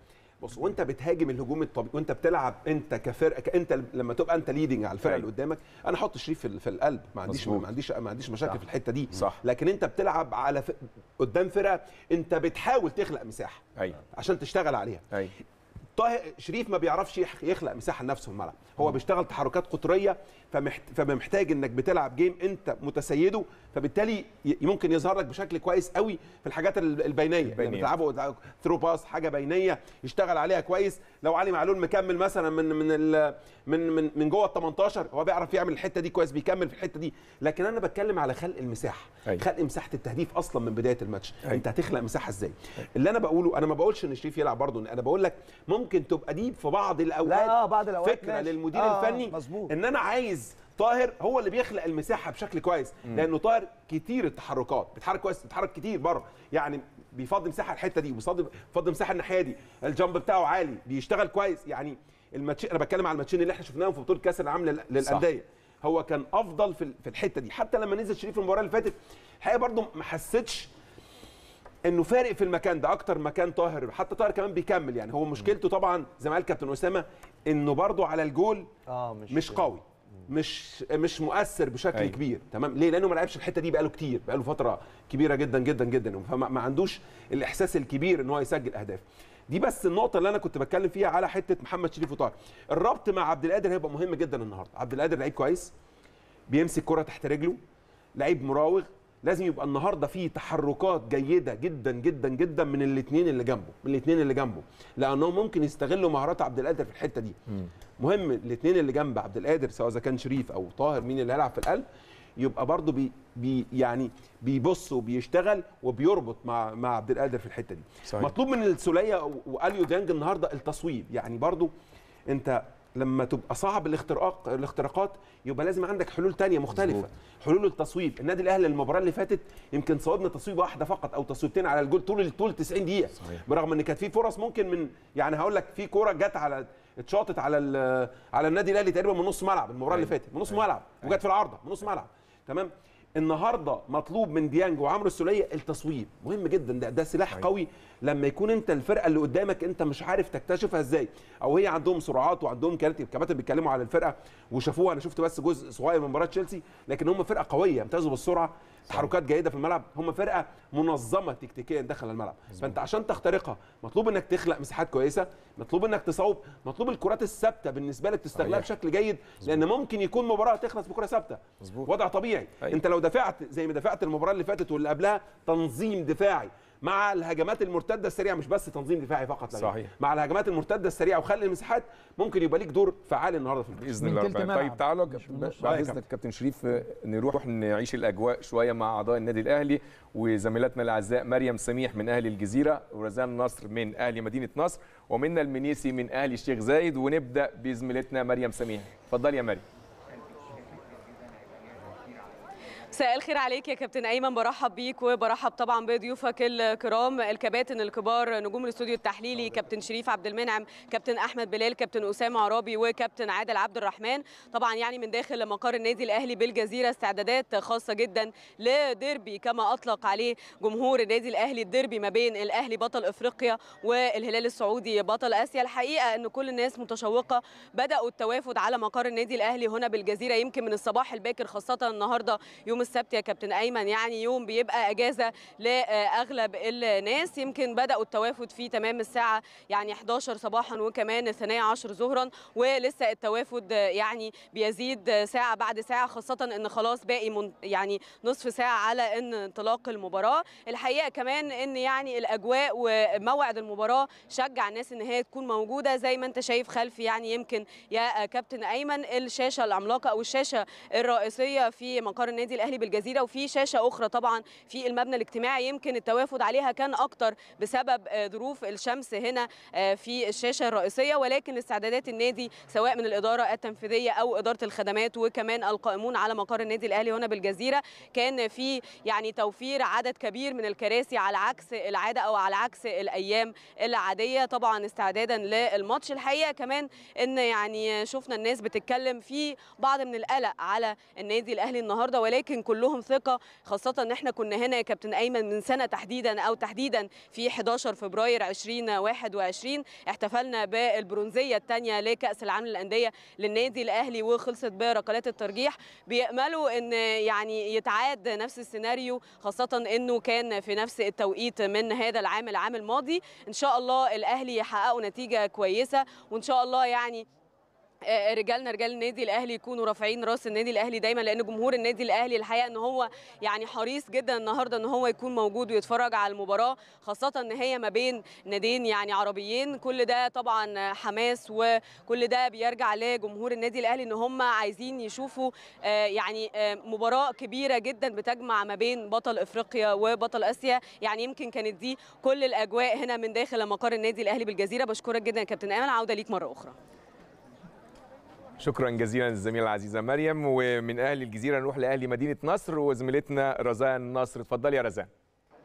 Speaker 6: بص وانت بتهاجم الهجوم الطبيعي وانت بتلعب انت كفرقه انت لما تبقى انت ليدنج على الفرقه
Speaker 1: أيوة.
Speaker 6: اللي قدامك انا احط شريف في, في القلب ما عنديش
Speaker 1: مظبوط.
Speaker 6: ما عنديش ما عنديش مشاكل
Speaker 1: صح.
Speaker 6: في الحته دي
Speaker 1: صح.
Speaker 6: لكن انت بتلعب على ف... قدام فرقه انت بتحاول تخلق مساحه
Speaker 1: ايوه
Speaker 6: عشان تشتغل عليها
Speaker 1: ايوه
Speaker 6: طاهر شريف ما بيعرفش يخ- يخلق مساحه لنفسه في الملعب هو بيشتغل تحركات قطريه فمحت... فمحتاج انك بتلعب جيم انت متسيده فبالتالي ي- ممكن يظهر لك بشكل كويس قوي في الحاجات ال- البينيه
Speaker 1: البينية.
Speaker 6: اللي بتلعبه ثرو باس حاجه بينيه يشتغل عليها كويس لو علي معلول مكمل مثلا من من ال... من من من جوه ال 18 هو بيعرف يعمل الحته دي كويس بيكمل في الحته دي لكن انا بتكلم على خلق المساحه
Speaker 1: أيوة.
Speaker 6: خلق مساحه التهديف اصلا من بدايه الماتش
Speaker 1: أيوة.
Speaker 6: انت هتخلق مساحه ازاي اللي انا بقوله انا ما بقولش ان شريف يلعب برضه انا بقول لك ممكن تبقى دي في بعض الاوقات
Speaker 4: لا اه بعض الاوقات
Speaker 6: فكره
Speaker 4: ماشي.
Speaker 6: للمدير
Speaker 4: آه، آه،
Speaker 6: الفني
Speaker 4: مظبوط
Speaker 6: ان انا عايز طاهر هو اللي بيخلق المساحه بشكل كويس لانه طاهر كتير التحركات بيتحرك كويس بيتحرك كتير بره يعني بيفضي مساحه الحته دي وبيفضي بيفضي مساحه الناحيه دي الجامب بتاعه عالي بيشتغل كويس يعني الماتش انا بتكلم على الماتشين اللي احنا شفناهم في بطوله كاس العالم لل- للانديه هو كان افضل في ال- في الحته دي حتى لما نزل شريف المباراه اللي فاتت الحقيقه برضو ما حسيتش انه فارق في المكان ده اكتر مكان طاهر حتى طاهر كمان بيكمل يعني هو مشكلته طبعا زي ما قال كابتن اسامه انه برضو على الجول
Speaker 4: اه مش
Speaker 6: مش قوي مش مش مؤثر بشكل
Speaker 1: أيوة.
Speaker 6: أيوة. كبير تمام ليه لانه ما لعبش الحته دي بقاله كتير بقاله فتره كبيره جدا جدا جدا فما ما عندوش الاحساس الكبير ان هو يسجل اهداف دي بس النقطه اللي انا كنت بتكلم فيها على حته محمد شريف وطاهر الربط مع عبد القادر هيبقى مهم جدا النهارده عبد القادر لعيب كويس بيمسك كرة تحت رجله لعيب مراوغ لازم يبقى النهارده فيه تحركات جيده جدا جدا جدا من الاثنين اللي جنبه من الاثنين اللي جنبه لانهم ممكن يستغلوا مهارات عبد القادر في الحته دي مهم الاثنين اللي جنب عبد القادر سواء اذا كان شريف او طاهر مين اللي هيلعب في القلب يبقى برضه بي بي يعني بيبص وبيشتغل وبيربط مع مع عبد القادر في الحته دي
Speaker 1: صحيح.
Speaker 6: مطلوب من السوليه واليو ديانج النهارده التصويب يعني برضه انت لما تبقى صعب الاختراق الاختراقات يبقى لازم عندك حلول تانية مختلفة
Speaker 1: مظبوط.
Speaker 6: حلول التصويب النادي الاهلي المباراة اللي فاتت يمكن صوبنا تصويبة واحدة فقط او تصويبتين على الجول طول طول 90 دقيقة
Speaker 1: صحيح.
Speaker 6: برغم ان كانت في فرص ممكن من يعني هقول لك في كورة جت على اتشاطت على ال- على النادي الاهلي تقريبا من نص ملعب المباراة اللي
Speaker 1: أيوة.
Speaker 6: فاتت من نص ملعب وجت في العارضة من نص ملعب تمام النهارده مطلوب من ديانج وعمرو السوليه التصويب مهم جدا ده, ده سلاح
Speaker 1: أيوة.
Speaker 6: قوي لما يكون انت الفرقه اللي قدامك انت مش عارف تكتشفها ازاي او هي عندهم سرعات وعندهم كانت الكباتن بيتكلموا على الفرقه وشافوها انا شفت بس جزء صغير من مباراه تشيلسي لكن هم فرقه قويه يمتازوا بالسرعه تحركات جيده في الملعب هم فرقه منظمه تكتيكيا داخل الملعب فانت عشان تخترقها مطلوب انك تخلق مساحات كويسه مطلوب انك تصوب مطلوب الكرات الثابته بالنسبه لك تستغلها
Speaker 1: صحيح.
Speaker 6: بشكل جيد لان ممكن يكون مباراه تخلص بكره ثابته
Speaker 1: مظبوط.
Speaker 6: وضع طبيعي
Speaker 1: أيوة.
Speaker 6: انت لو دفعت زي ما دفعت المباراه اللي فاتت واللي قبلها تنظيم دفاعي مع الهجمات المرتده السريعه مش بس تنظيم دفاعي فقط لا غير.
Speaker 1: صحيح.
Speaker 6: مع الهجمات المرتده السريعه وخلق المساحات ممكن يبقى ليك دور فعال النهارده في الماتش
Speaker 1: باذن
Speaker 3: من
Speaker 1: الله
Speaker 3: تلت
Speaker 1: ربنا.
Speaker 3: ملعب،
Speaker 1: طيب تعالوا
Speaker 3: مش من
Speaker 1: ب-
Speaker 3: نص.
Speaker 1: بعد
Speaker 6: آه يا
Speaker 1: اذنك كابتن شريف آه، نروح نعيش الاجواء شويه مع اعضاء النادي الاهلي وزميلاتنا الاعزاء مريم سميح من اهلي الجزيره ورزان نصر من اهلي مدينه نصر ومنى المنيسي من اهلي الشيخ زايد ونبدا بزميلتنا مريم سميح اتفضلي يا مريم
Speaker 7: مساء الخير عليك يا كابتن ايمن برحب بيك وبرحب طبعا بضيوفك الكرام الكباتن الكبار نجوم الاستوديو التحليلي كابتن شريف عبد المنعم كابتن احمد بلال كابتن اسامه عرابي وكابتن عادل عبد الرحمن طبعا يعني من داخل مقر النادي الاهلي بالجزيره استعدادات خاصه جدا لديربي كما اطلق عليه جمهور النادي الاهلي الديربي ما بين الاهلي بطل افريقيا والهلال السعودي بطل اسيا الحقيقه ان كل الناس متشوقه بداوا التوافد على مقر النادي الاهلي هنا بالجزيره يمكن من الصباح الباكر خاصه النهارده يوم السبت يا كابتن ايمن يعني يوم بيبقى اجازه لاغلب الناس يمكن بداوا التوافد في تمام الساعه يعني 11 صباحا وكمان الثانيه عشر ظهرا ولسه التوافد يعني بيزيد ساعه بعد ساعه خاصه ان خلاص باقي من يعني نصف ساعه على ان انطلاق المباراه الحقيقه كمان ان يعني الاجواء وموعد المباراه شجع الناس ان هي تكون موجوده زي ما انت شايف خلفي يعني يمكن يا كابتن ايمن الشاشه العملاقه او الشاشه الرئيسيه في مقر النادي الاهلي بالجزيره وفي شاشه اخرى طبعا في المبنى الاجتماعي يمكن التوافد عليها كان اكتر بسبب آه، ظروف الشمس هنا آه، في الشاشه الرئيسيه ولكن استعدادات النادي سواء من الاداره التنفيذيه او اداره الخدمات وكمان القائمون على مقر النادي الاهلي هنا بالجزيره كان في يعني توفير عدد كبير من الكراسي على عكس العاده او على عكس الايام العاديه طبعا استعدادا للماتش الحقيقه كمان ان يعني شفنا الناس بتتكلم في بعض من القلق على النادي الاهلي النهارده ولكن يمكن كلهم ثقه خاصه ان احنا كنا هنا يا كابتن ايمن من سنه تحديدا او تحديدا في 11 فبراير 2021 احتفلنا بالبرونزيه الثانيه لكاس العالم للانديه للنادي الاهلي وخلصت بركلات الترجيح بياملوا ان يعني يتعاد نفس السيناريو خاصه انه كان في نفس التوقيت من هذا العام العام الماضي ان شاء الله الاهلي يحققوا نتيجه كويسه وان شاء الله يعني آه، رجالنا رجال النادي الاهلي يكونوا رافعين راس النادي الاهلي دايما لان جمهور النادي الاهلي الحقيقه ان هو يعني حريص جدا النهارده ان هو يكون موجود ويتفرج على المباراه خاصه ان هي ما بين ناديين يعني عربيين كل ده طبعا حماس وكل ده بيرجع لجمهور النادي الاهلي ان هم عايزين يشوفوا آه، يعني آه، مباراه كبيره جدا بتجمع ما بين بطل افريقيا وبطل اسيا يعني يمكن كانت دي كل الاجواء هنا من داخل مقر النادي الاهلي بالجزيره بشكرك جدا يا كابتن ايمن عوده ليك مره اخرى
Speaker 1: شكرا جزيلا للزميله العزيزه مريم ومن اهل الجزيره نروح لاهل مدينه نصر وزميلتنا رزان نصر اتفضلي يا رزان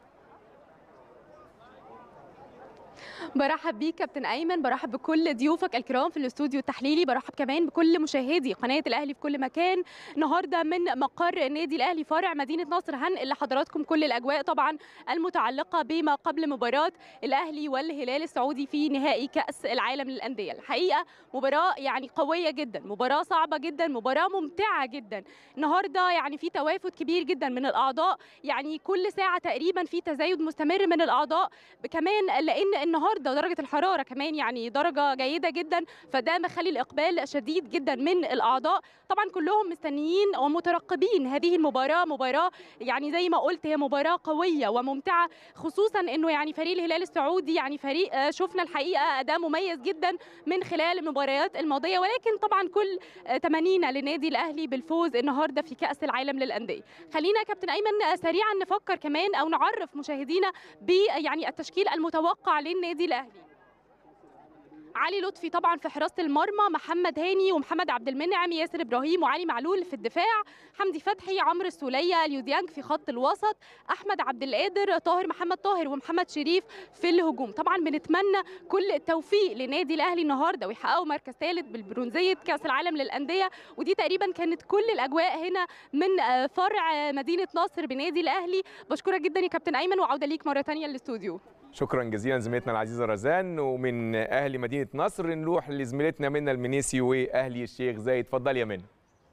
Speaker 8: برحب بيك كابتن ايمن برحب بكل ضيوفك الكرام في الاستوديو التحليلي برحب كمان بكل مشاهدي قناه الاهلي في كل مكان النهارده من مقر النادي الاهلي فرع مدينه نصر هنقل لحضراتكم كل الاجواء طبعا المتعلقه بما قبل مباراه الاهلي والهلال السعودي في نهائي كاس العالم للانديه الحقيقه مباراه يعني قويه جدا مباراه صعبه جدا مباراه ممتعه جدا النهارده يعني في توافد كبير جدا من الاعضاء يعني كل ساعه تقريبا في تزايد مستمر من الاعضاء كمان لان النهارده درجه الحراره كمان يعني درجه جيده جدا فده مخلي الاقبال شديد جدا من الاعضاء طبعا كلهم مستنيين ومترقبين هذه المباراه مباراه يعني زي ما قلت هي مباراه قويه وممتعه خصوصا انه يعني فريق الهلال السعودي يعني فريق آه، شفنا الحقيقه اداء مميز جدا من خلال المباريات الماضيه ولكن طبعا كل آه، تمانينا للنادي الاهلي بالفوز النهارده في كاس العالم للانديه خلينا يا كابتن ايمن آه، سريعا نفكر كمان او نعرف مشاهدينا ب يعني التشكيل المتوقع للنادي الاهلي علي لطفي طبعا في حراسه المرمى محمد هاني ومحمد عبد المنعم ياسر ابراهيم وعلي معلول في الدفاع حمدي فتحي عمرو السوليه اليوديانج في خط الوسط احمد عبد القادر طاهر محمد طاهر ومحمد شريف في الهجوم طبعا بنتمنى كل التوفيق لنادي الاهلي النهارده ويحققوا مركز ثالث بالبرونزيه كاس العالم للانديه ودي تقريبا كانت كل الاجواء هنا من آه، فرع آه، مدينه نصر بنادي الاهلي بشكرك جدا يا كابتن ايمن وعوده ليك مره ثانيه للاستوديو
Speaker 1: شكرا جزيلا زميلتنا العزيزه رزان ومن اهل مدينه نصر نروح لزميلتنا منى المنيسي واهلي الشيخ زايد اتفضل يا منى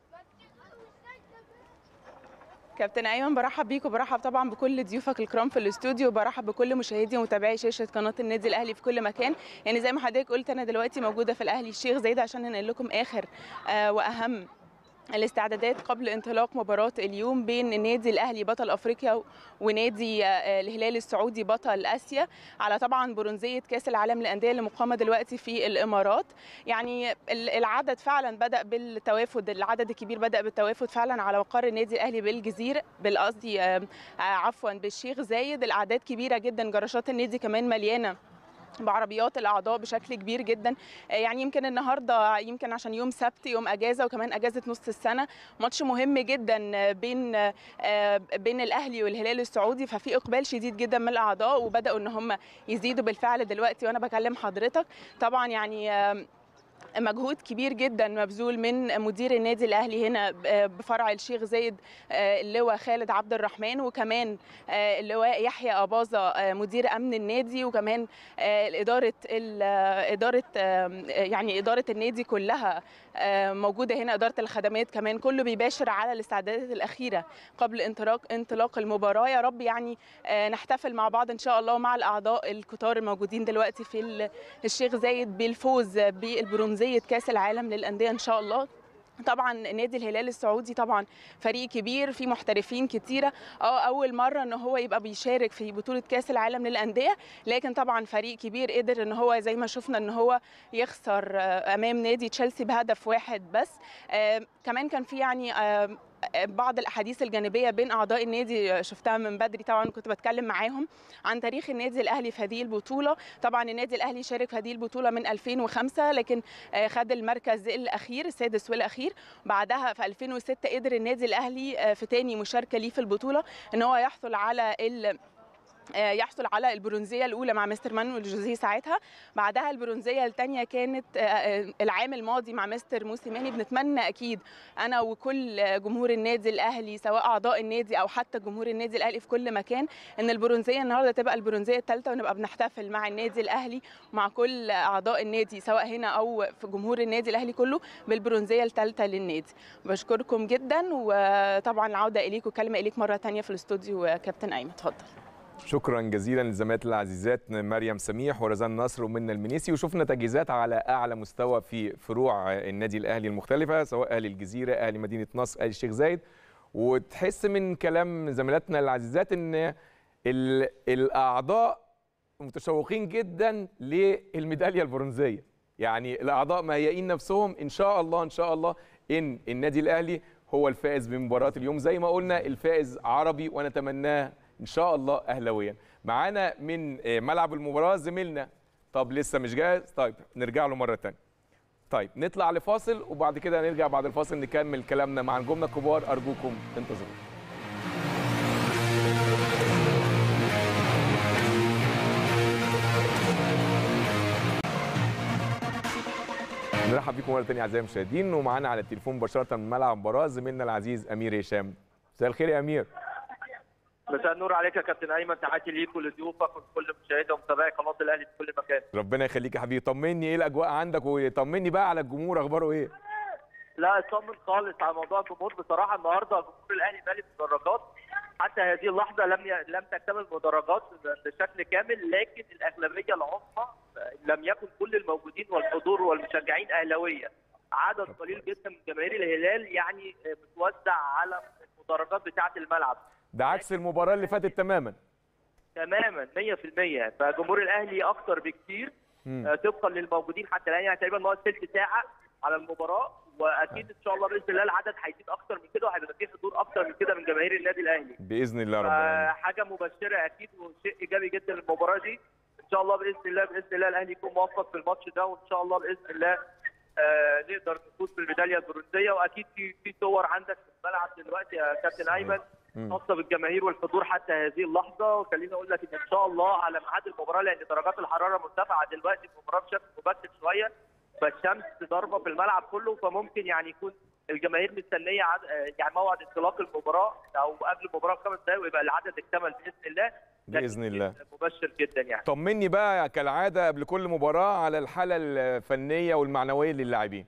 Speaker 9: كابتن ايمن برحب بيك وبرحب طبعا بكل ضيوفك الكرام في الاستوديو وبرحب بكل مشاهدي ومتابعي شاشه قناه النادي الاهلي في كل مكان يعني زي ما حضرتك قلت انا دلوقتي موجوده في الاهلي الشيخ زايد عشان ننقل لكم اخر آه واهم الاستعدادات قبل انطلاق مباراة اليوم بين النادي الأهلي بطل أفريقيا ونادي آه، الهلال السعودي بطل آسيا على طبعا برونزية كأس العالم للأندية اللي مقامة دلوقتي في الإمارات يعني ال- العدد فعلا بدأ بالتوافد العدد الكبير بدأ بالتوافد فعلا على مقر النادي الأهلي بالجزيرة بالقصدي آه، آه، عفوا بالشيخ زايد الأعداد كبيرة جدا جراشات النادي كمان مليانة بعربيات الاعضاء بشكل كبير جدا آه، يعني يمكن النهارده يمكن عشان يوم سبت يوم اجازه وكمان اجازه نص السنه ماتش مهم جدا آه، بين آه، بين الاهلي والهلال السعودي ففي اقبال شديد جدا من الاعضاء وبداوا ان هم يزيدوا بالفعل دلوقتي وانا بكلم حضرتك طبعا يعني آه، مجهود كبير جدا مبذول من مدير النادي الاهلي هنا بفرع الشيخ زايد آه، اللواء خالد عبد الرحمن وكمان آه، اللواء يحيى اباظه آه، مدير امن النادي وكمان آه، اداره ال- آه، اداره آه، يعني اداره النادي كلها آه، موجوده هنا اداره الخدمات كمان كله بيباشر على الاستعدادات الاخيره قبل انطلاق انطلاق المباراه يا رب يعني آه، نحتفل مع بعض ان شاء الله مع الاعضاء الكتار الموجودين دلوقتي في ال- الشيخ زايد بالفوز بالبرونزيه كاس العالم للانديه ان شاء الله طبعا نادي الهلال السعودي طبعا فريق كبير فيه محترفين كتيره اه اول مره ان هو يبقى بيشارك في بطوله كاس العالم للانديه لكن طبعا فريق كبير قدر ان هو زي ما شفنا ان هو يخسر آه، امام نادي تشيلسي بهدف واحد بس آه، كمان كان في يعني آه، بعض الاحاديث الجانبيه بين اعضاء النادي شفتها من بدري طبعا كنت بتكلم معاهم عن تاريخ النادي الاهلي في هذه البطوله طبعا النادي الاهلي شارك في هذه البطوله من 2005 لكن آه، خد المركز الاخير السادس والاخير بعدها في 2006 قدر النادي الاهلي آه، في تاني مشاركه ليه في البطوله ان هو يحصل على ال آه، يحصل على البرونزيه الاولى مع مستر مانويل جوزيه ساعتها بعدها البرونزيه الثانيه كانت آه، آه، العام الماضي مع مستر موسيماني بنتمنى اكيد انا وكل آه، جمهور النادي الاهلي سواء اعضاء النادي او حتى جمهور النادي الاهلي في كل مكان ان البرونزيه النهارده تبقى البرونزيه الثالثه ونبقى بنحتفل مع النادي الاهلي ومع كل اعضاء النادي سواء هنا او في جمهور النادي الاهلي كله بالبرونزيه الثالثه للنادي بشكركم جدا وطبعا العوده اليك وكلمه اليك مره ثانيه في الاستوديو آه، كابتن ايمن اتفضل
Speaker 1: شكرا جزيلا للزميلات العزيزات مريم سميح ورزان نصر ومنى المنيسي وشفنا تجهيزات على اعلى مستوى في فروع النادي الاهلي المختلفه سواء اهلي الجزيره اهلي مدينه نصر اهلي الشيخ زايد وتحس من كلام زميلاتنا العزيزات ان ال- الاعضاء متشوقين جدا للميداليه البرونزيه يعني الاعضاء مهيئين نفسهم ان شاء الله ان شاء الله ان النادي الاهلي هو الفائز بمباراه اليوم زي ما قلنا الفائز عربي ونتمناه ان شاء الله اهلاويا معانا من آه، ملعب المباراه زميلنا طب لسه مش جاهز طيب نرجع له مره ثانيه طيب نطلع لفاصل وبعد كده نرجع بعد الفاصل نكمل كلامنا مع نجومنا الكبار ارجوكم انتظروا نرحب بكم مره ثانيه اعزائي المشاهدين ومعانا على التليفون مباشره من ملعب المباراه زميلنا العزيز امير هشام مساء الخير يا امير
Speaker 10: مساء النور عليك يا كابتن ايمن تحياتي ليك ولضيوفك ولكل مشاهدي ومتابعي قناه الاهلي في كل مكان
Speaker 1: ربنا يخليك يا حبيبي طمني ايه الاجواء عندك وطمني بقى على الجمهور اخباره ايه
Speaker 10: لا اطمن خالص على موضوع الجمهور بصراحه النهارده جمهور الاهلي مالي المدرجات حتى هذه اللحظه لم ي... لم تكتمل المدرجات بشكل كامل لكن الاغلبيه العظمى لم يكن كل الموجودين والحضور والمشجعين اهلاويه عدد قليل جدا من جماهير الهلال يعني متوزع على المدرجات بتاعه الملعب
Speaker 1: ده عكس المباراه اللي فاتت تماما
Speaker 10: تماما 100% فجمهور الاهلي اكتر بكتير
Speaker 1: مم.
Speaker 10: آه، طبقا للموجودين حتى الان يعني تقريبا ناقص ثلث ساعه على المباراه واكيد ان شاء الله باذن الله العدد هيزيد اكتر من كده وهيبقى فيه حضور اكتر من كده من جماهير النادي الاهلي
Speaker 1: باذن الله رب العالمين
Speaker 10: حاجه مبشره اكيد وشيء ايجابي جدا للمباراه دي ان شاء الله باذن الله باذن الله الاهلي يكون موفق في الماتش ده وان شاء الله باذن الله آه نقدر نفوز بالميداليه البرونزيه واكيد في في صور عندك في الملعب دلوقتي يا كابتن ايمن
Speaker 1: مم.
Speaker 10: خاصه بالجماهير والحضور حتى هذه اللحظه وخليني اقول لك ان ان شاء الله على ميعاد المباراه لان درجات الحراره مرتفعه دلوقتي في المباراه بشكل مبكر شويه فالشمس ضاربه في الملعب كله فممكن يعني يكون الجماهير مستنيه عد... آه، يعني موعد انطلاق المباراه او قبل المباراه بخمس دقائق ويبقى العدد اكتمل باذن الله
Speaker 1: باذن الله
Speaker 10: مبشر جدا يعني
Speaker 1: طمني بقى كالعاده قبل كل مباراه على الحاله الفنيه والمعنويه للاعبين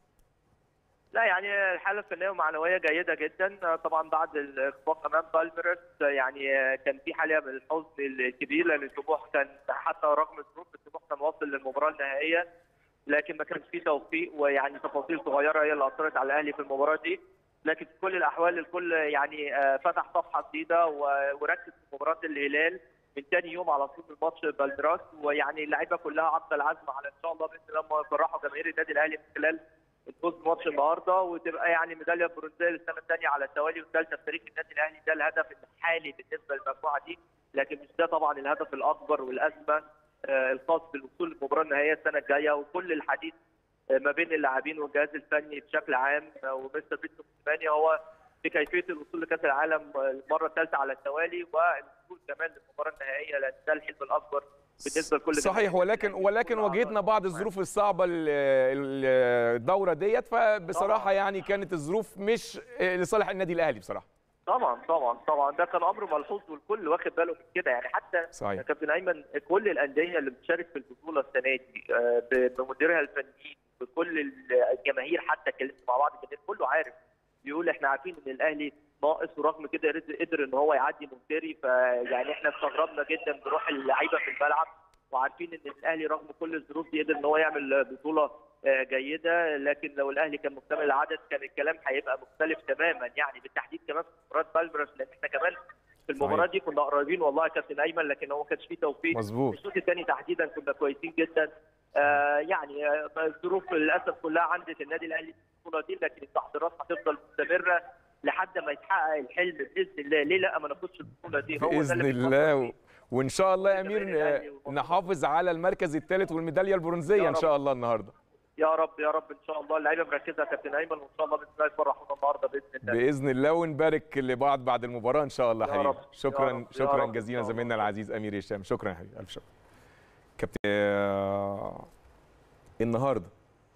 Speaker 10: لا يعني الحاله الفنيه والمعنويه جيده جدا طبعا بعد الاخفاق امام بالميرس يعني كان في حاله من الحزن الكبير لان الطموح كان حتى رغم الظروف الطموح كان واصل للمباراه النهائيه لكن ما كانش في توفيق ويعني تفاصيل صغيره هي اللي اثرت على الاهلي في المباراه دي لكن في كل الاحوال الكل يعني آه، فتح صفحه جديده و- وركز في مباراه الهلال من ثاني يوم على طول من ماتش بالميراس ويعني اللعيبه كلها عقد العزم على ان شاء الله باذن الله ما يفرحوا جماهير النادي الاهلي من خلال الفوز بماتش النهارده وتبقى يعني ميداليه برونزيه للسنه الثانيه على التوالي والثالثه في تاريخ النادي الاهلي ده الهدف الحالي بالنسبه للمجموعه دي لكن مش ده طبعا الهدف الاكبر والازمه آه، الخاص بالوصول للمباراه النهائيه السنه الجايه وكل الحديث آه، ما بين اللاعبين والجهاز الفني بشكل عام آه، ومستر بيتسو موسيماني هو في كيفيه الوصول لكاس العالم آه، المره الثالثه على التوالي والوصول كمان للمباراه النهائيه لان ده الحلم الاكبر بالنسبه لكل
Speaker 1: صحيح
Speaker 10: جماهير
Speaker 1: ولكن
Speaker 10: الأهلي.
Speaker 1: ولكن
Speaker 10: كل
Speaker 1: واجهتنا
Speaker 10: أعضاء
Speaker 1: بعض الظروف الصعبه ال- ال- الدوره ديت فبصراحه
Speaker 10: طبعاً.
Speaker 1: يعني كانت الظروف مش لصالح النادي الاهلي بصراحه
Speaker 10: طبعا طبعا طبعا ده كان امر ملحوظ والكل واخد باله من كده يعني حتى
Speaker 1: صحيح.
Speaker 10: يا كابتن ايمن كل الانديه اللي بتشارك في البطوله السنه دي آه، بمديرها الفنيين بكل الجماهير حتى اتكلمت مع بعض الجماهير كله عارف بيقول احنا عارفين ان الاهلي ناقص ورغم كده قدر- قدر ان هو يعدي مونتيري فيعني احنا استغربنا جدا بروح اللعيبه في الملعب وعارفين ان الاهلي رغم كل الظروف دي قدر ان هو يعمل بطوله آه، جيده لكن لو الاهلي كان مكتمل العدد كان الكلام هيبقى مختلف تماما يعني بالتحديد كمان في مباراه بالميراس لان احنا كمان في المباراه
Speaker 1: صحيح.
Speaker 10: دي كنا قريبين والله يا كابتن ايمن لكن هو ما كانش فيه توفيق
Speaker 1: مظبوط
Speaker 10: الشوط الثاني تحديدا كنا كويسين جدا آه يعني آه، الظروف للاسف كلها عندت النادي الاهلي في البطوله دي لكن التحضيرات هتفضل مستمره لحد ما يتحقق الحلم باذن الله ليه لا ما ناخدش البطوله دي هو ده
Speaker 1: باذن
Speaker 10: اللي بنفكر
Speaker 1: الله
Speaker 10: فيه.
Speaker 1: و- وان شاء الله يا
Speaker 10: جماهير
Speaker 1: امير
Speaker 10: الأهلي
Speaker 1: آه،
Speaker 10: ومصر.
Speaker 1: نحافظ على المركز الثالث والميداليه البرونزيه
Speaker 10: يا
Speaker 1: ان
Speaker 10: رب.
Speaker 1: شاء الله النهارده
Speaker 10: يا رب يا رب ان شاء الله اللعيبه مركزه يا كابتن ايمن وان شاء الله باذن الله يفرحونا النهارده باذن الله
Speaker 1: باذن الله ونبارك لبعض بعد المباراه ان شاء الله
Speaker 10: يا
Speaker 1: حبيبي
Speaker 10: رب، يا
Speaker 1: شكرا
Speaker 10: رب، يا
Speaker 1: شكرا
Speaker 10: رب،
Speaker 1: جزيلا
Speaker 10: إن شاء
Speaker 1: زميلنا
Speaker 10: الله.
Speaker 1: العزيز امير هشام شكرا يا حبيبي الف شكر كابتن آه، النهارده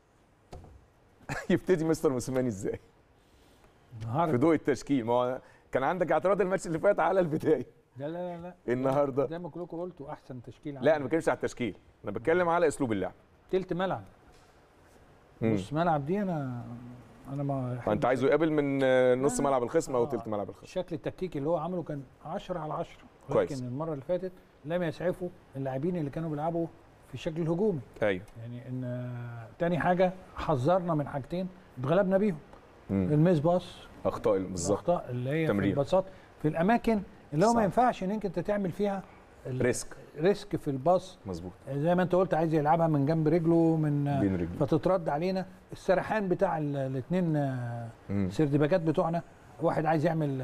Speaker 1: يبتدي مستر موسيماني ازاي في
Speaker 3: النهارده
Speaker 1: ضوء التشكيل ما هو كان عندك اعتراض الماتش اللي فات على البدايه
Speaker 3: لا لا لا لا
Speaker 1: النهارده
Speaker 3: زي ما كلكم قلتوا احسن تشكيل
Speaker 1: لا انا ما بتكلمش على التشكيل انا بتكلم على اسلوب اللعب
Speaker 3: تلت ملعب
Speaker 1: مم.
Speaker 3: نص ملعب دي انا انا ما
Speaker 1: فانت عايزه يقابل من آه، نص
Speaker 3: لا، لا.
Speaker 1: ملعب الخصم او
Speaker 3: آه.
Speaker 1: تلت ملعب الخصم
Speaker 3: الشكل التكتيكي اللي هو عمله كان 10 على 10
Speaker 1: كويس.
Speaker 3: لكن المره اللي فاتت لم يسعفوا اللاعبين اللي كانوا بيلعبوا في الشكل الهجومي
Speaker 1: ايوه
Speaker 3: يعني ان آه، تاني حاجه حذرنا من حاجتين اتغلبنا بيهم
Speaker 1: مم.
Speaker 3: الميس باص
Speaker 1: اخطاء بالظبط
Speaker 3: الاخطاء اللي هي في
Speaker 1: تمرير.
Speaker 3: الباصات في الاماكن اللي هو
Speaker 1: صح.
Speaker 3: ما ينفعش ان انت تعمل فيها ال-
Speaker 1: ريسك
Speaker 3: ريسك في الباص
Speaker 1: مظبوط
Speaker 3: زي ما انت قلت عايز يلعبها من جنب رجله من
Speaker 1: بين رجليه
Speaker 3: فتترد علينا السرحان بتاع الاثنين
Speaker 1: مم.
Speaker 3: سيردباكات بتوعنا واحد عايز يعمل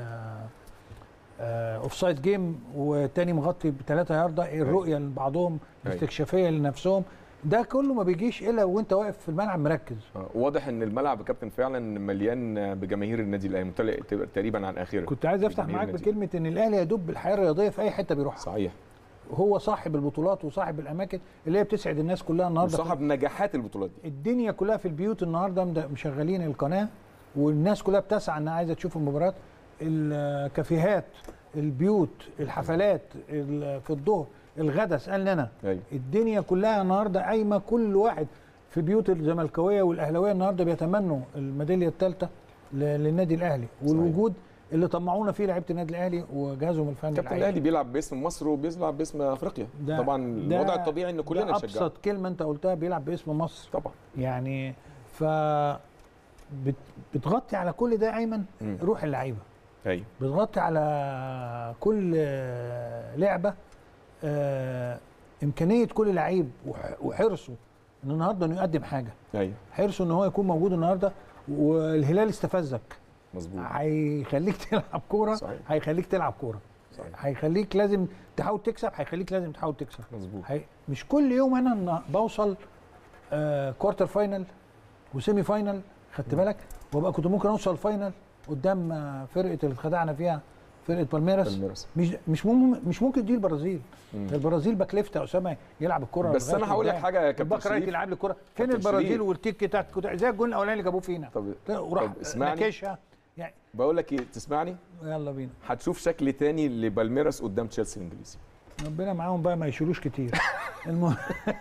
Speaker 3: اوف سايد جيم والتاني مغطي بثلاثة ياردة الرؤيه لبعضهم
Speaker 1: أيوة.
Speaker 3: الاستكشافيه لنفسهم ده كله ما بيجيش الا وانت واقف في الملعب مركز
Speaker 1: آه، واضح ان الملعب يا كابتن فعلا مليان بجماهير النادي الاهلي ممتلئ تقريبا عن اخره
Speaker 3: كنت عايز افتح
Speaker 1: بجماهير
Speaker 3: معاك
Speaker 1: النادي.
Speaker 3: بكلمه ان الاهلي يدب الحياه الرياضيه في اي حته بيروحها
Speaker 1: صحيح
Speaker 3: هو صاحب البطولات وصاحب الاماكن اللي هي بتسعد الناس كلها النهارده
Speaker 1: وصاحب نجاحات البطولات دي
Speaker 3: الدنيا كلها في البيوت النهارده مد- مشغلين القناه والناس كلها بتسعى انها عايزه تشوف المباريات الكافيهات البيوت الحفلات ال- في الظهر الغدا اسالني انا
Speaker 1: ايوه
Speaker 3: الدنيا كلها النهارده قايمه كل واحد في بيوت الزملكاويه والاهلاويه النهارده بيتمنوا الميداليه الثالثه للنادي الاهلي والوجود اللي طمعونا فيه لعيبه النادي الاهلي وجهازهم الفني
Speaker 1: كابتن
Speaker 3: الحقيقي.
Speaker 1: الاهلي بيلعب باسم مصر وبيلعب باسم افريقيا
Speaker 3: ده-
Speaker 1: طبعا
Speaker 3: ده-
Speaker 1: الوضع الطبيعي ان كلنا
Speaker 3: ده
Speaker 1: نشجعه
Speaker 3: ابسط كلمه انت قلتها بيلعب باسم مصر
Speaker 1: طبعا
Speaker 3: يعني ف بت- بتغطي على كل ده يا ايمن
Speaker 1: مم.
Speaker 3: روح اللعيبه
Speaker 1: ايوه
Speaker 3: بتغطي على كل آه، لعبه آه، امكانيه كل لعيب وح- وحرصه ان النهارده انه يقدم حاجه
Speaker 1: ايوه
Speaker 3: حرصه ان هو يكون موجود النهارده والهلال استفزك
Speaker 1: مظبوط
Speaker 3: هيخليك تلعب كوره
Speaker 1: صحيح.
Speaker 3: هيخليك تلعب كوره
Speaker 1: صحيح
Speaker 3: هيخليك لازم تحاول تكسب هيخليك لازم تحاول تكسب
Speaker 1: مظبوط
Speaker 3: هي مش كل يوم انا النا- بوصل آه كوارتر فاينل وسيمي فاينل خدت بالك وابقى كنت ممكن اوصل فاينل قدام آه، فرقه اللي اتخدعنا فيها فرقه بالميراس
Speaker 1: بالميراس.
Speaker 3: مش مش ممكن مش ممكن دي البرازيل
Speaker 1: مم.
Speaker 3: البرازيل باكليفتا يا اسامه يلعب الكره
Speaker 1: بس
Speaker 3: لغاية
Speaker 1: انا هقول لك
Speaker 3: قدام.
Speaker 1: حاجه يا كابتن
Speaker 3: الباك رايت
Speaker 1: شريف
Speaker 3: يلعب لي الكره فين
Speaker 1: كابتن
Speaker 3: البرازيل
Speaker 1: شريف.
Speaker 3: والتيك تاك كده زي الجول الاولاني اللي جابوه فينا
Speaker 1: طب
Speaker 3: وراح
Speaker 1: طب اسمعني.
Speaker 3: نكشها يعني
Speaker 1: بقول لك ايه تسمعني
Speaker 3: يلا بينا
Speaker 1: هتشوف شكل تاني لبالميراس قدام تشيلسي الانجليزي
Speaker 3: ربنا معاهم بقى ما يشيلوش كتير المهم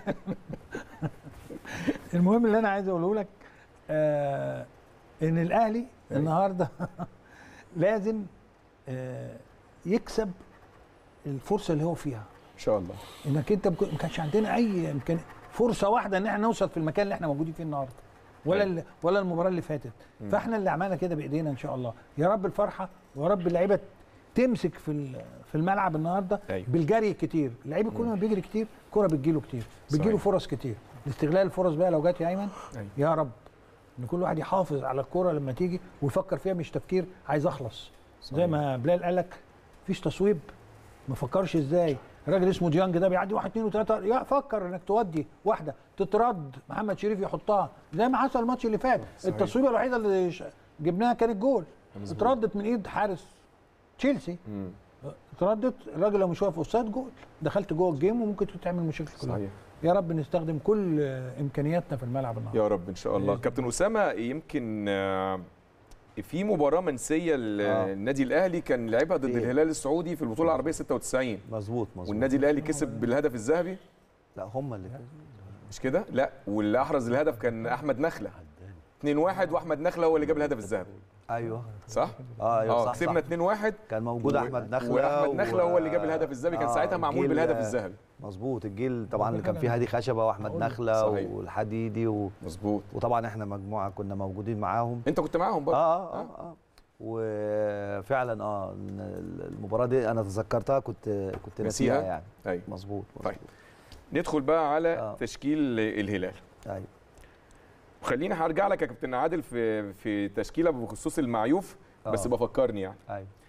Speaker 3: المهم اللي انا عايز اقوله لك آه ان الاهلي النهارده لازم آه يكسب الفرصه اللي هو فيها
Speaker 1: ان شاء الله
Speaker 3: انك انت ما ما كانش عندنا اي امكان فرصه واحده ان احنا نوصل في المكان اللي احنا موجودين فيه النهارده ولا ال- ولا المباراه اللي فاتت فاحنا اللي عملنا كده بايدينا ان شاء الله يا رب الفرحه ويا رب اللعيبه تمسك في ال- في الملعب النهارده
Speaker 1: أيوة.
Speaker 3: بالجري كتير اللعيب كل ما بيجري كتير الكره بتجيله كتير بتجيله
Speaker 1: صحيح.
Speaker 3: فرص كتير استغلال الفرص بقى لو جت يا ايمن
Speaker 1: أيوة.
Speaker 3: يا رب ان كل واحد يحافظ على الكره لما تيجي ويفكر فيها مش تفكير عايز اخلص زي
Speaker 1: صحيح.
Speaker 3: ما بلال قال لك مفيش تصويب ما فكرش ازاي الراجل اسمه ديانج ده بيعدي واحد اثنين وثلاثه يا فكر انك تودي واحده تترد محمد شريف يحطها زي ما حصل الماتش اللي فات
Speaker 1: صحيح.
Speaker 3: التصويبه الوحيده اللي ش- جبناها كانت جول
Speaker 1: مظبوط.
Speaker 3: اتردت من ايد حارس تشيلسي
Speaker 1: مم.
Speaker 3: اتردت الراجل لو مش واقف اوفسايد جول دخلت جوه الجيم وممكن تعمل مشاكل كلها
Speaker 1: صحيح
Speaker 3: يا رب نستخدم كل آه، امكانياتنا في الملعب النهارده
Speaker 1: يا رب ان شاء الله
Speaker 3: بإذن
Speaker 1: كابتن اسامه يمكن آه، في مباراه منسيه
Speaker 4: آه.
Speaker 1: للنادي الاهلي كان لعبها ضد
Speaker 4: إيه؟
Speaker 1: الهلال السعودي في البطوله العربيه 96
Speaker 4: مظبوط مظبوط
Speaker 1: والنادي الاهلي كسب بالهدف الذهبي
Speaker 4: لا هم اللي
Speaker 1: مش كده لا واللي احرز الهدف كان احمد نخله 2 1 واحمد نخله هو اللي جاب الهدف الذهبي
Speaker 4: ايوه
Speaker 1: صح
Speaker 4: اه ايوه
Speaker 1: اه
Speaker 4: صح
Speaker 1: كسبنا
Speaker 4: صح.
Speaker 1: 2 1
Speaker 4: كان موجود
Speaker 1: و-
Speaker 4: احمد نخله
Speaker 1: واحمد نخله
Speaker 4: و-
Speaker 1: هو اللي جاب الهدف الذهبي كان
Speaker 4: آه،
Speaker 1: ساعتها معمول
Speaker 4: الجيل-
Speaker 1: بالهدف الذهبي
Speaker 4: مظبوط الجيل طبعا اللي كان فيه هادي خشبه واحمد
Speaker 3: هقول لك.
Speaker 4: نخله
Speaker 1: صحيح.
Speaker 4: والحديدي و...
Speaker 1: مظبوط
Speaker 4: وطبعا احنا مجموعه كنا موجودين معاهم
Speaker 1: انت كنت معاهم برضه
Speaker 4: اه اه اه وفعلا اه إن المباراه دي انا تذكرتها كنت كنت
Speaker 1: ناسيها؟
Speaker 4: ناسيها يعني
Speaker 1: ايوه
Speaker 4: مظبوط مظبوط
Speaker 1: طيب. ندخل بقى على
Speaker 4: آه.
Speaker 1: تشكيل الهلال
Speaker 4: ايوه
Speaker 1: وخليني هرجع لك يا كابتن عادل في في تشكيله بخصوص المعيوف بس
Speaker 4: آه.
Speaker 1: بفكرني يعني
Speaker 4: ايوه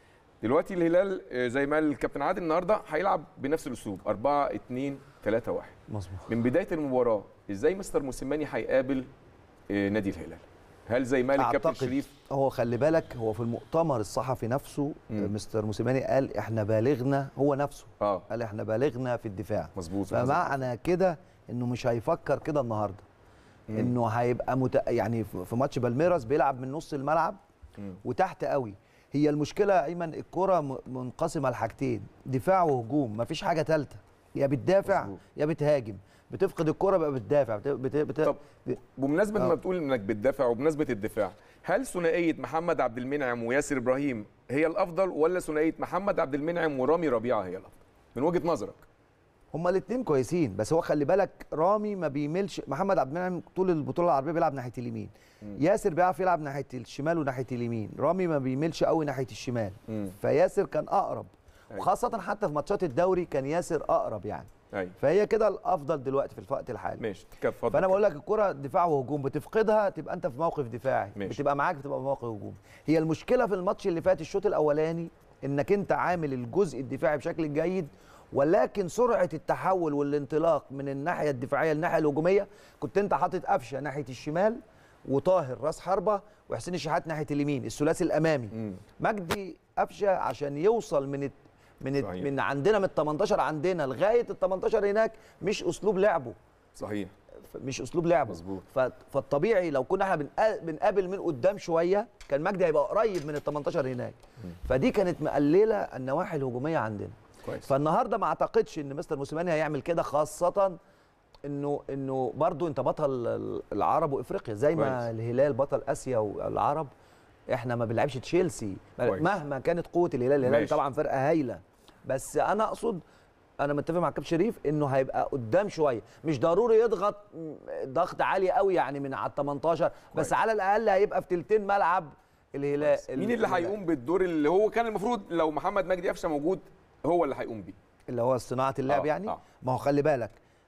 Speaker 1: دلوقتي الهلال آه، زي ما قال الكابتن عادل النهارده هيلعب بنفس الاسلوب 4 2 3 1
Speaker 4: مظبوط
Speaker 1: من بدايه المباراه ازاي مستر موسيماني هيقابل آه، نادي الهلال هل زي ما قال الكابتن
Speaker 4: أعتقد
Speaker 1: شريف
Speaker 4: هو خلي بالك هو في المؤتمر الصحفي نفسه
Speaker 1: مم.
Speaker 4: مستر موسيماني قال احنا بالغنا هو نفسه
Speaker 1: اه
Speaker 4: قال احنا بالغنا في الدفاع
Speaker 1: مظبوط
Speaker 4: فمعنى كده انه مش هيفكر كده النهارده
Speaker 1: مم.
Speaker 4: انه هيبقى مت... يعني في في ماتش بالميراس بيلعب من نص الملعب
Speaker 1: مم.
Speaker 4: وتحت قوي هي المشكله يا ايمن الكره م- منقسمه لحاجتين دفاع وهجوم مفيش حاجه ثالثه يا بتدافع
Speaker 1: مظبوط.
Speaker 4: يا بتهاجم بتفقد الكره بقى بتدافع بت... بت... بت...
Speaker 1: طب بمناسبه
Speaker 4: آه.
Speaker 1: ما بتقول انك بتدافع وبمناسبه الدفاع هل ثنائيه محمد عبد المنعم وياسر ابراهيم هي الافضل ولا ثنائيه محمد عبد المنعم ورامي ربيعه هي الافضل من وجهه نظرك
Speaker 4: هما الاثنين كويسين بس هو خلي بالك رامي ما بيميلش محمد عبد المنعم طول البطوله العربيه بيلعب ناحيه اليمين
Speaker 1: مم.
Speaker 4: ياسر بيعرف يلعب ناحيه الشمال وناحيه اليمين رامي ما بيميلش قوي ناحيه الشمال
Speaker 1: مم.
Speaker 4: فياسر كان اقرب
Speaker 1: أيوة.
Speaker 4: وخاصه حتى في ماتشات الدوري كان ياسر اقرب يعني
Speaker 1: ايوه
Speaker 4: فهي كده الافضل دلوقتي في الوقت الحالي
Speaker 1: ماشي اتفضل
Speaker 4: فانا بقول لك الكره دفاع وهجوم بتفقدها تبقى انت في موقف دفاعي
Speaker 1: ماشي.
Speaker 4: بتبقى معاك بتبقى في موقف هجوم هي المشكله في الماتش اللي فات الشوط الاولاني انك انت عامل الجزء الدفاعي بشكل جيد ولكن سرعه التحول والانطلاق من الناحيه الدفاعيه للناحيه الهجوميه كنت انت حاطط قفشه ناحيه الشمال وطاهر راس حربه وحسين الشحات ناحيه اليمين الثلاثي الامامي
Speaker 1: مم.
Speaker 4: مجدي قفشه عشان يوصل من الت- من الت-
Speaker 1: صحيح.
Speaker 4: من عندنا من ال 18 عندنا لغايه ال 18 هناك مش اسلوب لعبه
Speaker 1: صحيح
Speaker 4: مش اسلوب لعبه
Speaker 1: مظبوط.
Speaker 4: ف- فالطبيعي لو كنا احنا بنقا- بنقابل من قدام شويه كان مجدي هيبقى قريب من ال 18 هناك فدي كانت مقلله النواحي الهجوميه عندنا
Speaker 1: كويس
Speaker 4: فالنهارده ما اعتقدش ان مستر موسيماني هيعمل كده خاصه انه انه برضو انت بطل ال- العرب وافريقيا زي ما
Speaker 1: كويس.
Speaker 4: الهلال بطل اسيا والعرب احنا ما بنلعبش تشيلسي
Speaker 1: كويس.
Speaker 4: مهما كانت قوه الهلال الهلال
Speaker 1: ماشي.
Speaker 4: طبعا فرقه هايله بس انا اقصد انا متفق مع كابتن شريف انه هيبقى قدام شويه مش ضروري يضغط م- ضغط عالي قوي يعني من على ال 18 بس
Speaker 1: كويس.
Speaker 4: على الاقل هيبقى في تلتين ملعب الهلال
Speaker 1: مين اللي
Speaker 4: الهلال.
Speaker 1: هيقوم بالدور اللي هو كان المفروض لو محمد مجدي قفشه موجود هو اللي هيقوم بيه
Speaker 4: اللي هو صناعه اللعب
Speaker 1: آه،
Speaker 4: يعني
Speaker 1: آه.
Speaker 4: ما هو خلي بالك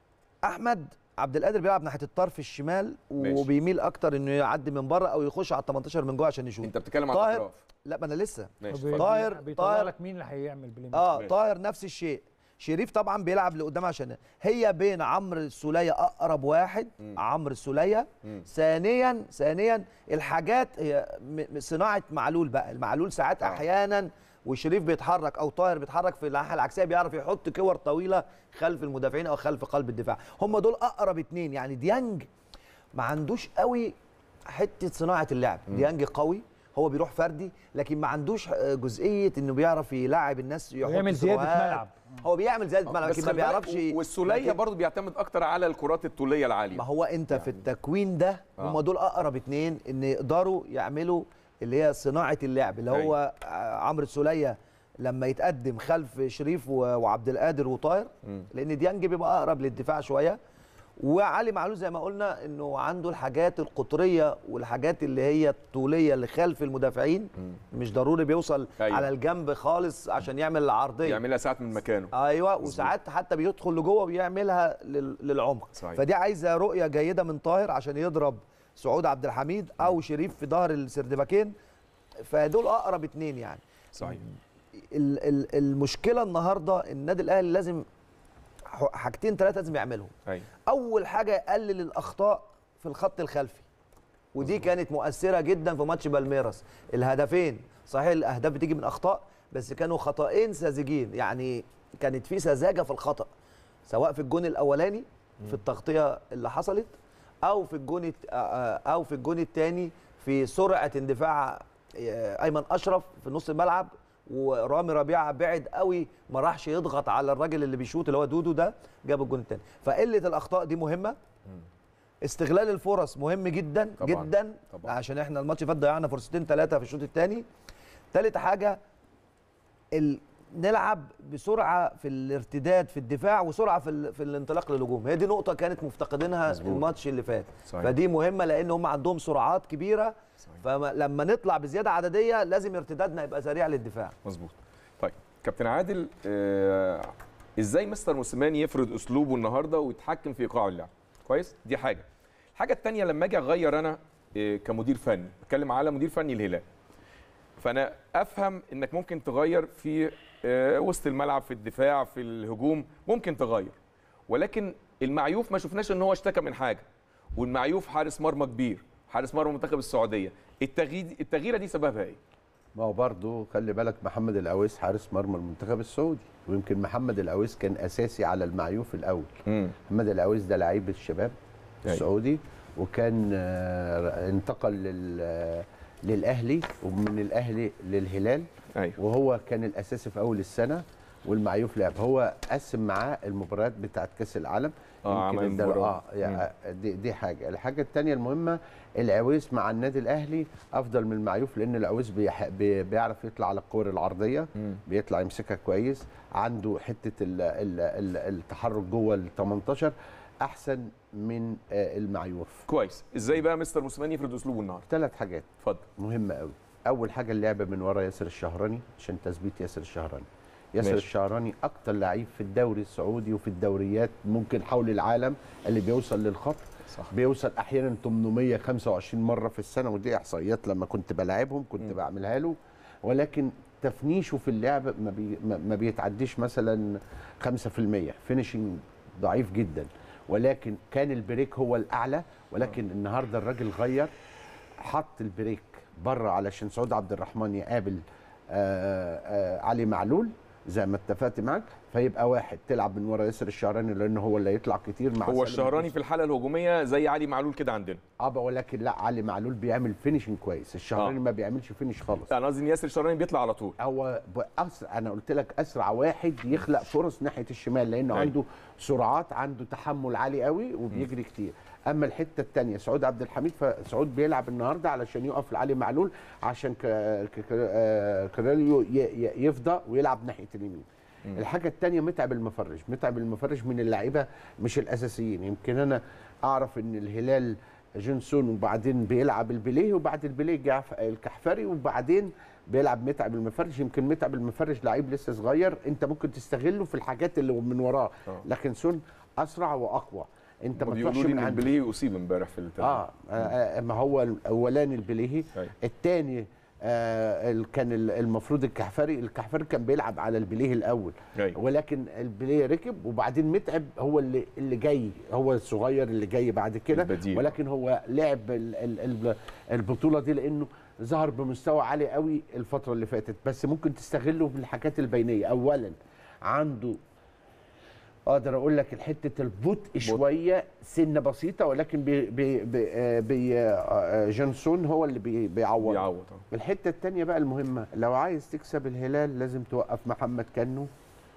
Speaker 4: احمد عبد القادر بيلعب ناحيه الطرف الشمال
Speaker 1: ماشي.
Speaker 4: وبيميل اكتر انه يعدي من بره او يخش على ال 18 من جوه عشان يشوط
Speaker 1: انت بتتكلم عن
Speaker 4: طاهر
Speaker 1: الاطراف
Speaker 4: لا ما انا لسه
Speaker 1: ماشي
Speaker 3: طب
Speaker 1: اتفضل.
Speaker 4: طاهر-
Speaker 3: بيطلع
Speaker 4: طاهر.
Speaker 3: لك مين اللي هيعمل بليم
Speaker 4: اه
Speaker 1: ماشي.
Speaker 4: طاهر نفس الشيء شريف طبعا بيلعب لقدام عشان هي بين عمرو السوليه اقرب واحد
Speaker 1: مم.
Speaker 4: عمرو السوليه
Speaker 1: مم.
Speaker 4: ثانيا ثانيا الحاجات هي م- م- صناعه معلول بقى المعلول ساعات
Speaker 1: آه.
Speaker 4: احيانا وشريف بيتحرك او طاهر بيتحرك في الناحيه العكسيه بيعرف يحط كور طويله خلف المدافعين او خلف قلب الدفاع هم دول اقرب اتنين يعني ديانج ما عندوش قوي حته صناعه اللعب ديانج قوي هو بيروح فردي لكن ما عندوش آه، جزئيه انه بيعرف يلاعب الناس يحط
Speaker 3: ويعمل زيادة
Speaker 4: سيروهات.
Speaker 3: ملعب.
Speaker 4: هو بيعمل زياده ملعب
Speaker 1: بس
Speaker 4: لكن ما
Speaker 1: خلي بالك
Speaker 4: بيعرفش
Speaker 1: والسوليه
Speaker 4: لكن-
Speaker 1: برضه بيعتمد اكتر على الكرات الطوليه العاليه
Speaker 4: ما هو انت في التكوين ده هم
Speaker 1: آه.
Speaker 4: دول اقرب اتنين ان يقدروا يعملوا اللي هي صناعه اللعب اللي هو آه، عمرو السوليه لما يتقدم خلف شريف و- وعبد القادر وطاهر
Speaker 1: مم.
Speaker 4: لان ديانج بيبقى اقرب للدفاع شويه وعلي معلول زي ما قلنا انه عنده الحاجات القطريه والحاجات اللي هي الطوليه اللي خلف المدافعين مش ضروري بيوصل
Speaker 1: أيوة.
Speaker 4: على الجنب خالص عشان يعمل العرضيه
Speaker 1: يعملها ساعات من مكانه
Speaker 4: ايوه وساعات حتى بيدخل لجوه وبيعملها لل- للعمق
Speaker 1: صحيح.
Speaker 4: فدي عايزه رؤيه جيده من طاهر عشان يضرب سعود عبد الحميد او شريف في ظهر السردباكين فدول اقرب اتنين يعني
Speaker 1: صحيح
Speaker 4: ال- ال- المشكله النهارده النادي الاهلي لازم ح- حاجتين ثلاثه لازم يعملهم
Speaker 1: ايوه
Speaker 4: اول حاجه يقلل الاخطاء في الخط الخلفي ودي كانت مؤثره جدا في ماتش بالميراس الهدفين صحيح الاهداف بتيجي من اخطاء بس كانوا خطأين ساذجين يعني كانت في سذاجه في الخطأ سواء في الجون الاولاني في التغطيه اللي حصلت او في الجون الت- آه، آه، او في الجون الثاني في سرعه اندفاع آه، ايمن اشرف في نص الملعب ورامي ربيعه بعد قوي ما راحش يضغط على الراجل اللي بيشوط اللي هو دودو ده جاب الجون الثاني فقله الاخطاء دي مهمه استغلال الفرص مهم جدا
Speaker 1: طبعاً،
Speaker 4: جدا
Speaker 1: طبعاً.
Speaker 4: عشان احنا الماتش اللي فات ضيعنا فرصتين ثلاثه في الشوط الثاني ثالث حاجه ال... نلعب بسرعه في الارتداد في الدفاع وسرعه في, ال... في الانطلاق للهجوم هي دي نقطه كانت مفتقدينها
Speaker 1: مظبوط.
Speaker 4: الماتش اللي فات
Speaker 1: صحيح.
Speaker 4: فدي مهمه لان هم عندهم سرعات كبيره
Speaker 1: صحيح.
Speaker 4: فلما نطلع بزياده عدديه لازم ارتدادنا يبقى سريع للدفاع
Speaker 1: مظبوط طيب كابتن عادل آه ازاي مستر موسيماني يفرض اسلوبه النهارده ويتحكم في ايقاع اللعب كويس دي حاجه الحاجه الثانيه لما اجي اغير انا آه كمدير فني بتكلم على مدير فني الهلال فانا افهم انك ممكن تغير في آه، وسط الملعب في الدفاع في الهجوم ممكن تغير ولكن المعيوف ما شفناش ان هو اشتكى من حاجه والمعيوف حارس مرمى كبير حارس مرمى منتخب السعوديه التغيير التغييره دي سببها ايه
Speaker 5: ما هو برضه خلي بالك محمد العويس حارس مرمى المنتخب السعودي ويمكن محمد العويس كان اساسي على المعيوف الاول
Speaker 1: مم.
Speaker 5: محمد العويس ده لعيب الشباب
Speaker 1: أيوة.
Speaker 5: السعودي وكان آه، انتقل لل للاهلي ومن الاهلي للهلال
Speaker 1: ايوه
Speaker 5: وهو كان الاساسي في اول السنه والمعيوف لعب هو قسم معاه المباريات بتاعت كاس العالم
Speaker 1: اه
Speaker 5: يمكن
Speaker 1: عمل
Speaker 5: الدر-
Speaker 1: مباراه
Speaker 5: اه يعني دي, دي حاجه الحاجه الثانيه المهمه العويس مع النادي الاهلي افضل من المعيوف لان العويس بيح... بي... بيعرف يطلع على الكور العرضيه
Speaker 1: مم.
Speaker 5: بيطلع يمسكها كويس عنده حته ال... ال... ال... التحرك جوه ال 18 احسن من آه، المعيوف
Speaker 1: كويس ازاي بقى مستر موسيماني يفرض اسلوبه النهارده
Speaker 5: ثلاث حاجات
Speaker 1: اتفضل
Speaker 5: مهمه قوي اول حاجه اللعب من ورا ياسر الشهراني عشان تثبيت ياسر الشهراني ياسر
Speaker 1: ماشي.
Speaker 5: الشهراني اكتر لعيب في الدوري السعودي وفي الدوريات ممكن حول العالم اللي بيوصل للخط
Speaker 1: صح
Speaker 5: بيوصل احيانا 825 مره في السنه ودي احصائيات لما كنت بلاعبهم كنت
Speaker 1: مم.
Speaker 5: بعملها له ولكن تفنيشه في اللعب ما, بي ما ما بيتعديش مثلا 5% فينيشنج ضعيف جدا ولكن كان البريك هو الاعلى ولكن النهارده الراجل غير حط البريك بره علشان سعود عبد الرحمن يقابل آآ آآ علي معلول زي ما اتفقت معاك فيبقى واحد تلعب من ورا ياسر الشهراني لان هو اللي هيطلع كتير مع
Speaker 1: هو
Speaker 5: سالم
Speaker 1: الشهراني في الحاله الهجوميه زي علي معلول كده عندنا
Speaker 5: اه بقى ولكن لا علي معلول بيعمل فينيشنج كويس الشهراني
Speaker 1: آه.
Speaker 5: ما بيعملش فينيش خالص
Speaker 1: انا قصدي ان ياسر الشهراني بيطلع على طول
Speaker 5: هو أسرع انا قلت لك اسرع واحد يخلق فرص ناحيه الشمال لانه
Speaker 1: أيوة.
Speaker 5: عنده سرعات عنده تحمل عالي قوي وبيجري كتير اما الحته الثانيه سعود عبد الحميد فسعود بيلعب النهارده علشان يقف لعلي معلول عشان ك... ك... ك... آه، كراليو ي... ي... يفضى ويلعب ناحيه اليمين الحاجه الثانيه متعب المفرج متعب المفرج من اللعيبه مش الاساسيين يمكن انا اعرف ان الهلال جونسون وبعدين بيلعب البليه وبعد البليه جعف الكحفري وبعدين بيلعب متعب المفرج يمكن متعب المفرج لعيب لسه صغير انت ممكن تستغله في الحاجات اللي من وراه
Speaker 1: آه.
Speaker 5: لكن سون اسرع واقوى انت
Speaker 1: هما
Speaker 5: ما تروحش
Speaker 1: بيقولوا لي
Speaker 5: من
Speaker 1: ان
Speaker 5: عنده
Speaker 1: البليه اصيب امبارح في التمرين
Speaker 5: آه, آه, اه ما هو الاولاني البليهي
Speaker 1: أيوة.
Speaker 5: الثاني آه ال- كان ال- المفروض الكحفري الكحفري كان بيلعب على البليه الاول
Speaker 1: أيوة.
Speaker 5: ولكن البليه ركب وبعدين متعب هو اللي اللي جاي هو الصغير اللي جاي بعد كده
Speaker 1: البديل.
Speaker 5: ولكن هو لعب ال- ال- ال- البطوله دي لانه ظهر بمستوى عالي قوي الفتره اللي فاتت بس ممكن تستغله في الحاجات البينيه اولا عنده اقدر اقول لك حته البطء شويه سنه بسيطه ولكن بي بي بي آه، بي آه، جونسون هو اللي بي بيعوض
Speaker 1: بيعوض آه.
Speaker 5: الحته الثانيه بقى المهمه لو عايز تكسب الهلال لازم توقف محمد كنو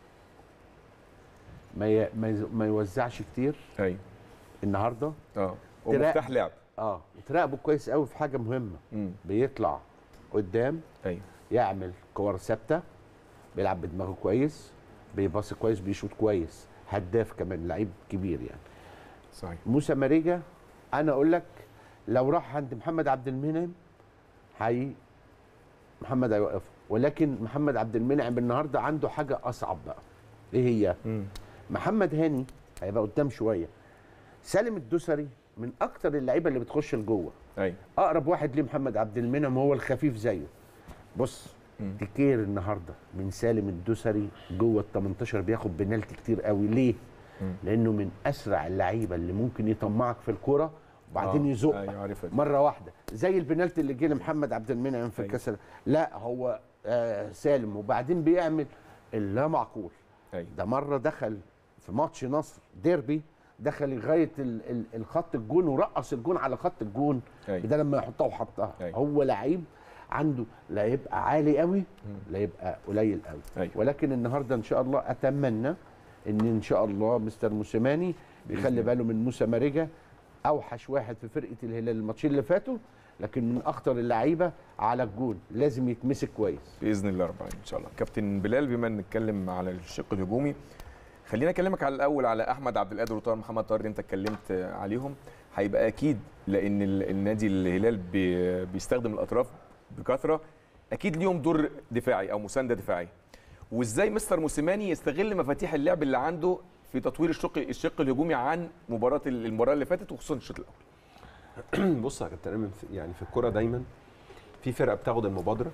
Speaker 5: ما ي... ما, يز... ما يوزعش كتير
Speaker 1: ايوه
Speaker 5: النهارده
Speaker 1: اه هو
Speaker 5: تراقب.
Speaker 1: مفتاح لعب
Speaker 5: اه وتراقبه كويس قوي في حاجه مهمه
Speaker 1: مم.
Speaker 5: بيطلع قدام
Speaker 1: ايوه
Speaker 5: يعمل كور ثابته بيلعب بدماغه كويس بيباصي كويس بيشوط كويس هداف كمان لعيب كبير يعني
Speaker 1: صحيح
Speaker 5: موسى ماريجا انا اقول لك لو راح عند محمد عبد المنعم هي محمد هيوقفه ولكن محمد عبد المنعم النهارده عنده حاجه اصعب بقى ايه هي
Speaker 1: مم.
Speaker 5: محمد هاني هيبقى قدام شويه سالم الدوسري من اكتر اللعيبه اللي بتخش لجوه
Speaker 1: ايوه
Speaker 5: اقرب واحد ليه محمد عبد المنعم هو الخفيف زيه بص
Speaker 1: مم.
Speaker 5: تكير النهارده من سالم الدوسري جوه ال 18 بياخد بنالتي كتير قوي ليه؟
Speaker 1: مم.
Speaker 5: لانه من اسرع اللعيبه اللي ممكن يطمعك في الكوره وبعدين
Speaker 1: آه،
Speaker 5: يزق
Speaker 1: ايوه عارفها دي.
Speaker 5: مره واحده زي البنالتي اللي جه لمحمد عبد المنعم في
Speaker 1: أيوة.
Speaker 5: الكاس لا هو آه سالم وبعدين بيعمل اللا معقول
Speaker 1: ايوه
Speaker 5: ده مره دخل في ماتش نصر ديربي دخل لغايه ال- ال- الخط الجون ورقص الجون على خط الجون
Speaker 1: أيوة.
Speaker 5: ده لما يحطها وحطها
Speaker 1: أيوة.
Speaker 5: هو لعيب عنده لا يبقى عالي قوي لا يبقى قليل قوي
Speaker 1: أيوة.
Speaker 5: ولكن النهارده ان شاء الله اتمنى ان ان شاء الله مستر موسيماني يخلي باله من موسى ماريجا اوحش واحد في فرقه الهلال الماتشين اللي فاتوا لكن من اخطر اللعيبه على الجون لازم يتمسك كويس
Speaker 1: باذن الله رب العالمين ان شاء الله كابتن بلال بما ان نتكلم على الشق الهجومي خلينا اكلمك على الاول على احمد عبد القادر وطاهر محمد طاهر اللي انت اتكلمت عليهم هيبقى اكيد لان ال- النادي الهلال بي- بيستخدم الاطراف بكثره اكيد ليهم دور دفاعي او مسانده دفاعيه وازاي مستر موسيماني يستغل مفاتيح اللعب اللي عنده في تطوير الشق الشق الهجومي عن مباراه المباراه اللي فاتت وخصوصا الشوط الاول
Speaker 6: بص يا كابتن ايمن في- يعني في الكوره دايما في فرقه بتاخد المبادره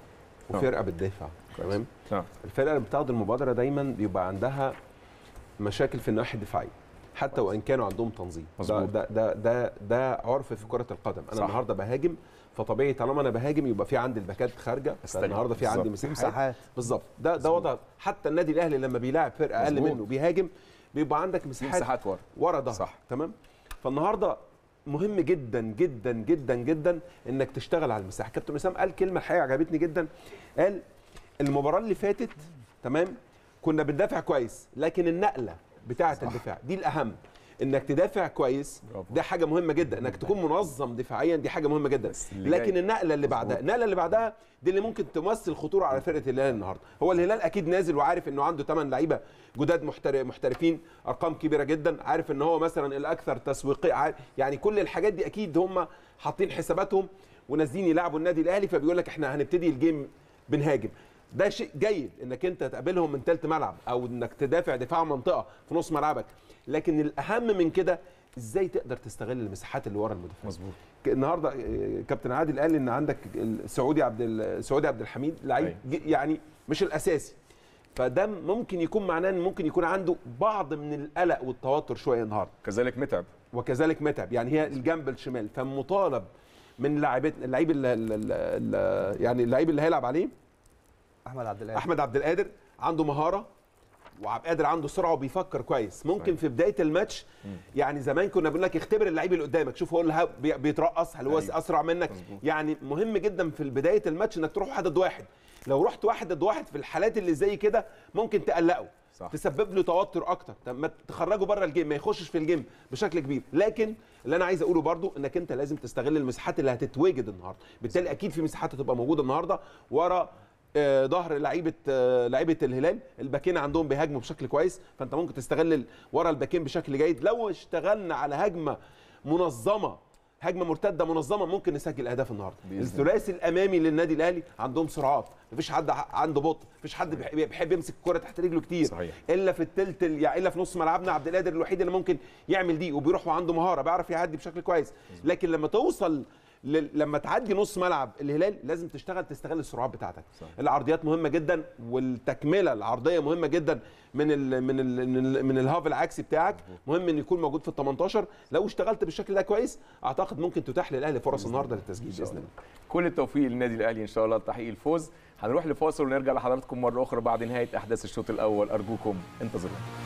Speaker 6: وفرقه بتدافع تمام
Speaker 1: آه.
Speaker 6: الفرقه اللي بتاخد المبادره دايما بيبقى عندها مشاكل في الناحيه الدفاعيه حتى وان كانوا عندهم تنظيم ده
Speaker 1: مظبوط.
Speaker 6: ده ده ده, ده عرف في كره القدم انا
Speaker 1: صح.
Speaker 6: النهارده بهاجم فطبيعي طالما انا بهاجم يبقى في عندي الباكات خارجه
Speaker 1: استغل.
Speaker 6: النهارده في عندي
Speaker 1: بالظبط.
Speaker 6: مساحات
Speaker 4: مساحات
Speaker 6: بالظبط ده ده وضع حتى النادي الاهلي لما بيلاعب فرقه اقل
Speaker 1: مظبوط.
Speaker 6: منه بيهاجم بيبقى عندك
Speaker 1: في
Speaker 6: مساحات
Speaker 1: مساحات ورا
Speaker 6: ورا ظهر
Speaker 1: صح.
Speaker 6: تمام فالنهارده مهم جدا جدا جدا جدا انك تشتغل على المساحه كابتن اسام قال كلمه الحقيقه عجبتني جدا قال المباراه اللي فاتت تمام كنا بندافع كويس لكن النقله بتاعه الدفاع دي الاهم انك تدافع كويس
Speaker 1: برافو.
Speaker 6: ده حاجه مهمه جدا انك تكون منظم دفاعيا دي حاجه مهمه جدا
Speaker 1: بس اللي
Speaker 6: لكن
Speaker 1: جاي.
Speaker 6: النقله اللي بعدها النقله اللي بعدها دي اللي ممكن تمثل خطوره على فرقه الهلال النهارده هو الهلال اكيد نازل وعارف انه عنده 8 لعيبه جداد محتر- محترفين ارقام كبيره جدا عارف ان هو مثلا الاكثر تسويقيا عارف- يعني كل الحاجات دي اكيد هم حاطين حساباتهم ونازلين يلعبوا النادي الاهلي فبيقول لك احنا هنبتدي الجيم بنهاجم ده شيء جيد انك انت تقابلهم من ثالث ملعب او انك تدافع دفاع منطقه في نص ملعبك لكن الاهم من كده ازاي تقدر تستغل المساحات اللي ورا المدافع
Speaker 1: مظبوط
Speaker 6: النهارده آه، كابتن عادل قال ان عندك السعودي عبد ال- سعودي عبد الحميد لعيب
Speaker 1: أيوة.
Speaker 6: ج- يعني مش الاساسي فده ممكن يكون معناه ان ممكن يكون عنده بعض من القلق والتوتر شويه النهارده
Speaker 1: كذلك متعب
Speaker 6: وكذلك متعب يعني هي الجنب الشمال فمطالب من لاعبات اللعيب اللي اللي اللي يعني اللعيب اللي هيلعب عليه
Speaker 4: احمد عبد القادر
Speaker 6: احمد عبد القادر عنده مهاره وعبد القادر عنده سرعه وبيفكر كويس ممكن
Speaker 1: صحيح.
Speaker 6: في بدايه الماتش يعني زمان كنا بنقول لك اختبر اللعيب اللي قدامك شوف هو اللي ه- بي- بيترقص هل هو
Speaker 1: أيوة.
Speaker 6: اسرع منك
Speaker 1: مظبوط.
Speaker 6: يعني مهم جدا في بدايه الماتش انك تروح واحد ضد واحد لو رحت واحد ضد واحد في الحالات اللي زي كده ممكن تقلقه
Speaker 1: صح.
Speaker 6: تسبب له توتر اكتر طب ما تخرجه بره الجيم ما يخشش في الجيم بشكل كبير لكن اللي انا عايز اقوله برضو انك انت لازم تستغل المساحات اللي هتتواجد النهارده بالتالي اكيد في مساحات هتبقى موجوده النهارده ورا آه، ظهر لعيبه آه، لعيبه الهلال الباكين عندهم بيهاجموا بشكل كويس فانت ممكن تستغل ال- ورا الباكين بشكل جيد لو اشتغلنا على هجمه منظمه هجمه مرتده منظمه ممكن نسجل اهداف النهارده
Speaker 1: بإذن الله.
Speaker 6: الثلاثي الامامي للنادي الاهلي عندهم سرعات مفيش حد ع- عنده بطء مفيش حد بيح- بيحب يمسك الكره تحت رجله كتير
Speaker 1: صحيح.
Speaker 6: الا في التلت ال- يعني الا في نص ملعبنا عبد القادر الوحيد اللي ممكن يعمل دي وبيروح وعنده مهاره بيعرف يعدي بشكل كويس لكن لما توصل ل- لما تعدي نص ملعب الهلال لازم تشتغل تستغل السرعات بتاعتك
Speaker 1: صح.
Speaker 6: العرضيات مهمه جدا والتكمله العرضيه مهمه جدا من ال من ال من, ال من الهاف العكسي بتاعك مهم ان يكون موجود في ال 18 لو اشتغلت بالشكل ده كويس اعتقد ممكن تتاح للاهلي فرص النهارده للتسجيل باذن الله
Speaker 1: كل التوفيق للنادي الاهلي ان شاء الله لتحقيق الفوز هنروح لفاصل ونرجع لحضراتكم مره اخرى بعد نهايه احداث الشوط الاول ارجوكم انتظرونا